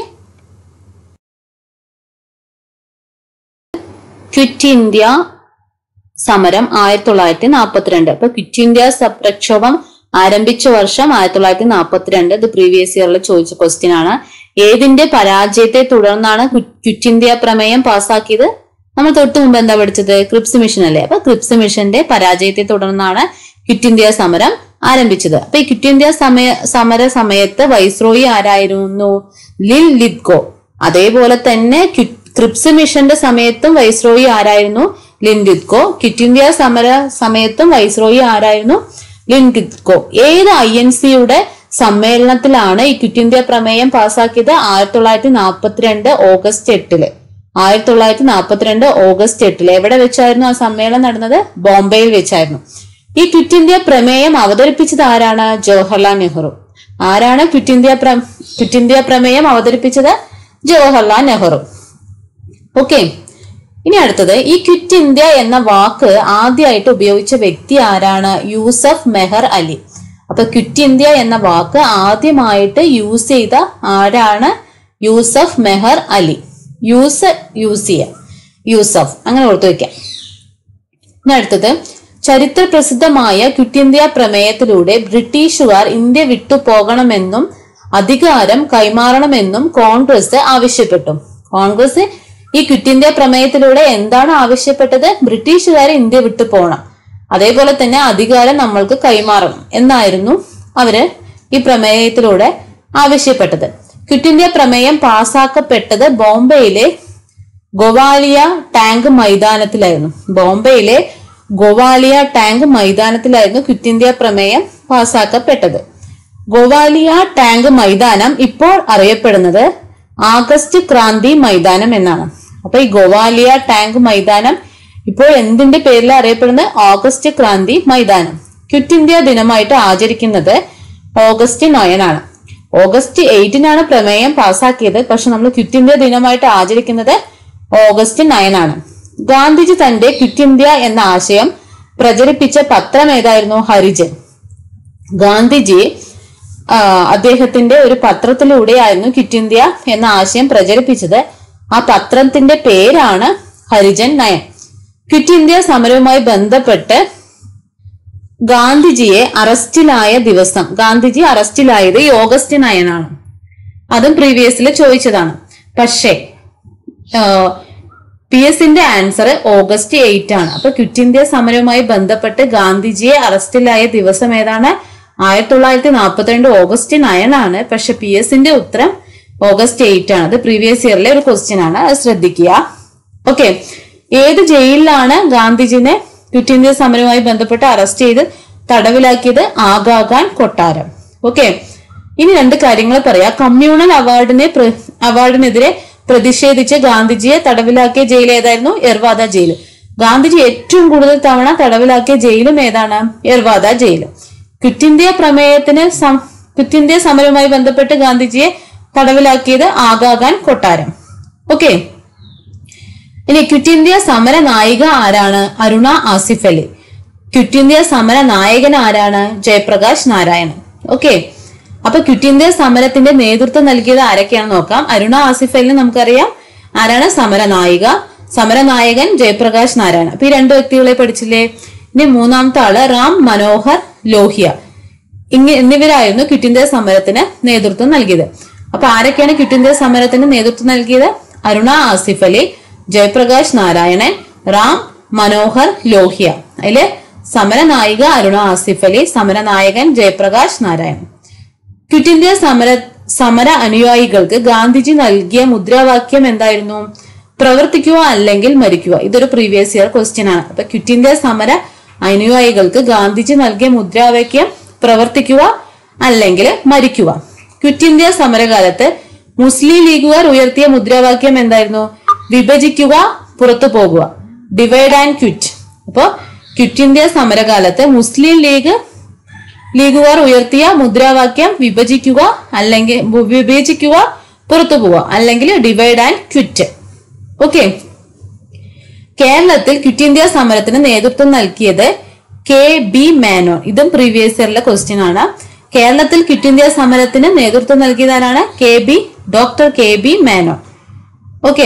ക്വിറ്റ് ഇന്ത്യ സമരം ആയിരത്തി തൊള്ളായിരത്തി നാൽപ്പത്തിരണ്ട് അപ്പൊ ക്വിറ്റ് ഇന്ത്യ സ- പ്രക്ഷോഭം ആരംഭിച്ച വർഷം ആയിരത്തി തൊള്ളായിരത്തി നാൽപ്പത്തിരണ്ട് ഇത് പ്രീവിയസ് ഇയറിൽ ചോദിച്ച ക്വസ്റ്റ്യൻ ആണ് ഏതിന്റെ പരാജയത്തെ തുടർന്നാണ് ക്വി- ക്വിറ്റ് ഇന്ത്യ പ്രമേയം പാസ്സാക്കിയത് നമ്മൾ തൊട്ട് മുമ്പ് എന്താ പഠിച്ചത് ക്രിപ്സ് മിഷൻ അല്ലേ അപ്പൊ ക്രിപ്സ് മിഷന്റെ പരാജയത്തെ തുടർന്നാണ് ക്വിറ്റ് ഇന്ത്യ സമരം ആരംഭിച്ചത് അപ്പൊ ഈ ക്വിറ്റ് ഇന്ത്യ സമയ സമര സമയത്ത് വൈസ്രോയി ആരായിരുന്നു ലിൻ ലിത്കോ അതേപോലെ തന്നെ ക്വി- ക്രിപ്സ് മിഷന്റെ സമയത്തും വൈസ്രോയി ആരായിരുന്നു ലിൻ ലിത്കോ ക്വിറ്റ് ഇന്ത്യ സമര സമയത്തും വൈസ്രോയി ആരായിരുന്നു ലിൻ ലിത്കോ ഏത് ഐ എൻ സിയുടെ സമ്മേളനത്തിലാണ് ഈ ക്വിറ്റ് ഇന്ത്യ പ്രമേയം പാസാക്കിയത് ആയിരത്തി തൊള്ളായിരത്തി നാൽപ്പത്തിരണ്ട് ഓഗസ്റ്റ് എട്ടില് ആയിരത്തി തൊള്ളായിരത്തി നാൽപ്പത്തിരണ്ട് ഓഗസ്റ്റ് എട്ടില് എവിടെ വെച്ചായിരുന്നു ആ സമ്മേളനം നടന്നത് ബോംബെയിൽ വെച്ചായിരുന്നു ഈ ക്വിറ്റ് ഇന്ത്യ പ്രമേയം അവതരിപ്പിച്ചത് ആരാണ് ജവഹർലാൽ നെഹ്റു ആരാണ് ക്വിറ്റ് ഇന്ത്യ പ്ര ക്വിറ്റ് ഇന്ത്യ പ്രമേയം അവതരിപ്പിച്ചത് ജവഹർലാൽ നെഹ്റു ഓക്കെ ഇനി അടുത്തത് ഈ ക്വിറ്റ് ഇന്ത്യ എന്ന വാക്ക് ആദ്യമായിട്ട് ഉപയോഗിച്ച വ്യക്തി ആരാണ് യൂസഫ് മെഹർ അലി അപ്പൊ ക്വിറ്റ് ഇന്ത്യ എന്ന വാക്ക് ആദ്യമായിട്ട് യൂസ് ചെയ്ത ആരാണ് യൂസഫ് മെഹർ അലി യൂസ് യൂസ് ചെയ്യുക യൂസഫ് അങ്ങനെ ഓർത്തു വെക്കാം ഇനി അടുത്തത് ചരിത്ര പ്രസിദ്ധമായ ക്വിറ്റ് ഇന്ത്യ പ്രമേയത്തിലൂടെ ബ്രിട്ടീഷുകാർ ഇന്ത്യ വിട്ടു പോകണമെന്നും അധികാരം കൈമാറണമെന്നും കോൺഗ്രസ് ആവശ്യപ്പെട്ടു കോൺഗ്രസ് ഈ ക്വിറ്റ് ഇന്ത്യ പ്രമേയത്തിലൂടെ എന്താണ് ആവശ്യപ്പെട്ടത് ബ്രിട്ടീഷുകാർ ഇന്ത്യ വിട്ടു പോകണം അതേപോലെ തന്നെ അധികാരം നമ്മൾക്ക് കൈമാറണം എന്നായിരുന്നു അവര് ഈ പ്രമേയത്തിലൂടെ ആവശ്യപ്പെട്ടത് ക്വിറ്റ് ഇന്ത്യ പ്രമേയം പാസാക്കപ്പെട്ടത് ബോംബെയിലെ ഗോവാലിയ ടാങ്ക് മൈതാനത്തിലായിരുന്നു ബോംബെയിലെ ഗോവാലിയ ടാങ്ക് മൈതാനത്തിലായിരുന്നു ക്വിറ്റ് ഇന്ത്യ പ്രമേയം പാസാക്കപ്പെട്ടത് ഗോവാലിയ ടാങ്ക് മൈതാനം ഇപ്പോൾ അറിയപ്പെടുന്നത് ആഗസ്റ്റ് ക്രാന്തി മൈതാനം എന്നാണ് അപ്പൊ ഈ ഗോവാലിയ ടാങ്ക് മൈതാനം ഇപ്പോൾ എന്തിന്റെ പേരിൽ അറിയപ്പെടുന്നത് ഓഗസ്റ്റ് ക്രാന്തി മൈതാനം ക്വിറ്റ് ഇന്ത്യ ദിനമായിട്ട് ആചരിക്കുന്നത് ഓഗസ്റ്റ് നയനാണ് ഓഗസ്റ്റ് എയ്റ്റിനാണ് പ്രമേയം പാസാക്കിയത് പക്ഷെ നമ്മൾ ക്വിറ്റ് ഇന്ത്യ ദിനമായിട്ട് ആചരിക്കുന്നത് ഓഗസ്റ്റ് നയനാണ് ഗാന്ധിജി തന്റെ ക്വിറ്റ് ഇന്ത്യ എന്ന ആശയം പ്രചരിപ്പിച്ച പത്രം ഏതായിരുന്നു ഹരിജൻ ഗാന്ധിജി ആ, അദ്ദേഹത്തിന്റെ ഒരു പത്രത്തിലൂടെയായിരുന്നു ക്വിറ്റ് ഇന്ത്യ എന്ന ആശയം പ്രചരിപ്പിച്ചത് ആ പത്രത്തിന്റെ പേരാണ് ഹരിജൻ നയൻ ക്വിറ്റ് ഇന്ത്യ സമരവുമായി ബന്ധപ്പെട്ട് ഗാന്ധിജിയെ അറസ്റ്റിലായ ദിവസം ഗാന്ധിജി അറസ്റ്റിലായത് ഈ ഓഗസ്റ്റ് നയനാണ് അതും പ്രീവിയസിൽ ചോദിച്ചതാണ് പക്ഷേ പി എസിന്റെ ആൻസർ ഓഗസ്റ്റ് എയ്റ്റ് ആണ് അപ്പൊ ക്വിറ്റ് ഇന്ത്യ സമരവുമായി ബന്ധപ്പെട്ട് ഗാന്ധിജിയെ അറസ്റ്റിലായ ദിവസം ഏതാണ് ആയിരത്തി തൊള്ളായിരത്തി നാൽപ്പത്തിരണ്ട് ഓഗസ്റ്റ് നയൻ ആണ് പക്ഷെ പി എസിന്റെ ഉത്തരം ഓഗസ്റ്റ് എയ്റ്റ് ആണ് അത് പ്രീവിയസ് ഇയറിലെ ഒരു ക്വസ്റ്റ്യൻ ആണ് അത് ശ്രദ്ധിക്കുക ഓക്കെ ഏത് ജയിലിലാണ് ഗാന്ധിജിനെ ക്വിറ്റ് ഇന്ത്യ സമരവുമായി ബന്ധപ്പെട്ട് അറസ്റ്റ് ചെയ്ത് തടവിലാക്കിയത് ആഗാഖാൻ കൊട്ടാരം ഓക്കെ ഇനി രണ്ട് കാര്യങ്ങൾ പറയാം കമ്മ്യൂണൽ അവാർഡിനെ പ്ര- അവാർഡിനെതിരെ പ്രതിഷേധിച്ച് ഗാന്ധിജിയെ തടവിലാക്കിയ ജയിൽ ഏതായിരുന്നു എർവാദ ജയിൽ ഗാന്ധിജി ഏറ്റവും കൂടുതൽ തവണ തടവിലാക്കിയ ജയിലും ഏതാണ് എർവാദ ജയിൽ ക്വിറ്റ് ഇന്ത്യ പ്രമേയത്തിന് സം- ക്വിറ്റ് ഇന്ത്യ സമരവുമായി ബന്ധപ്പെട്ട് ഗാന്ധിജിയെ തടവിലാക്കിയത് ആഗാഖാൻ കൊട്ടാരം ഓക്കെ ഇനി ക്വിറ്റ് ഇന്ത്യ സമര നായിക ആരാണ് അരുണ ആസിഫ് അലി ക്വിറ്റ് ഇന്ത്യ സമര നായകൻ ആരാണ് ജയപ്രകാശ് നാരായണൻ ഓക്കെ അപ്പൊ ക്വിറ്റ് ഇന്ത്യ സമരത്തിന്റെ നേതൃത്വം നൽകിയത് ആരൊക്കെയാണെന്ന് നോക്കാം അരുണ ആസിഫ് അലിനെ നമുക്കറിയാം ആരാണ് സമര നായിക സമര നായകൻ ജയപ്രകാശ് നാരായണൻ അപ്പൊ ഈ രണ്ട് വ്യക്തികളെ പഠിച്ചില്ലേ ഇനി മൂന്നാമത്തെ ആള് റാം മനോഹർ ലോഹിയ ഇങ്ങ എന്നിവരായിരുന്നു ക്വിറ്റ് ഇന്ത്യ സമരത്തിന് നേതൃത്വം നൽകിയത് അപ്പൊ ആരൊക്കെയാണ് ക്വിറ്റ് ഇന്ത്യ സമരത്തിന് നേതൃത്വം നൽകിയത് അരുണ ആസിഫ് അലി ജയപ്രകാശ് നാരായണൻ റാം മനോഹർ ലോഹിയ അതില് സമര നായിക അരുണ ആസിഫ് അലി സമര നായകൻ ജയപ്രകാശ് നാരായണൻ ക്വിറ്റ് ഇന്ത്യ സമര സമര അനുയായികൾക്ക് ഗാന്ധിജി നൽകിയ മുദ്രാവാക്യം എന്തായിരുന്നു പ്രവർത്തിക്കുക അല്ലെങ്കിൽ മരിക്കുക ഇതൊരു പ്രീവിയസ് ഇയർ ക്വസ്റ്റ്യൻ ആണ് അപ്പൊ ക്വിറ്റ് ഇന്ത്യ സമര അനുയായികൾക്ക് ഗാന്ധിജി നൽകിയ മുദ്രാവാക്യം പ്രവർത്തിക്കുക അല്ലെങ്കിൽ മരിക്കുക ക്വിറ്റ് ഇന്ത്യ സമരകാലത്ത് മുസ്ലിം ലീഗുകാർ ഉയർത്തിയ മുദ്രാവാക്യം എന്തായിരുന്നു വിഭജിക്കുക പുറത്തു പോകുക ഡിവൈഡ് ആൻഡ് ക്വിറ്റ് അപ്പോ ക്വിറ്റ് ഇന്ത്യ സമരകാലത്ത് മുസ്ലിം ലീഗ് ലീഗുകാർ ഉയർത്തിയ മുദ്രാവാക്യം വിഭജിക്കുക അല്ലെങ്കിൽ വിഭജിക്കുക പുറത്തു പോവുക അല്ലെങ്കിൽ ഡിവൈഡ് ആൻഡ് ക്വിറ്റ് ഓക്കെ കേരളത്തിൽ ക്വിറ്റ് ഇന്ത്യ സമരത്തിന് നേതൃത്വം നൽകിയത് കെ ബി മേനോൻ ഇതും പ്രീവിയസ് ഇയറിലെ ക്വസ്റ്റ്യൻ ആണ് കേരളത്തിൽ ക്വിറ്റ് ഇന്ത്യ സമരത്തിന് നേതൃത്വം നൽകിയതാരാണ് K B doctor K B Menon okay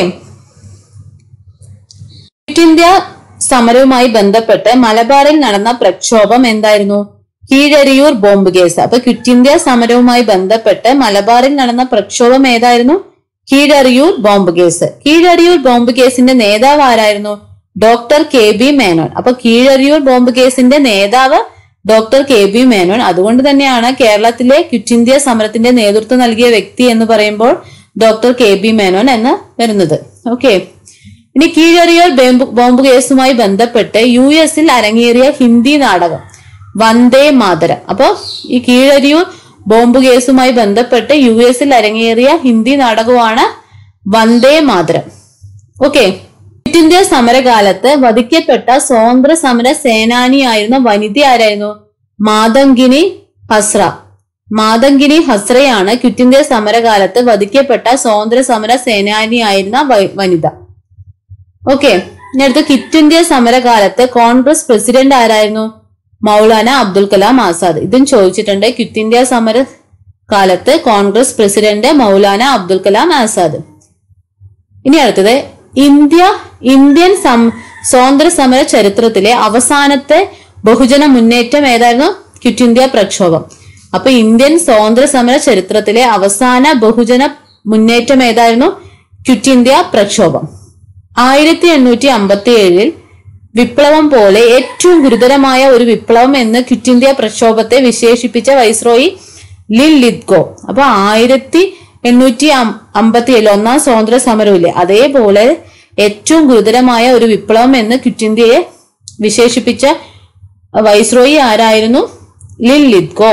quit India സമരവുമായി ബന്ധപ്പെട്ട് മലബാറിൽ നടന്ന പ്രക്ഷോഭം എന്തായിരുന്നു കീഴരിയൂർ ബോംബ് കേസ് അപ്പൊ ക്വിറ്റ് ഇന്ത്യ സമരവുമായി ബന്ധപ്പെട്ട് മലബാറിൽ നടന്ന പ്രക്ഷോഭം ഏതായിരുന്നു Keezhariyur bomb case Keezhariyur bomb കേസിന്റെ നേതാവ് ആരായിരുന്നു ഡോക്ടർ കെ ബി മേനോൻ അപ്പൊ കീഴരിയൂർ ബോംബ് കേസിന്റെ നേതാവ് ഡോക്ടർ കെ ബി മേനോൻ അതുകൊണ്ട് തന്നെയാണ് കേരളത്തിലെ ക്വിറ്റ് ഇന്ത്യ സമരത്തിന്റെ നേതൃത്വം നൽകിയ വ്യക്തി എന്ന് പറയുമ്പോൾ ഡോക്ടർ കെ ബി മേനോൻ എന്ന് വരുന്നത് ഓക്കെ ഇനി കീഴറിയൂർ ബോംബ് ബോംബ് കേസുമായി ബന്ധപ്പെട്ട് യു എസിൽ അരങ്ങേറിയ ഹിന്ദി നാടകം വന്ദേ മാതരം അപ്പോ ഈ കീഴരിയൂർ ബോംബ് കേസുമായി ബന്ധപ്പെട്ട് യു എസിൽ അരങ്ങേറിയ ഹിന്ദി നാടകമാണ് Vande Mataram okay quit India സമരകാലത്ത് വധിക്കപ്പെട്ട സ്വാതന്ത്ര്യ സമര സേനാനിയായിരുന്ന വനിത ആരായിരുന്നു മാതങ്കിനി ഹസ്ര മാതങ്കിനി ഹസ്രയാണ് ക്വിറ്റ് ഇന്ത്യ സമരകാലത്ത് വധിക്കപ്പെട്ട സ്വാതന്ത്ര്യ സമര സേനാനിയായിരുന്ന വ- വനിത ഓക്കെ ഇനി അടുത്ത ക്വിറ്റ് ഇന്ത്യ സമരകാലത്ത് കോൺഗ്രസ് പ്രസിഡന്റ് ആരായിരുന്നു മൗലാന അബ്ദുൽ കലാം ആസാദ് ഇതും ചോദിച്ചിട്ടുണ്ട് ക്വിറ്റ് ഇന്ത്യ സമര കാലത്ത് കോൺഗ്രസ് പ്രസിഡന്റ് മൗലാന അബ്ദുൽ കലാം ആസാദ് ഇനി അടുത്തത് ഇന്ത്യ ഇന്ത്യൻ സം സ്വാതന്ത്ര്യ സമര ചരിത്രത്തിലെ അവസാനത്തെ ബഹുജന മുന്നേറ്റം ഏതായിരുന്നു ക്വിറ്റ് ഇന്ത്യ പ്രക്ഷോഭം അപ്പൊ ഇന്ത്യൻ സ്വാതന്ത്ര്യ സമര ചരിത്രത്തിലെ അവസാന ബഹുജന മുന്നേറ്റം ഏതായിരുന്നു ക്വിറ്റ് ഇന്ത്യ പ്രക്ഷോഭം ആയിരത്തി എണ്ണൂറ്റി അമ്പത്തി ഏഴിൽ വിപ്ലവം പോലെ ഏറ്റവും ഗുരുതരമായ ഒരു വിപ്ലവം എന്ന് ക്വിറ്റ് ഇന്ത്യ പ്രക്ഷോഭത്തെ വിശേഷിപ്പിച്ച വൈസ്രോയി ലിൽ ലിത്ഗോ അപ്പൊ ആയിരത്തി എണ്ണൂറ്റി അമ്പത്തി ഏഴിൽ ഒന്നാം സ്വാതന്ത്ര്യ സമരമില്ലേ അതേപോലെ ഏറ്റവും ഗുരുതരമായ ഒരു വിപ്ലവം എന്ന് ക്വിറ്റ് ഇന്ത്യയെ വിശേഷിപ്പിച്ച വൈസ്രോയി ആരായിരുന്നു ലിൽ ലിത്ഗോ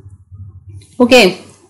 ഓക്കെ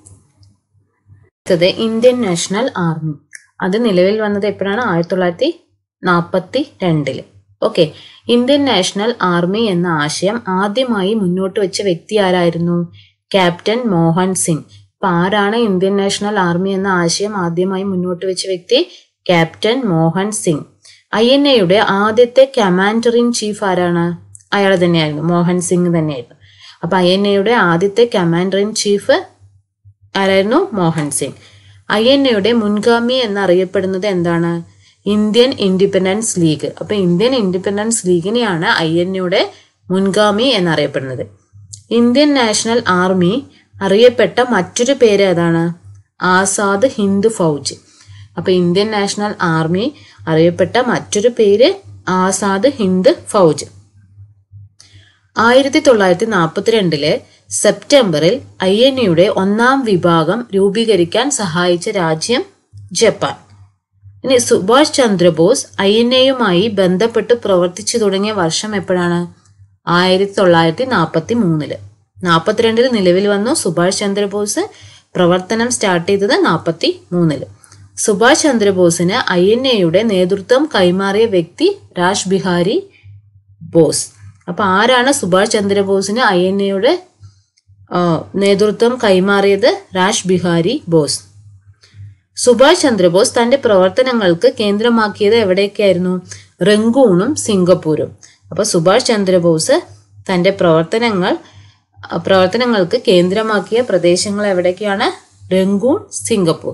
അടുത്തത് ഇന്ത്യൻ നാഷണൽ ആർമി അത് നിലവിൽ വന്നത് എപ്പോഴാണ് ആയിരത്തി തൊള്ളായിരത്തി നാൽപ്പത്തി രണ്ടില് ഓക്കെ ഇന്ത്യൻ നാഷണൽ ആർമി എന്ന ആശയം ആദ്യമായി മുന്നോട്ട് വെച്ച വ്യക്തി ആരായിരുന്നു ക്യാപ്റ്റൻ മോഹൻ സിംഗ് അപ്പൊ ആരാണ് ഇന്ത്യൻ നാഷണൽ ആർമി എന്ന ആശയം ആദ്യമായി മുന്നോട്ട് വെച്ച വ്യക്തി captain Mohan Singh I N എയുടെ ആദ്യത്തെ കമാൻഡർ ഇൻ ചീഫ് ആരാണ് അയാൾ തന്നെയായിരുന്നു മോഹൻ സിംഗ് തന്നെയായിരുന്നു അപ്പൊ ഐ എൻ എയുടെ ആദ്യത്തെ കമാൻഡർ ഇൻ ചീഫ് ആരായിരുന്നു മോഹൻ സിംഗ് ഐ എൻ എയുടെ മുൻഗാമി എന്നറിയപ്പെടുന്നത് എന്താണ് ഇന്ത്യൻ ഇൻഡിപെൻഡൻസ് ലീഗ് അപ്പൊ ഇന്ത്യൻ ഇൻഡിപെൻഡൻസ് ലീഗിനെയാണ് ഐ എൻ എയുടെ മുൻഗാമി എന്നറിയപ്പെടുന്നത് ഇന്ത്യൻ നാഷണൽ ആർമി അറിയപ്പെട്ട മറ്റൊരു പേര് ഏതാണ് ആസാദ് ഹിന്ദ് ഫൗജ് അപ്പൊ ഇന്ത്യൻ നാഷണൽ ആർമി അറിയപ്പെട്ട മറ്റൊരു പേര് ആസാദ് ഹിന്ദ് ഫൗജ് ആയിരത്തി തൊള്ളായിരത്തി നാൽപ്പത്തിരണ്ടില് സെപ്റ്റംബറിൽ ഐ എൻ യുടെ ഒന്നാം വിഭാഗം രൂപീകരിക്കാൻ സഹായിച്ച രാജ്യം ജപ്പാൻ ഇനി സുഭാഷ് ചന്ദ്രബോസ് ഐ എൻ എയുമായി ബന്ധപ്പെട്ട് പ്രവർത്തിച്ചു തുടങ്ങിയ വർഷം എപ്പോഴാണ് ആയിരത്തി തൊള്ളായിരത്തി നാൽപ്പത്തി മൂന്നില് നാൽപ്പത്തിരണ്ടിൽ നിലവിൽ വന്നു സുഭാഷ് ചന്ദ്രബോസ് പ്രവർത്തനം സ്റ്റാർട്ട് ചെയ്തത് നാൽപ്പത്തി മൂന്നില് സുഭാഷ് ചന്ദ്രബോസിന് ഐ എൻ എയുടെ നേതൃത്വം കൈമാറിയ വ്യക്തി രാജ് ബിഹാരി ബോസ് അപ്പൊ ആരാണ് സുഭാഷ് ചന്ദ്രബോസിന് ഐ എൻ എയുടെ നേതൃത്വം കൈമാറിയത് രാജ് ബിഹാരി ബോസ് സുഭാഷ് ചന്ദ്രബോസ് തന്റെ പ്രവർത്തനങ്ങൾക്ക് കേന്ദ്രമാക്കിയത് എവിടെയൊക്കെയായിരുന്നു റംഗൂണും സിംഗപ്പൂരും അപ്പൊ സുഭാഷ് ചന്ദ്രബോസ് തന്റെ പ്രവർത്തനങ്ങൾ പ്രവർത്തനങ്ങൾക്ക് കേന്ദ്രമാക്കിയ പ്രദേശങ്ങൾ എവിടേക്കാണ് റംഗൂൺ സിംഗപ്പൂർ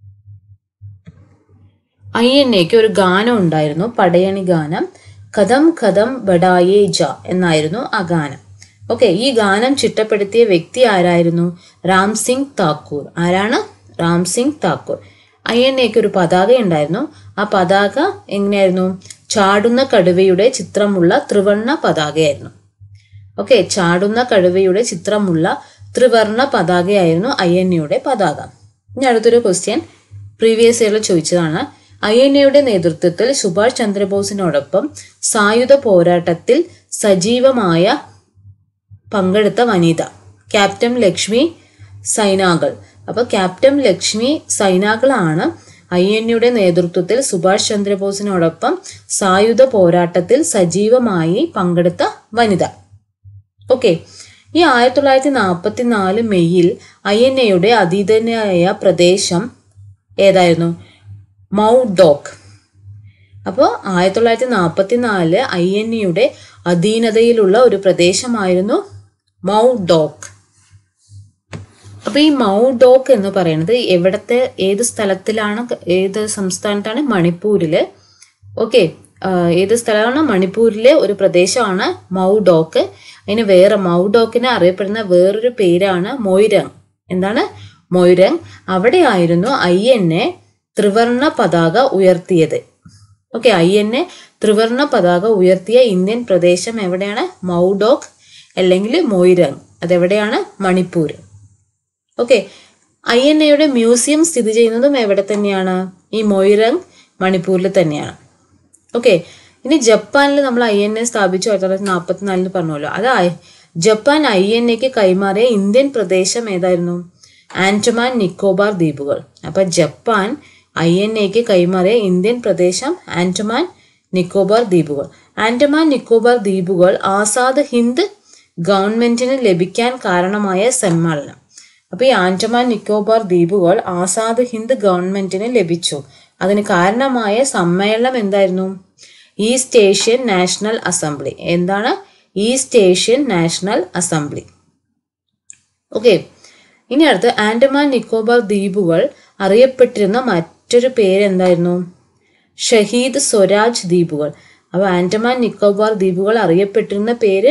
ഐ എൻ എക്ക് ഒരു ഗാനം ഉണ്ടായിരുന്നു പടയണി ഗാനം കഥം കഥം ബഡായേ ജ എന്നായിരുന്നു ആ ഗാനം ഓക്കെ ഈ ഗാനം ചിട്ടപ്പെടുത്തിയ വ്യക്തി ആരായിരുന്നു രാം സിംഗ് താക്കൂർ ആരാണ് രാം സിംഗ് താക്കൂർ ഐ എൻ എക്ക് ഒരു പതാക ഉണ്ടായിരുന്നു ആ പതാക എങ്ങനെയായിരുന്നു ചാടുന്ന കടുവയുടെ ചിത്രമുള്ള ത്രിവർണ പതാകയായിരുന്നു ഓക്കെ ചാടുന്ന കടുവയുടെ ചിത്രമുള്ള ത്രിവർണ പതാകയായിരുന്നു ഐ എൻ എയുടെ പതാക ഇനി അടുത്തൊരു ക്വസ്റ്റ്യൻ പ്രീവിയസ് ഇയറിൽ ചോദിച്ചതാണ് ഐ എൻ എയുടെ നേതൃത്വത്തിൽ സുഭാഷ് ചന്ദ്രബോസിനോടൊപ്പം സായുധ പോരാട്ടത്തിൽ സജീവമായ പങ്കെടുത്ത വനിത ക്യാപ്റ്റൻ ലക്ഷ്മി സൈനാകൾ അപ്പൊ ക്യാപ്റ്റൻ ലക്ഷ്മി സൈനാകളാണ് ഐ എൻ യുടെ നേതൃത്വത്തിൽ സുഭാഷ് ചന്ദ്രബോസിനോടൊപ്പം സായുധ പോരാട്ടത്തിൽ സജീവമായി പങ്കെടുത്ത വനിത ഓക്കെ ഈ ആയിരത്തി തൊള്ളായിരത്തി നാൽപ്പത്തി നാല് മെയ്യിൽ ഐ എൻ എയുടെ അതീതനായ പ്രദേശം ഏതായിരുന്നു മൗഡോക്ക് അപ്പോൾ ആയിരത്തി തൊള്ളായിരത്തി നാൽപ്പത്തി നാല് ഐ എൻ എയുടെ അധീനതയിലുള്ള ഒരു പ്രദേശമായിരുന്നു മൗഡോക്ക് അപ്പൊ ഈ മൗഡോക്ക് എന്ന് പറയുന്നത് എവിടത്തെ ഏത് സ്ഥലത്തിലാണ് ഏത് സംസ്ഥാനത്താണ് മണിപ്പൂരില് ഓക്കെ ഏത് സ്ഥലമാണ് മണിപ്പൂരിലെ ഒരു പ്രദേശമാണ് മൗഡോക്ക് അതിന് വേറെ മൗഡോക്കിനെ അറിയപ്പെടുന്ന വേറൊരു പേരാണ് മൊയ്രങ് എന്താണ് മൊയ്രങ് അവിടെയായിരുന്നു ഐ എൻ എ ത്രിവർണ പതാക ഉയർത്തിയത് ഓക്കെ ഐ എൻ എ ത്രിവർണ പതാക ഉയർത്തിയ ഇന്ത്യൻ പ്രദേശം എവിടെയാണ് മൗഡോക്ക് അല്ലെങ്കിൽ മൊയ്രങ് അതെവിടെയാണ് മണിപ്പൂർ ഓക്കെ ഐ എൻ എയുടെ മ്യൂസിയം സ്ഥിതി ചെയ്യുന്നതും എവിടെ തന്നെയാണ് ഈ മൊയ്രങ് മണിപ്പൂരിൽ തന്നെയാണ് ഓക്കെ ഇനി ജപ്പാനിൽ നമ്മൾ ഐ എൻ എ സ്ഥാപിച്ചു ആയിരത്തി തൊള്ളായിരത്തി നാൽപ്പത്തിനാലിന് പറഞ്ഞല്ലോ അത് ഐ- ജപ്പാൻ ഐ എൻ എക്ക് കൈമാറിയ ഇന്ത്യൻ പ്രദേശം ഏതായിരുന്നു ആൻഡമാൻ നിക്കോബാർ ദ്വീപുകൾ അപ്പൊ ജപ്പാൻ ഐ എൻ എക്ക് കൈമാറിയ ഇന്ത്യൻ പ്രദേശം ആൻഡമാൻ നിക്കോബാർ ദ്വീപുകൾ ആൻഡമാൻ നിക്കോബാർ ദ്വീപുകൾ ആസാദ് ഹിന്ദ് ഗവൺമെന്റിന് ലഭിക്കാൻ കാരണമായ സമ്മേളനം അപ്പൊ ഈ ആൻഡമാൻ നിക്കോബാർ ദ്വീപുകൾ ആസാദ് ഹിന്ദ് ഗവൺമെന്റിന് ലഭിച്ചു അതിന് കാരണമായ സമ്മേളനം എന്തായിരുന്നു ഈസ്റ്റ് ഏഷ്യൻ നാഷണൽ അസംബ്ലി എന്താണ് east Asian national assembly okay ഇനി അടുത്ത് ആൻഡമാൻ നിക്കോബാർ ദ്വീപുകൾ അറിയപ്പെട്ടിരുന്ന മറ്റൊരു പേര് എന്തായിരുന്നു ഷഹീദ് സ്വരാജ് ദ്വീപുകൾ അപ്പോൾ ആൻഡമാൻ നിക്കോബാർ ദ്വീപുകൾ അറിയപ്പെട്ടിരുന്ന പേര്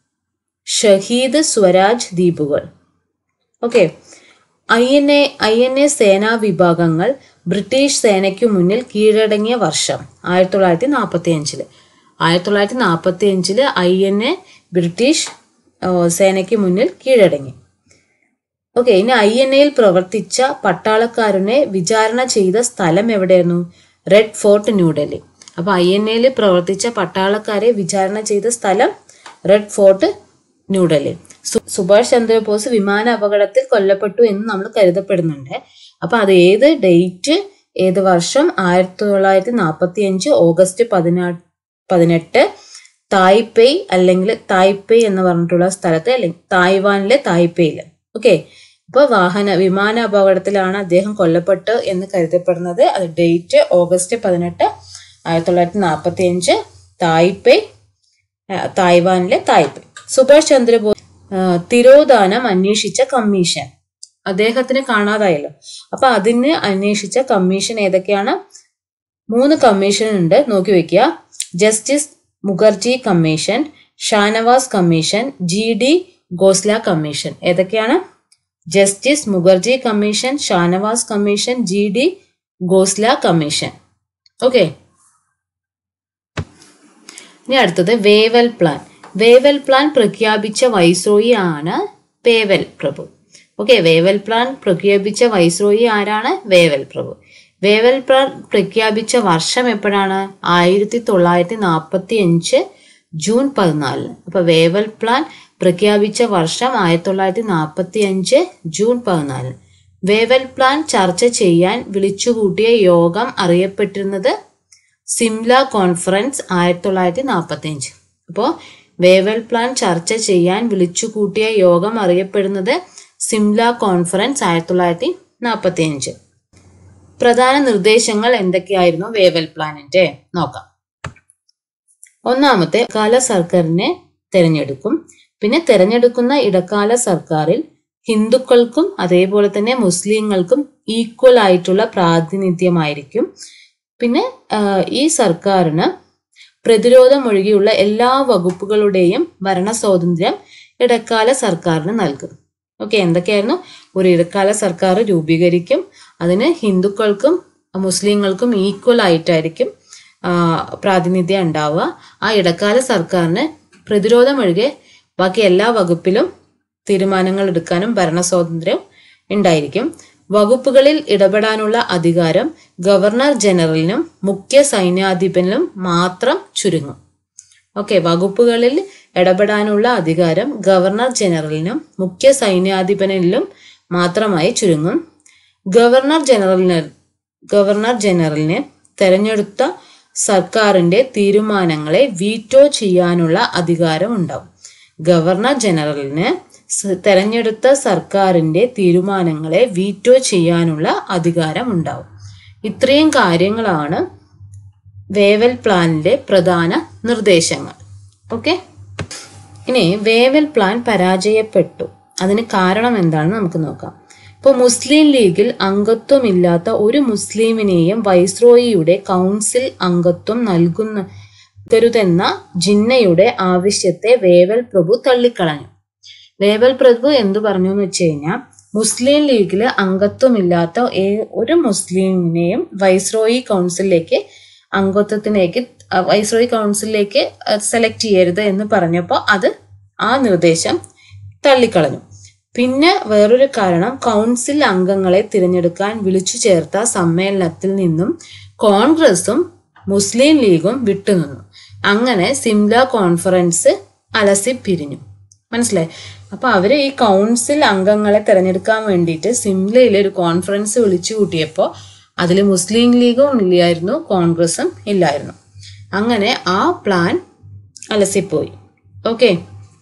ഷഹീദ് സ്വരാജ് ദ്വീപുകൾ okay I N A I N A സേനാ വിഭാഗങ്ങൾ ബ്രിട്ടീഷ് സേനയ്ക്കു മുന്നിൽ കീഴടങ്ങിയ വർഷം ആയിരത്തി തൊള്ളായിരത്തി നാൽപ്പത്തി അഞ്ചില് ആയിരത്തി തൊള്ളായിരത്തി നാൽപ്പത്തി അഞ്ചില് ഐ എൻ എ ബ്രിട്ടീഷ് ആ, സേനയ്ക്ക് മുന്നിൽ കീഴടങ്ങി ഓക്കെ ഇനി ഐ എൻ എയിൽ പ്രവർത്തിച്ച പട്ടാളക്കാരനെ വിചാരണ ചെയ്ത സ്ഥലം എവിടെയായിരുന്നു റെഡ് ഫോർട്ട് ന്യൂഡൽഹി അപ്പൊ ഐ എൻ എയിൽ പ്രവർത്തിച്ച പട്ടാളക്കാരെ വിചാരണ ചെയ്ത സ്ഥലം റെഡ് ഫോർട്ട് ന്യൂഡൽഹി സു- സുഭാഷ് ചന്ദ്രബോസ് വിമാന അപകടത്തിൽ കൊല്ലപ്പെട്ടു എന്ന് നമ്മൾ കരുതപ്പെടുന്നുണ്ട് അപ്പൊ അത് ഏത് ഡേറ്റ് ഏത് വർഷം ആയിരത്തി തൊള്ളായിരത്തി നാൽപ്പത്തി അഞ്ച് ഓഗസ്റ്റ് പതിനാ പതിനെട്ട് തായ്പേയ് അല്ലെങ്കിൽ തായ്പേയ് എന്ന് പറഞ്ഞിട്ടുള്ള സ്ഥലത്ത് അല്ലെങ്കിൽ തായ്വാനിലെ തായ്പേയില് ഓക്കെ ഇപ്പൊ വാഹന വിമാന അപകടത്തിലാണ് അദ്ദേഹം കൊല്ലപ്പെട്ടു എന്ന് കരുതപ്പെടുന്നത് അത് ഡേറ്റ് ഓഗസ്റ്റ് പതിനെട്ട് ആയിരത്തി തൊള്ളായിരത്തി നാൽപ്പത്തി അഞ്ച് തായ്പേയ് ആ, തായ്വാനിലെ തായ്പേയ് സുഭാഷ് ചന്ദ്രബോസ് ആ, തിരോധാനം അന്വേഷിച്ച കമ്മീഷൻ അദ്ദേഹത്തിന് കാണാതായല്ലോ അപ്പൊ അതിന് അന്വേഷിച്ച കമ്മീഷൻ ഏതൊക്കെയാണ് മൂന്ന് കമ്മീഷൻ ഉണ്ട് നോക്കി വെക്കുക justice Mukherjee commission Shahnawaz commission G D Khosla commission ഏതൊക്കെയാണ് justice Mukherjee commission Shahnawaz commission G D Khosla commission okay ഇനി അടുത്തത് വേവൽ പ്ലാൻ വേവൽ പ്ലാൻ പ്രഖ്യാപിച്ച വൈസ്രോയി ആണ് വേവൽ പ്രഭു ഓക്കെ വേവൽ പ്ലാൻ പ്രഖ്യാപിച്ച വൈസ്രോയി ആരാണ് വേവൽ പ്രഭു വേവൽ പ്ലാൻ പ്രഖ്യാപിച്ച വർഷം എപ്പോഴാണ് ആയിരത്തി തൊള്ളായിരത്തി നാൽപ്പത്തി അഞ്ച് ജൂൺ പതിനാലിന് അപ്പൊ വേവൽ പ്ലാൻ പ്രഖ്യാപിച്ച വർഷം ആയിരത്തി തൊള്ളായിരത്തി നാൽപ്പത്തി അഞ്ച് ജൂൺ പതിനാലിന് വേവൽ പ്ലാൻ ചർച്ച ചെയ്യാൻ വിളിച്ചുകൂട്ടിയ യോഗം അറിയപ്പെട്ടിരുന്നത് സിംല കോൺഫറൻസ് ആയിരത്തി തൊള്ളായിരത്തി നാൽപ്പത്തി അഞ്ച് അപ്പോൾ വേവൽ പ്ലാൻ ചർച്ച ചെയ്യാൻ വിളിച്ചുകൂട്ടിയ യോഗം അറിയപ്പെടുന്നത് സിംല കോൺഫറൻസ് ആയിരത്തി തൊള്ളായിരത്തി നാൽപ്പത്തി അഞ്ച് പ്രധാന നിർദ്ദേശങ്ങൾ എന്തൊക്കെയായിരുന്നു വേവൽ പ്ലാനിന്റെ നോക്കാം ഒന്നാമത്തെ കാല സർക്കാരിനെ തിരഞ്ഞെടുക്കും പിന്നെ തിരഞ്ഞെടുക്കുന്ന ഇടക്കാല സർക്കാരിൽ ഹിന്ദുക്കൾക്കും അതേപോലെ തന്നെ മുസ്ലിങ്ങൾക്കും ഈക്വൽ ആയിട്ടുള്ള പ്രാതിനിധ്യമായിരിക്കും പിന്നെ ആഹ്, ഈ സർക്കാരിന് പ്രതിരോധം ഒഴികെയുള്ള എല്ലാ വകുപ്പുകളുടെയും ഭരണ സ്വാതന്ത്ര്യം ഇടക്കാല സർക്കാരിന് നൽകും ഓക്കെ എന്തൊക്കെയായിരുന്നു ഒരു ഇടക്കാല സർക്കാർ രൂപീകരിക്കും അതിന് ഹിന്ദുക്കൾക്കും മുസ്ലിങ്ങൾക്കും ഈക്വൽ ആയിട്ടായിരിക്കും ആ, പ്രാതിനിധ്യം ഉണ്ടാവുക ആ ഇടക്കാല സർക്കാരിന് പ്രതിരോധം ഒഴികെ ബാക്കി എല്ലാ വകുപ്പിലും തീരുമാനങ്ങൾ എടുക്കാനും ഭരണ സ്വാതന്ത്ര്യം ഉണ്ടായിരിക്കും വകുപ്പുകളിൽ ഇടപെടാനുള്ള അധികാരം ഗവർണർ ജനറലിനും മുഖ്യ സൈന്യാധിപനും മാത്രം ചുരുങ്ങും ഓക്കെ വകുപ്പുകളിൽ ഇടപെടാനുള്ള അധികാരം ഗവർണർ ജനറലിനും മുഖ്യ സൈന്യാധിപനിലും മാത്രമായി ചുരുങ്ങും ഗവർണർ ജനറലിന് ഗവർണർ ജനറലിനെ തെരഞ്ഞെടുത്ത സർക്കാരിന്റെ തീരുമാനങ്ങളെ വീറ്റോ ചെയ്യാനുള്ള അധികാരം ഉണ്ടാവും ഗവർണർ ജനറലിന് സ- തെരഞ്ഞെടുത്ത സർക്കാരിന്റെ തീരുമാനങ്ങളെ വീറ്റോ ചെയ്യാനുള്ള അധികാരം ഉണ്ടാവും ഇത്രയും കാര്യങ്ങളാണ് വേവൽ പ്ലാനിന്റെ പ്രധാന നിർദ്ദേശങ്ങൾ ഓക്കെ ഇനി വേവൽ പ്ലാൻ പരാജയപ്പെട്ടു അതിന് കാരണം എന്താണെന്ന് നമുക്ക് നോക്കാം ഇപ്പോൾ മുസ്ലിം ലീഗിൽ അംഗത്വമില്ലാത്ത ഒരു മുസ്ലിമിനെയും വൈസ്രോയിയുടെ കൗൺസിൽ അംഗത്വം നൽകുന്നരുതെന്ന ജിന്നയുടെ ആവശ്യത്തെ വേവൽ പ്രഭു തള്ളിക്കളഞ്ഞു വേവൽ പ്രഭു എന്തു പറഞ്ഞു എന്ന് വെച്ച് കഴിഞ്ഞാൽ മുസ്ലിം ലീഗിൽ അംഗത്വമില്ലാത്ത ഏ- ഒരു മുസ്ലിമിനെയും വൈസ്രോയി കൗൺസിലിലേക്ക് അംഗത്വത്തിലേക്ക് അഹ് വൈസ്രോയി കൗൺസിലിലേക്ക് സെലക്ട് ചെയ്യരുത് എന്ന് പറഞ്ഞപ്പോൾ അത് ആ നിർദ്ദേശം തള്ളിക്കളഞ്ഞു പിന്നെ വേറൊരു കാരണം കൗൺസിൽ അംഗങ്ങളെ തിരഞ്ഞെടുക്കാൻ വിളിച്ചു ചേർത്ത സമ്മേളനത്തിൽ നിന്നും കോൺഗ്രസും മുസ്ലിം ലീഗും വിട്ടുനിന്നു അങ്ങനെ സിംല കോൺഫറൻസ് അലസി പിരിഞ്ഞു മനസ്സിലായി അപ്പൊ അവര് ഈ കൗൺസിൽ അംഗങ്ങളെ തിരഞ്ഞെടുക്കാൻ വേണ്ടിയിട്ട് സിംലയിൽ ഒരു കോൺഫറൻസ് വിളിച്ചു കൂട്ടിയപ്പോൾ അതിൽ മുസ്ലിം ലീഗും ഇല്ലായിരുന്നു കോൺഗ്രസും ഇല്ലായിരുന്നു അങ്ങനെ ആ പ്ലാൻ അലസിപ്പോയി ഓക്കെ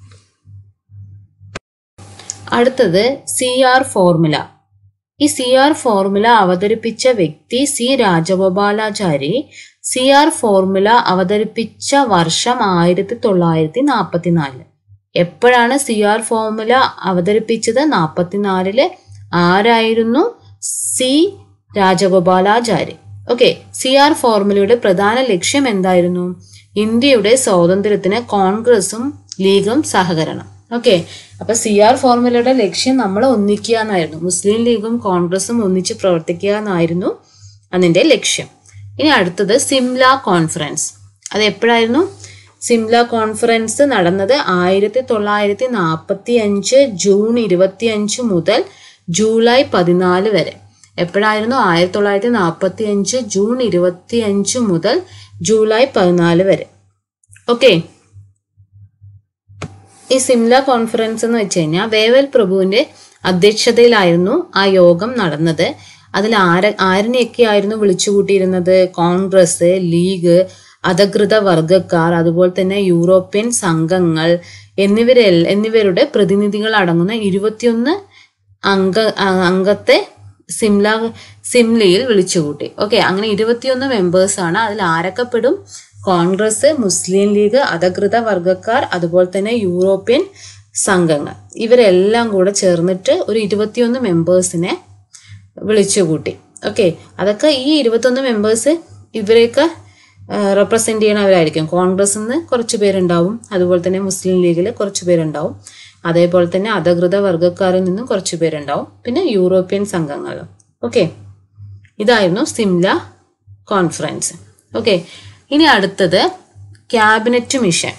അടുത്തത് സി ആർ ഫോർമുല ഈ സി ആർ ഫോർമുല അവതരിപ്പിച്ച വ്യക്തി C Rajagopalachari C R formula അവതരിപ്പിച്ച വർഷം ആയിരത്തി തൊള്ളായിരത്തി നാൽപ്പത്തിനാല് എപ്പോഴാണ് സി ആർ ഫോർമുല അവതരിപ്പിച്ചത് നാൽപ്പത്തിനാലില് ആരായിരുന്നു C Rajagopalachari okay C R ഫോർമുലയുടെ പ്രധാന ലക്ഷ്യം എന്തായിരുന്നു ഇന്ത്യയുടെ സ്വാതന്ത്ര്യത്തിന് കോൺഗ്രസും ലീഗും സഹകരണം ഓക്കെ അപ്പൊ സി ആർ ഫോർമുലയുടെ ലക്ഷ്യം നമ്മൾ ഒന്നിക്കുക എന്നായിരുന്നു മുസ്ലിം ലീഗും കോൺഗ്രസും ഒന്നിച്ച് പ്രവർത്തിക്കുക എന്നായിരുന്നു അതിന്റെ ലക്ഷ്യം ഇനി അടുത്തത് സിംല കോൺഫറൻസ് അത് എപ്പോഴായിരുന്നു സിംല കോൺഫറൻസ് നടന്നത് ആയിരത്തി തൊള്ളായിരത്തി നാൽപ്പത്തി അഞ്ച് ജൂൺ ഇരുപത്തി അഞ്ച് മുതൽ ജൂലൈ പതിനാല് വരെ എപ്പോഴായിരുന്നു ആയിരത്തി തൊള്ളായിരത്തി നാൽപ്പത്തി അഞ്ച് ജൂൺ ഇരുപത്തി അഞ്ച് മുതൽ ജൂലൈ പതിനാല് വരെ ഓക്കെ ഈ സിംല കോൺഫറൻസ് എന്ന് വെച്ച് കഴിഞ്ഞാൽ വേവൽ പ്രഭുവിന്റെ അധ്യക്ഷതയിലായിരുന്നു ആ യോഗം നടന്നത് അതിൽ ആര ആരിനെയൊക്കെ ആയിരുന്നു വിളിച്ചുകൂട്ടിയിരുന്നത് കോൺഗ്രസ് ലീഗ് അധകൃത വർഗക്കാർ അതുപോലെ തന്നെ യൂറോപ്യൻ സംഘങ്ങൾ എന്നിവരെ എന്നിവരുടെ പ്രതിനിധികൾ അടങ്ങുന്ന ഇരുപത്തിയൊന്ന് അംഗ അ- അംഗത്തെ സിംല സിംലയിൽ വിളിച്ചുകൂട്ടി ഓക്കെ അങ്ങനെ ഇരുപത്തിയൊന്ന് മെമ്പേഴ്സ് ആണ് അതിൽ ആരൊക്കെ പെടും കോൺഗ്രസ് മുസ്ലിം ലീഗ് അധകൃത വർഗക്കാർ അതുപോലെ തന്നെ യൂറോപ്യൻ സംഘങ്ങൾ ഇവരെല്ലാം കൂടെ ചേർന്നിട്ട് ഒരു ഇരുപത്തിയൊന്ന് മെമ്പേഴ്സിനെ വിളിച്ചുകൂട്ടി ഓക്കെ അതൊക്കെ ഈ ഇരുപത്തൊന്ന് മെമ്പേഴ്സ് ഇവരെയൊക്കെ റെപ്രസെന്റ് ചെയ്യണവരായിരിക്കും കോൺഗ്രസിൽ നിന്ന് കുറച്ച് പേരുണ്ടാവും അതുപോലെ തന്നെ മുസ്ലിം ലീഗിൽ കുറച്ച് പേരുണ്ടാവും അതേപോലെ തന്നെ അധകൃത വർഗക്കാരിൽ നിന്നും കുറച്ച് പേരുണ്ടാവും പിന്നെ യൂറോപ്യൻ സംഘങ്ങളും ഓക്കെ ഇതായിരുന്നു സിംല കോൺഫറൻസ് ഓക്കെ ഇനി അടുത്തത് ക്യാബിനറ്റ് മിഷൻ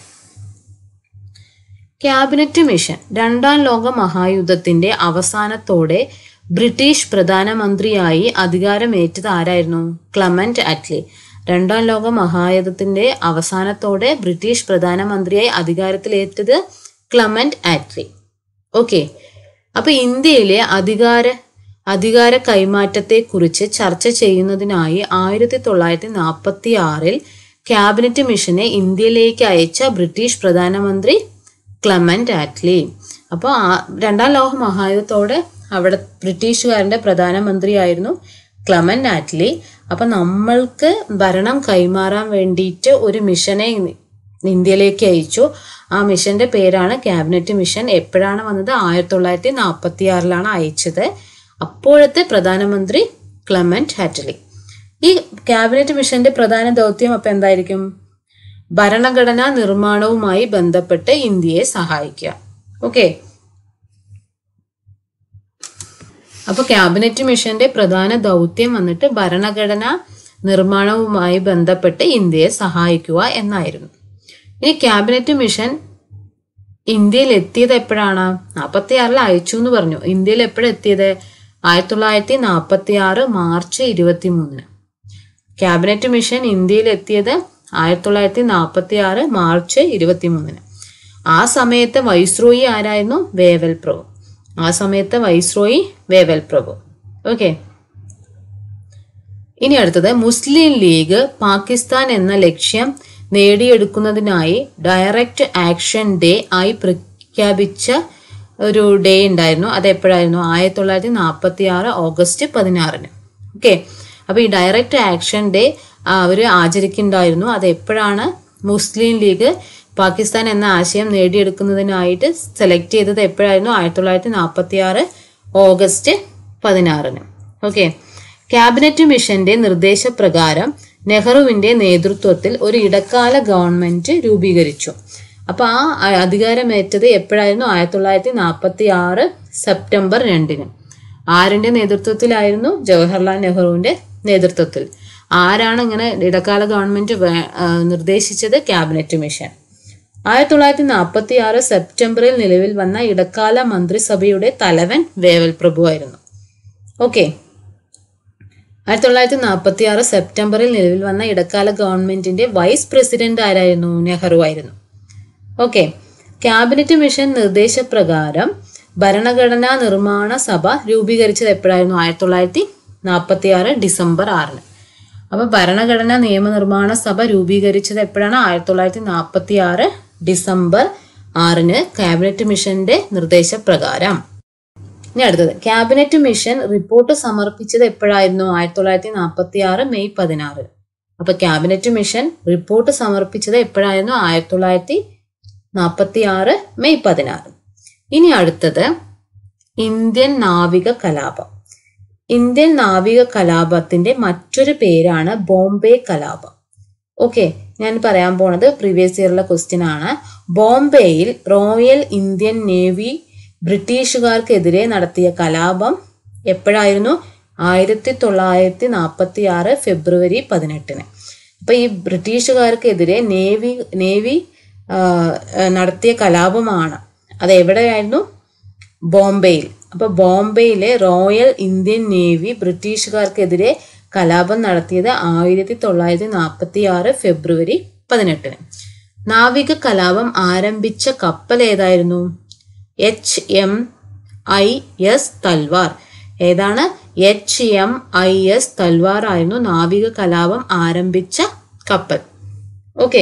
ക്യാബിനറ്റ് മിഷൻ രണ്ടാം ലോക മഹായുദ്ധത്തിന്റെ അവസാനത്തോടെ ബ്രിട്ടീഷ് പ്രധാനമന്ത്രിയായി അധികാരമേറ്റത് ആരായിരുന്നു ക്ലമന്റ് അറ്റ്ലി രണ്ടാം ലോക മഹായുദ്ധത്തിന്റെ അവസാനത്തോടെ ബ്രിട്ടീഷ് പ്രധാനമന്ത്രിയായി അധികാരത്തിലേറ്റത് ക്ലമന്റ് ആറ്റ്ലി ഓക്കെ അപ്പൊ ഇന്ത്യയിലെ അധികാര അധികാര കൈമാറ്റത്തെക്കുറിച്ച് ചർച്ച ചെയ്യുന്നതിനായി ആയിരത്തി തൊള്ളായിരത്തി നാൽപ്പത്തി ആറിൽ ക്യാബിനറ്റ് മിഷനെ ഇന്ത്യയിലേക്ക് അയച്ച ബ്രിട്ടീഷ് പ്രധാനമന്ത്രി ക്ലമന്റ് ആറ്റ്ലി അപ്പോൾ ആ രണ്ടാം ലോക മഹായുദ്ധത്തോടെ അവിടെ ബ്രിട്ടീഷുകാരൻ്റെ പ്രധാനമന്ത്രിയായിരുന്നു ക്ലമന്റ് ആറ്റ്ലി അപ്പം നമ്മൾക്ക് ഭരണം കൈമാറാൻ വേണ്ടിയിട്ട് ഒരു മിഷനെ ഇന്ത്യയിലേക്ക് അയച്ചു ആ മിഷന്റെ പേരാണ് ക്യാബിനറ്റ് മിഷൻ എപ്പോഴാണ് വന്നത് ആയിരത്തി തൊള്ളായിരത്തി നാൽപ്പത്തി ആറിലാണ് അയച്ചത് അപ്പോഴത്തെ പ്രധാനമന്ത്രി ക്ലമന്റ് ഹാറ്റലി ഈ ക്യാബിനറ്റ് മിഷന്റെ പ്രധാന ദൗത്യം അപ്പം എന്തായിരിക്കും ഭരണഘടനാ നിർമ്മാണവുമായി ബന്ധപ്പെട്ട് ഇന്ത്യയെ സഹായിക്കുക ഓക്കെ അപ്പൊ ക്യാബിനറ്റ് മിഷന്റെ പ്രധാന ദൗത്യം വന്നിട്ട് ഭരണഘടനാ നിർമ്മാണവുമായി ബന്ധപ്പെട്ട് ഇന്ത്യയെ സഹായിക്കുക എന്നായിരുന്നു ഇനി ക്യാബിനറ്റ് മിഷൻ ഇന്ത്യയിൽ എത്തിയത് എപ്പോഴാണ് നാൽപ്പത്തി ആറിൽ അയച്ചു എന്ന് പറഞ്ഞു ഇന്ത്യയിൽ എപ്പോഴെത്തിയത് ആയിരത്തി തൊള്ളായിരത്തി നാൽപ്പത്തി ആറ് മാർച്ച് ഇരുപത്തി മൂന്നിന് ക്യാബിനറ്റ് മിഷൻ ഇന്ത്യയിൽ എത്തിയത് ആയിരത്തി തൊള്ളായിരത്തി നാൽപ്പത്തി ആറ് മാർച്ച് ഇരുപത്തി മൂന്നിന് ആ സമയത്ത് വൈസ്രോയി ആരായിരുന്നു വേവൽ പ്രഭു ആ സമയത്ത് വൈസ്രോയി വേവൽ പ്രഭു ഓക്കെ ഇനി അടുത്തത് മുസ്ലിം ലീഗ് പാകിസ്ഥാൻ എന്ന ലക്ഷ്യം നേടിയെടുക്കുന്നതിനായി ഡയറക്റ്റ് ആക്ഷൻ ഡേ ആയി പ്രഖ്യാപിച്ച ഒരു ഡേ ഉണ്ടായിരുന്നു അത് എപ്പോഴായിരുന്നു ആയിരത്തി തൊള്ളായിരത്തി നാൽപ്പത്തി ആറ് ഓഗസ്റ്റ് പതിനാറിന് ഓക്കെ അപ്പോൾ ഈ ഡയറക്റ്റ് ആക്ഷൻ ഡേ അവർ ആചരിക്കുന്നുണ്ടായിരുന്നു അത് എപ്പോഴാണ് മുസ്ലിം ലീഗ് പാകിസ്ഥാൻ എന്ന ആശയം നേടിയെടുക്കുന്നതിനായിട്ട് സെലക്ട് ചെയ്തത് എപ്പോഴായിരുന്നു ആയിരത്തി തൊള്ളായിരത്തി നാൽപ്പത്തി ആറ് ഓഗസ്റ്റ് പതിനാറിന് ഓക്കെ ക്യാബിനറ്റ് മിഷന്റെ നിർദ്ദേശപ്രകാരം നെഹ്റുവിന്റെ നേതൃത്വത്തിൽ ഒരു ഇടക്കാല ഗവൺമെന്റ് രൂപീകരിച്ചു അപ്പൊ ആ അ- അധികാരമേറ്റത് എപ്പോഴായിരുന്നു ആയിരത്തി തൊള്ളായിരത്തി നാൽപ്പത്തി ആറ് സെപ്റ്റംബർ രണ്ടിന് ആരിന്റെ നേതൃത്വത്തിലായിരുന്നു ജവഹർലാൽ നെഹ്റുവിന്റെ നേതൃത്വത്തിൽ ആരാണ് ഇങ്ങനെ ഇടക്കാല ഗവൺമെന്റ് വേ- ആ, നിർദ്ദേശിച്ചത് ക്യാബിനറ്റ് മിഷൻ ആയിരത്തി തൊള്ളായിരത്തി നാൽപ്പത്തി ആറ് സെപ്റ്റംബറിൽ നിലവിൽ വന്ന ഇടക്കാല മന്ത്രിസഭയുടെ തലവൻ വേവൽ പ്രഭു ആയിരുന്നു ഓക്കെ ആയിരത്തി തൊള്ളായിരത്തി നാൽപ്പത്തി ആറ് സെപ്റ്റംബറിൽ നിലവിൽ വന്ന ഇടക്കാല ഗവൺമെന്റിന്റെ വൈസ് പ്രസിഡന്റ് ആരായിരുന്നു നെഹ്റു ആയിരുന്നു ഓക്കെ ക്യാബിനറ്റ് മിഷൻ നിർദ്ദേശപ്രകാരം ഭരണഘടനാ നിർമ്മാണ സഭ രൂപീകരിച്ചത് എപ്പോഴായിരുന്നു ആയിരത്തി തൊള്ളായിരത്തി നാൽപ്പത്തി ആറ് ഡിസംബർ ആറിന് അപ്പൊ ഭരണഘടനാ നിയമനിർമ്മാണ സഭ രൂപീകരിച്ചത് എപ്പോഴാണ് ആയിരത്തി തൊള്ളായിരത്തി നാൽപ്പത്തി ആറ് ഡിസംബർ ആറിന് ക്യാബിനറ്റ് മിഷന്റെ നിർദ്ദേശപ്രകാരം ഇനി അടുത്തത് ക്യാബിനറ്റ് മിഷൻ റിപ്പോർട്ട് സമർപ്പിച്ചത് എപ്പോഴായിരുന്നു ആയിരത്തി തൊള്ളായിരത്തി നാൽപ്പത്തി ആറ് മെയ് പതിനാറ് അപ്പൊ ക്യാബിനറ്റ് മിഷൻ റിപ്പോർട്ട് സമർപ്പിച്ചത് എപ്പോഴായിരുന്നു ആയിരത്തി തൊള്ളായിരത്തി നാൽപ്പത്തി ആറ് മെയ് പതിനാറ് ഇനി അടുത്തത് ഇന്ത്യൻ നാവിക കലാപം ഇന്ത്യൻ നാവിക കലാപത്തിന്റെ മറ്റൊരു പേരാണ് ബോംബെ കലാപം ഓക്കെ ഞാൻ പറയാൻ പോണത് പ്രീവിയസ് ഇയറിലെ ക്വസ്റ്റ്യൻ ആണ് ബോംബെയിൽ റോയൽ ഇന്ത്യൻ നേവി ബ്രിട്ടീഷുകാർക്കെതിരെ നടത്തിയ കലാപം എപ്പോഴായിരുന്നു ആയിരത്തി തൊള്ളായിരത്തി നാൽപ്പത്തി ആറ് ഫെബ്രുവരി പതിനെട്ടിന് അപ്പൊ ഈ ബ്രിട്ടീഷുകാർക്കെതിരെ നേവി നേവി ആ, ആ, നടത്തിയ കലാപമാണ് അത് എവിടെയായിരുന്നു ബോംബെയിൽ അപ്പൊ ബോംബെയിലെ റോയൽ ഇന്ത്യൻ നേവി ബ്രിട്ടീഷുകാർക്കെതിരെ കലാപം നടത്തിയത് ആയിരത്തി തൊള്ളായിരത്തി നാൽപ്പത്തി ആറ് ഫെബ്രുവരി പതിനെട്ടിന് നാവിക കലാപം ആരംഭിച്ച കപ്പൽ ഏതായിരുന്നു H M I S Talwar ഏതാണ് H M I S Talwar ആയിരുന്നു നാവിക കലാപം ആരംഭിച്ച കപ്പൽ ഓക്കെ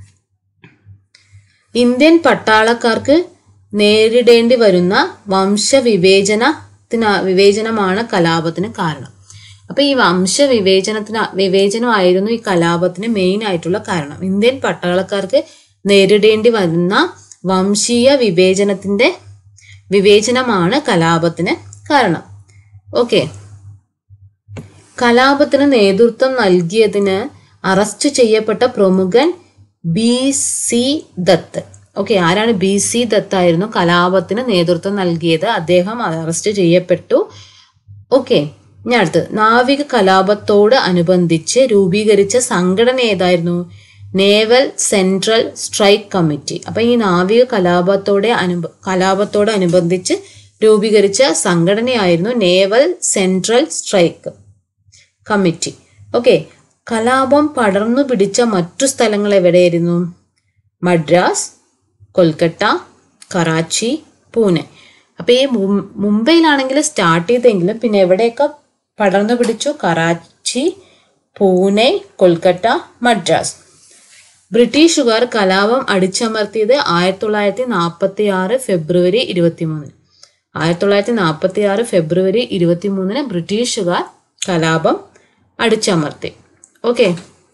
ഇന്ത്യൻ പട്ടാളക്കാർക്ക് നേരിടേണ്ടി വരുന്ന വംശവിവേചനത്തിന് വിവേചനമാണ് കലാപത്തിന് കാരണം അപ്പൊ ഈ വംശവിവേചനത്തിന് വിവേചനമായിരുന്നു ഈ കലാപത്തിന് മെയിൻ ആയിട്ടുള്ള കാരണം ഇന്ത്യൻ പട്ടാളക്കാർക്ക് നേരിടേണ്ടി വരുന്ന വംശീയ വിവേചനത്തിന്റെ വിവേചനമാണ് കലാപത്തിന് കാരണം ഓക്കെ കലാപത്തിന് നേതൃത്വം നൽകിയതിന് അറസ്റ്റ് ചെയ്യപ്പെട്ട പ്രമുഖൻ ബി സി ദത്ത് ഓക്കെ ആരാണ് ബി സി ദത്ത് ആയിരുന്നു കലാപത്തിന് നേതൃത്വം നൽകിയത് അദ്ദേഹം അറസ്റ്റ് ചെയ്യപ്പെട്ടു ഓക്കെ ഇനി അടുത്ത് നാവിക കലാപത്തോട് അനുബന്ധിച്ച് രൂപീകരിച്ച സംഘടന ഏതായിരുന്നു നേവൽ സെൻട്രൽ സ്ട്രൈക്ക് കമ്മിറ്റി അപ്പൊ ഈ നാവിക കലാപത്തോടെ അനുബ കലാപത്തോട് അനുബന്ധിച്ച് രൂപീകരിച്ച സംഘടനയായിരുന്നു naval central strike committee okay കലാപം പടർന്നു പിടിച്ച മറ്റു സ്ഥലങ്ങൾ എവിടെയായിരുന്നു മദ്രാസ് കൊൽക്കത്ത കറാച്ചി പൂനെ അപ്പൊ ഈ മും- മുംബൈയിലാണെങ്കിൽ സ്റ്റാർട്ട് ചെയ്തെങ്കിലും പിന്നെ എവിടെയൊക്കെ പടർന്നു പിടിച്ചു കറാച്ചി പൂനെ കൊൽക്കത്ത മദ്രാസ് ബ്രിട്ടീഷുകാർ കലാപം അടിച്ചമർത്തിയത് ആയിരത്തി തൊള്ളായിരത്തി നാൽപ്പത്തി ആറ് ഫെബ്രുവരി ഇരുപത്തി മൂന്നിന് ആയിരത്തി തൊള്ളായിരത്തി നാൽപ്പത്തി ആറ് ഫെബ്രുവരി ഇരുപത്തി മൂന്നിന് ബ്രിട്ടീഷുകാർ കലാപം അടിച്ചമർത്തി ഓക്കെ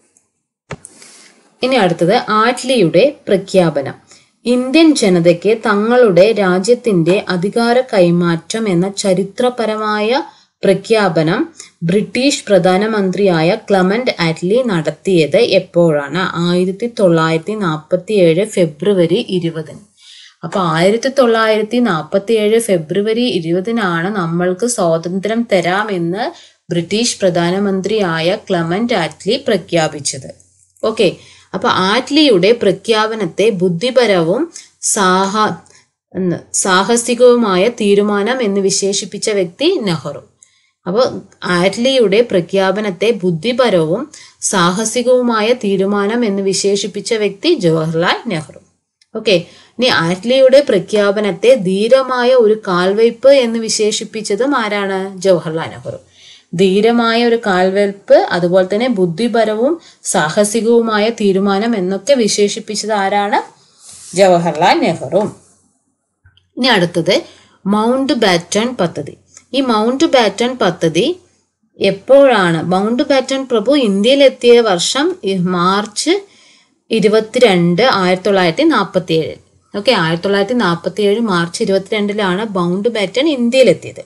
ഇനി അടുത്തത് ആറ്റ്ലിയുടെ പ്രഖ്യാപനം ഇന്ത്യൻ ജനതയ്ക്ക് തങ്ങളുടെ രാജ്യത്തിന്റെ അധികാര കൈമാറ്റം എന്ന ചരിത്രപരമായ പ്രഖ്യാപനം ബ്രിട്ടീഷ് പ്രധാനമന്ത്രിയായ ക്ലമന്റ് ആറ്റ്ലി നടത്തിയത് എപ്പോഴാണ് ആയിരത്തി തൊള്ളായിരത്തി നാൽപ്പത്തി ഏഴ് ഫെബ്രുവരി ഇരുപതിന് അപ്പൊ ആയിരത്തി തൊള്ളായിരത്തി നാൽപ്പത്തി ഏഴ് ഫെബ്രുവരി ഇരുപതിനാണ് നമ്മൾക്ക് സ്വാതന്ത്ര്യം തരാമെന്ന് ബ്രിട്ടീഷ് പ്രധാനമന്ത്രിയായ ക്ലമന്റ് ആറ്റ്ലി പ്രഖ്യാപിച്ചത് ഓക്കെ അപ്പൊ ആറ്റ്ലിയുടെ പ്രഖ്യാപനത്തെ ബുദ്ധിപരവും സാഹ എന്ന് സാഹസികവുമായ തീരുമാനം എന്ന് വിശേഷിപ്പിച്ച വ്യക്തി നെഹ്റു അപ്പോൾ ആറ്റ്ലിയുടെ പ്രഖ്യാപനത്തെ ബുദ്ധിപരവും സാഹസികവുമായ തീരുമാനം എന്ന് വിശേഷിപ്പിച്ച വ്യക്തി ജവഹർലാൽ നെഹ്റു ഓക്കെ ഇനി ആറ്റ്ലിയുടെ പ്രഖ്യാപനത്തെ ധീരമായ ഒരു കാൽവയ്പ് എന്ന് വിശേഷിപ്പിച്ചതും ആരാണ് ജവഹർലാൽ നെഹ്റു ധീരമായ ഒരു കാൽവെൽപ്പ് അതുപോലെ തന്നെ ബുദ്ധിപരവും സാഹസികവുമായ തീരുമാനം എന്നൊക്കെ വിശേഷിപ്പിച്ചത് ആരാണ് ജവഹർലാൽ നെഹ്റു ഇനി അടുത്തത് മൗണ്ട് ബാറ്റൺ പദ്ധതി ഈ മൗണ്ട് ബാറ്റൺ പദ്ധതി എപ്പോഴാണ് മൗണ്ട് ബാറ്റൺ പ്രഭു ഇന്ത്യയിലെത്തിയ വർഷം ഈ മാർച്ച് ഇരുപത്തിരണ്ട് ആയിരത്തി തൊള്ളായിരത്തി നാൽപ്പത്തി ഏഴ് ഓക്കെ ആയിരത്തി തൊള്ളായിരത്തി നാൽപ്പത്തി ഏഴ് മാർച്ച് ഇരുപത്തിരണ്ടിലാണ് മൗണ്ട് ബാറ്റൺ ഇന്ത്യയിലെത്തിയത്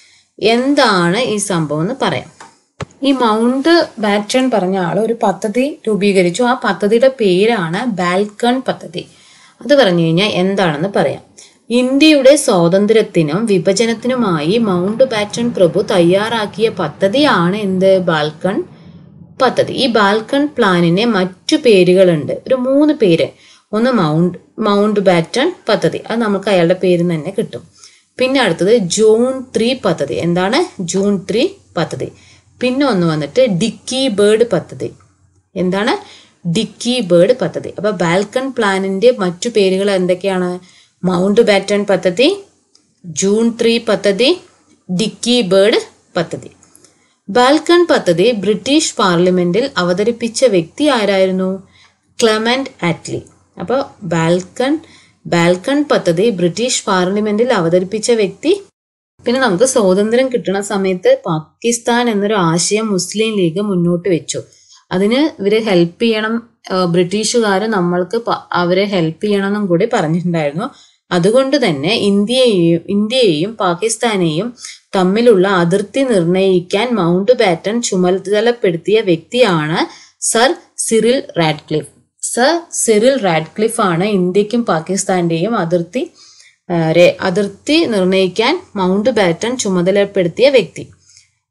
എന്താണ് ഈ സംഭവം എന്ന് പറയാം ഈ മൗണ്ട് ബാറ്റൺ പറഞ്ഞ ആൾ ഒരു പദ്ധതി രൂപീകരിച്ചു ആ പദ്ധതിയുടെ പേരാണ് ബാൽക്കൺ പദ്ധതി അത് പറഞ്ഞു കഴിഞ്ഞാൽ എന്താണെന്ന് പറയാം ഇന്ത്യയുടെ സ്വാതന്ത്ര്യത്തിനും വിഭജനത്തിനുമായി മൗണ്ട് ബാറ്റൺ പ്രഭു തയ്യാറാക്കിയ പദ്ധതിയാണ് എന്ത് ബാൽക്കൺ പദ്ധതി ഈ ബാൽക്കൺ പ്ലാനിന് മറ്റു പേരുകളുണ്ട് ഒരു മൂന്ന് പേര് ഒന്ന് മൗണ്ട് മൗണ്ട് ബാറ്റൺ പദ്ധതി അത് നമുക്ക് അയാളുടെ പേര് തന്നെ കിട്ടും പിന്നെ അടുത്തത് ജൂൺ ത്രീ പദ്ധതി എന്താണ് ജൂൺ ത്രീ പദ്ധതി പിന്നെ ഒന്ന് വന്നിട്ട് ഡിക്കി ബേർഡ് പദ്ധതി എന്താണ് ഡിക്കി ബേർഡ് പദ്ധതി അപ്പൊ ബാൽക്കൺ പ്ലാനിന്റെ മറ്റു പേരുകൾ എന്തൊക്കെയാണ് മൗണ്ട് ബാറ്റൺ പദ്ധതി ജൂൺ ത്രീ പദ്ധതി ഡിക്കി ബേർഡ് പദ്ധതി ബാൽക്കൺ പദ്ധതി ബ്രിട്ടീഷ് പാർലമെന്റിൽ അവതരിപ്പിച്ച വ്യക്തി ആരായിരുന്നു ക്ലമന്റ് ആറ്റ്ലി അപ്പോൾ ബാൽക്കൺ ബാൽക്കൺ പദ്ധതി ബ്രിട്ടീഷ് പാർലമെന്റിൽ അവതരിപ്പിച്ച വ്യക്തി പിന്നെ നമുക്ക് സ്വാതന്ത്ര്യം കിട്ടുന്ന സമയത്ത് പാകിസ്ഥാൻ എന്നൊരു ആശയം മുസ്ലിം ലീഗ് മുന്നോട്ട് വെച്ചു അതിന് ഇവര് ഹെൽപ്പ് ചെയ്യണം ബ്രിട്ടീഷുകാർ നമ്മൾക്ക് പ- അവരെ ഹെൽപ്പ് ചെയ്യണമെന്നും കൂടി പറഞ്ഞിട്ടുണ്ടായിരുന്നു അതുകൊണ്ട് തന്നെ ഇന്ത്യയെയും ഇന്ത്യയെയും പാകിസ്ഥാനെയും തമ്മിലുള്ള അതിർത്തി നിർണയിക്കാൻ മൗണ്ട് ബാറ്റൺ ചുമതലപ്പെടുത്തിയ വ്യക്തിയാണ് Sir Cyril Radcliffe Sir Cyril Radcliffe ആണ് ഇന്ത്യക്കും പാകിസ്ഥാന്റെയും അതിർത്തി ആ, രെ- അതിർത്തി നിർണയിക്കാൻ മൗണ്ട് ബാറ്റൺ ചുമതലപ്പെടുത്തിയ വ്യക്തി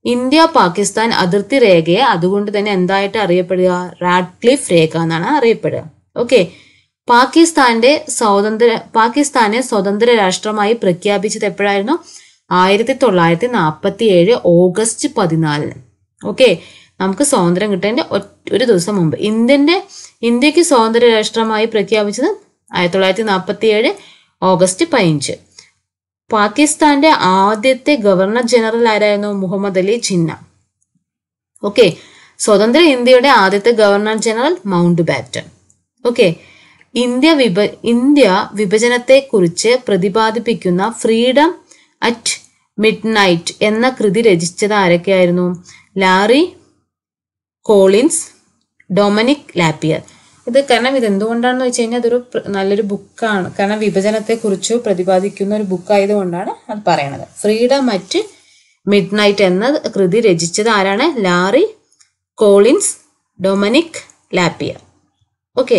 ഇന്ത്യ പാകിസ്ഥാൻ അതിർത്തി രേഖയെ അതുകൊണ്ട് തന്നെ എന്തായിട്ട് അറിയപ്പെടുക റാഡ്ക്ലിഫ് രേഖ എന്നാണ് അറിയപ്പെടുക ഓക്കെ പാകിസ്ഥാന്റെ സ്വാതന്ത്ര്യ പാകിസ്ഥാനെ സ്വതന്ത്ര രാഷ്ട്രമായി പ്രഖ്യാപിച്ചത് എപ്പോഴായിരുന്നു ആയിരത്തി തൊള്ളായിരത്തി നാൽപ്പത്തി ഏഴ് ഓഗസ്റ്റ് പതിനാലിന് ഓക്കെ നമുക്ക് സ്വാതന്ത്ര്യം കിട്ടേണ്ട ഒരു ദിവസം മുമ്പ് ഇന്ത്യന്റെ ഇന്ത്യക്ക് സ്വാതന്ത്ര്യ രാഷ്ട്രമായി പ്രഖ്യാപിച്ചത് ആയിരത്തി തൊള്ളായിരത്തി നാൽപ്പത്തി ഏഴ് ഓഗസ്റ്റ് പതിനഞ്ച് പാകിസ്ഥാന്റെ ആദ്യത്തെ ഗവർണർ ജനറൽ ആരായിരുന്നു മുഹമ്മദ് അലി ജിന്ന ഓക്കെ സ്വതന്ത്ര ഇന്ത്യയുടെ ആദ്യത്തെ governor general Mountbatten okay India വിഭ ഇന്ത്യ വിഭജനത്തെ കുറിച്ച് പ്രതിപാദിപ്പിക്കുന്ന ഫ്രീഡം അറ്റ് മിഡ് നൈറ്റ് എന്ന കൃതി രചിച്ചത് ആരൊക്കെയായിരുന്നു ലാറി കോളിൻസ് ഡൊമനിക് ലാപ്പിയർ ഇത് കാരണം ഇത് എന്തുകൊണ്ടാണെന്ന് വെച്ച് കഴിഞ്ഞാൽ അതൊരു പ്ര- നല്ലൊരു ബുക്കാണ് കാരണം വിഭജനത്തെക്കുറിച്ച് പ്രതിപാദിക്കുന്ന ഒരു ബുക്കായതുകൊണ്ടാണ് അത് പറയണത് ഫ്രീഡം അറ്റ് മിഡ് നൈറ്റ് എന്ന കൃതി രചിച്ചത് ആരാണ് Larry Collins Dominique Lapierre okay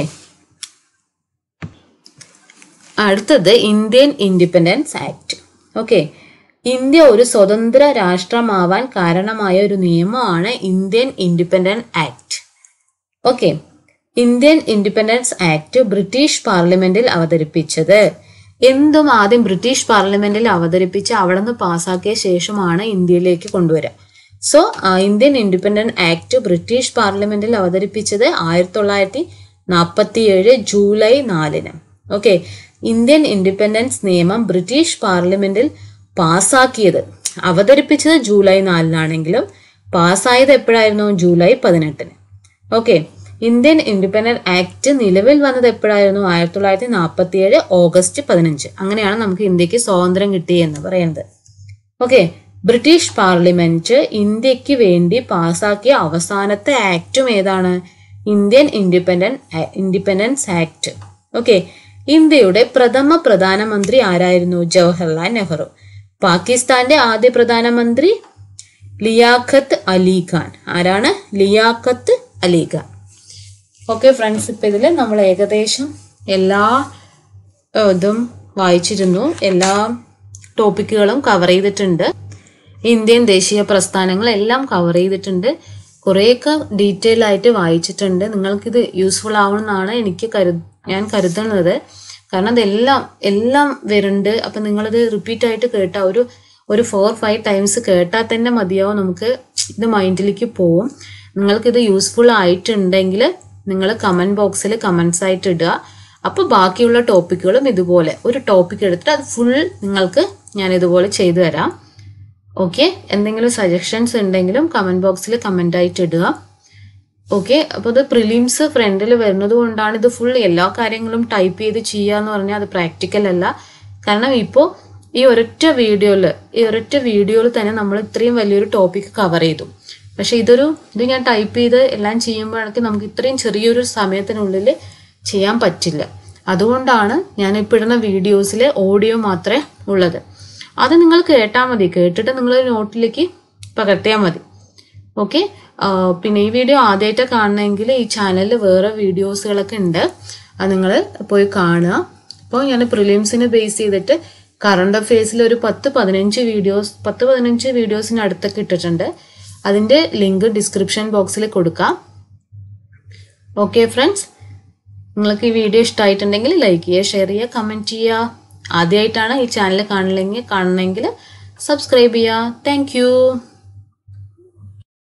അടുത്തത് Indian Independence Act okay India ഒരു സ്വതന്ത്ര രാഷ്ട്രമാവാൻ കാരണമായ ഒരു നിയമമാണ് Indian Independence Act okay Indian Independence Act British പാർലമെന്റിൽ അവതരിപ്പിച്ചത് എന്തും ആദ്യം ബ്രിട്ടീഷ് പാർലമെന്റിൽ അവതരിപ്പിച്ച് അവിടെ നിന്ന് പാസ്സാക്കിയ ശേഷമാണ് ഇന്ത്യയിലേക്ക് കൊണ്ടുവരിക so Indian Independence Act British പാർലമെന്റിൽ അവതരിപ്പിച്ചത് ആയിരത്തി തൊള്ളായിരത്തി നാൽപ്പത്തി ഏഴ് ജൂലൈ നാലിന് ഓക്കെ ഇന്ത്യൻ ഇൻഡിപെൻഡൻസ് നിയമം ബ്രിട്ടീഷ് പാർലമെന്റിൽ പാസ്സാക്കിയത് അവതരിപ്പിച്ചത് ജൂലൈ നാലിനാണെങ്കിലും പാസ്സായത് എപ്പോഴായിരുന്നു ജൂലൈ പതിനെട്ടിന് ഓക്കെ ഇന്ത്യൻ ഇൻഡിപെൻഡന്റ് ആക്ട് നിലവിൽ വന്നത് എപ്പോഴായിരുന്നു ആയിരത്തി തൊള്ളായിരത്തി നാൽപ്പത്തി ഏഴ് ഓഗസ്റ്റ് പതിനഞ്ച് അങ്ങനെയാണ് നമുക്ക് ഇന്ത്യക്ക് സ്വാതന്ത്ര്യം കിട്ടിയെന്ന് പറയുന്നത് ഓക്കെ ബ്രിട്ടീഷ് പാർലമെന്റ് ഇന്ത്യക്ക് വേണ്ടി പാസാക്കിയ അവസാനത്തെ ആക്റ്റും ഏതാണ് Indian Independent Independence Act okay ഇന്ത്യയുടെ പ്രഥമ പ്രധാനമന്ത്രി ആരായിരുന്നു ജവഹർലാൽ നെഹ്റു പാകിസ്ഥാന്റെ ആദ്യ പ്രധാനമന്ത്രി ലിയാഖത്ത് അലി ഖാൻ ആരാണ് ലിയാഖത്ത് അലി ഖാൻ ഓക്കെ ഫ്രണ്ട്സ് ഇപ്പം ഇതിൽ നമ്മൾ ഏകദേശം എല്ലാ ഏഹ്, ഇതും വായിച്ചിരുന്നു എല്ലാ ടോപ്പിക്കുകളും കവർ ചെയ്തിട്ടുണ്ട് ഇന്ത്യൻ ദേശീയ പ്രസ്ഥാനങ്ങൾ എല്ലാം കവർ ചെയ്തിട്ടുണ്ട് കുറേയൊക്കെ ഡീറ്റെയിൽ ആയിട്ട് വായിച്ചിട്ടുണ്ട് നിങ്ങൾക്കിത് യൂസ്ഫുൾ ആവണമെന്നാണ് എനിക്ക് കരു ഞാൻ കരുതുന്നത് കാരണം അതെല്ലാം എല്ലാം വരുന്നുണ്ട് അപ്പം നിങ്ങളിത് റിപ്പീറ്റ് ആയിട്ട് കേട്ടാൽ ഒരു ഒരു ഫോർ ഫൈവ് ടൈംസ് കേട്ടാൽ തന്നെ മതിയാവും നമുക്ക് ഇത് മൈൻഡിലേക്ക് പോവും നിങ്ങൾക്കിത് യൂസ്ഫുൾ ആയിട്ടുണ്ടെങ്കിൽ നിങ്ങൾ കമൻറ്റ് ബോക്സിൽ കമൻസ് ആയിട്ട് ഇടുക അപ്പോൾ ബാക്കിയുള്ള ടോപ്പിക്കുകളും ഇതുപോലെ ഒരു ടോപ്പിക് എടുത്തിട്ട് അത് ഫുൾ നിങ്ങൾക്ക് ഞാൻ ഇതുപോലെ ചെയ്തു തരാം ഓക്കെ എന്തെങ്കിലും സജഷൻസ് ഉണ്ടെങ്കിലും കമൻറ്റ് ബോക്സിൽ കമൻ്റ് ആയിട്ട് ഇടുക ഓക്കെ അപ്പോൾ ഇത് പ്രിലിംസ് ഫ്രണ്ടിൽ വരുന്നത് കൊണ്ടാണ് ഇത് ഫുൾ എല്ലാ കാര്യങ്ങളും ടൈപ്പ് ചെയ്ത് ചെയ്യുക എന്ന് പറഞ്ഞാൽ അത് പ്രാക്ടിക്കൽ അല്ല കാരണം ഇപ്പോൾ ഈ ഒരൊറ്റ വീഡിയോയിൽ ഈ ഒരൊറ്റ വീഡിയോയിൽ തന്നെ നമ്മൾ ഇത്രയും വലിയൊരു ടോപ്പിക് കവർ ചെയ്തു പക്ഷേ ഇതൊരു ഇത് ഞാൻ ടൈപ്പ് ചെയ്ത് എല്ലാം ചെയ്യുമ്പോഴൊക്കെ നമുക്ക് ഇത്രയും ചെറിയൊരു സമയത്തിനുള്ളിൽ ചെയ്യാൻ പറ്റില്ല അതുകൊണ്ടാണ് ഞാൻ ഇപ്പോൾ ഇടുന്ന വീഡിയോസിൽ ഓഡിയോ മാത്രമേ ഉള്ളത് അത് നിങ്ങൾ കേട്ടാൽ മതി കേട്ടിട്ട് നിങ്ങൾ നോട്ടിലേക്ക് പകർത്തിയാൽ മതി ഓക്കെ പിന്നെ ഈ വീഡിയോ ആദ്യമായിട്ട് കാണണമെങ്കിൽ ഈ ചാനലിൽ വേറെ വീഡിയോസുകളൊക്കെ ഉണ്ട് അത് നിങ്ങൾ പോയി കാണുക അപ്പോൾ ഞാൻ പ്രിലിംസിന് ബേസ് ചെയ്തിട്ട് കറണ്ട് അഫയേഴ്സിൽ ഒരു പത്ത് പതിനഞ്ച് വീഡിയോസ് പത്ത് പതിനഞ്ച് വീഡിയോസിന് അടുത്തൊക്കെ ഇട്ടിട്ടുണ്ട് അതിൻ്റെ ലിങ്ക് ഡിസ്ക്രിപ്ഷൻ ബോക്സിൽ കൊടുക്കാം ഓക്കെ ഫ്രണ്ട്സ് നിങ്ങൾക്ക് ഈ വീഡിയോ ഇഷ്ടമായിട്ടുണ്ടെങ്കിൽ ലൈക്ക് ചെയ്യുക ഷെയർ ചെയ്യുക കമൻറ്റ് ചെയ്യുക ആദ്യമായിട്ടാണ് ഈ ചാനൽ കാണണമെങ്കിൽ കാണണമെങ്കിൽ സബ്സ്ക്രൈബ് ചെയ്യുക താങ്ക്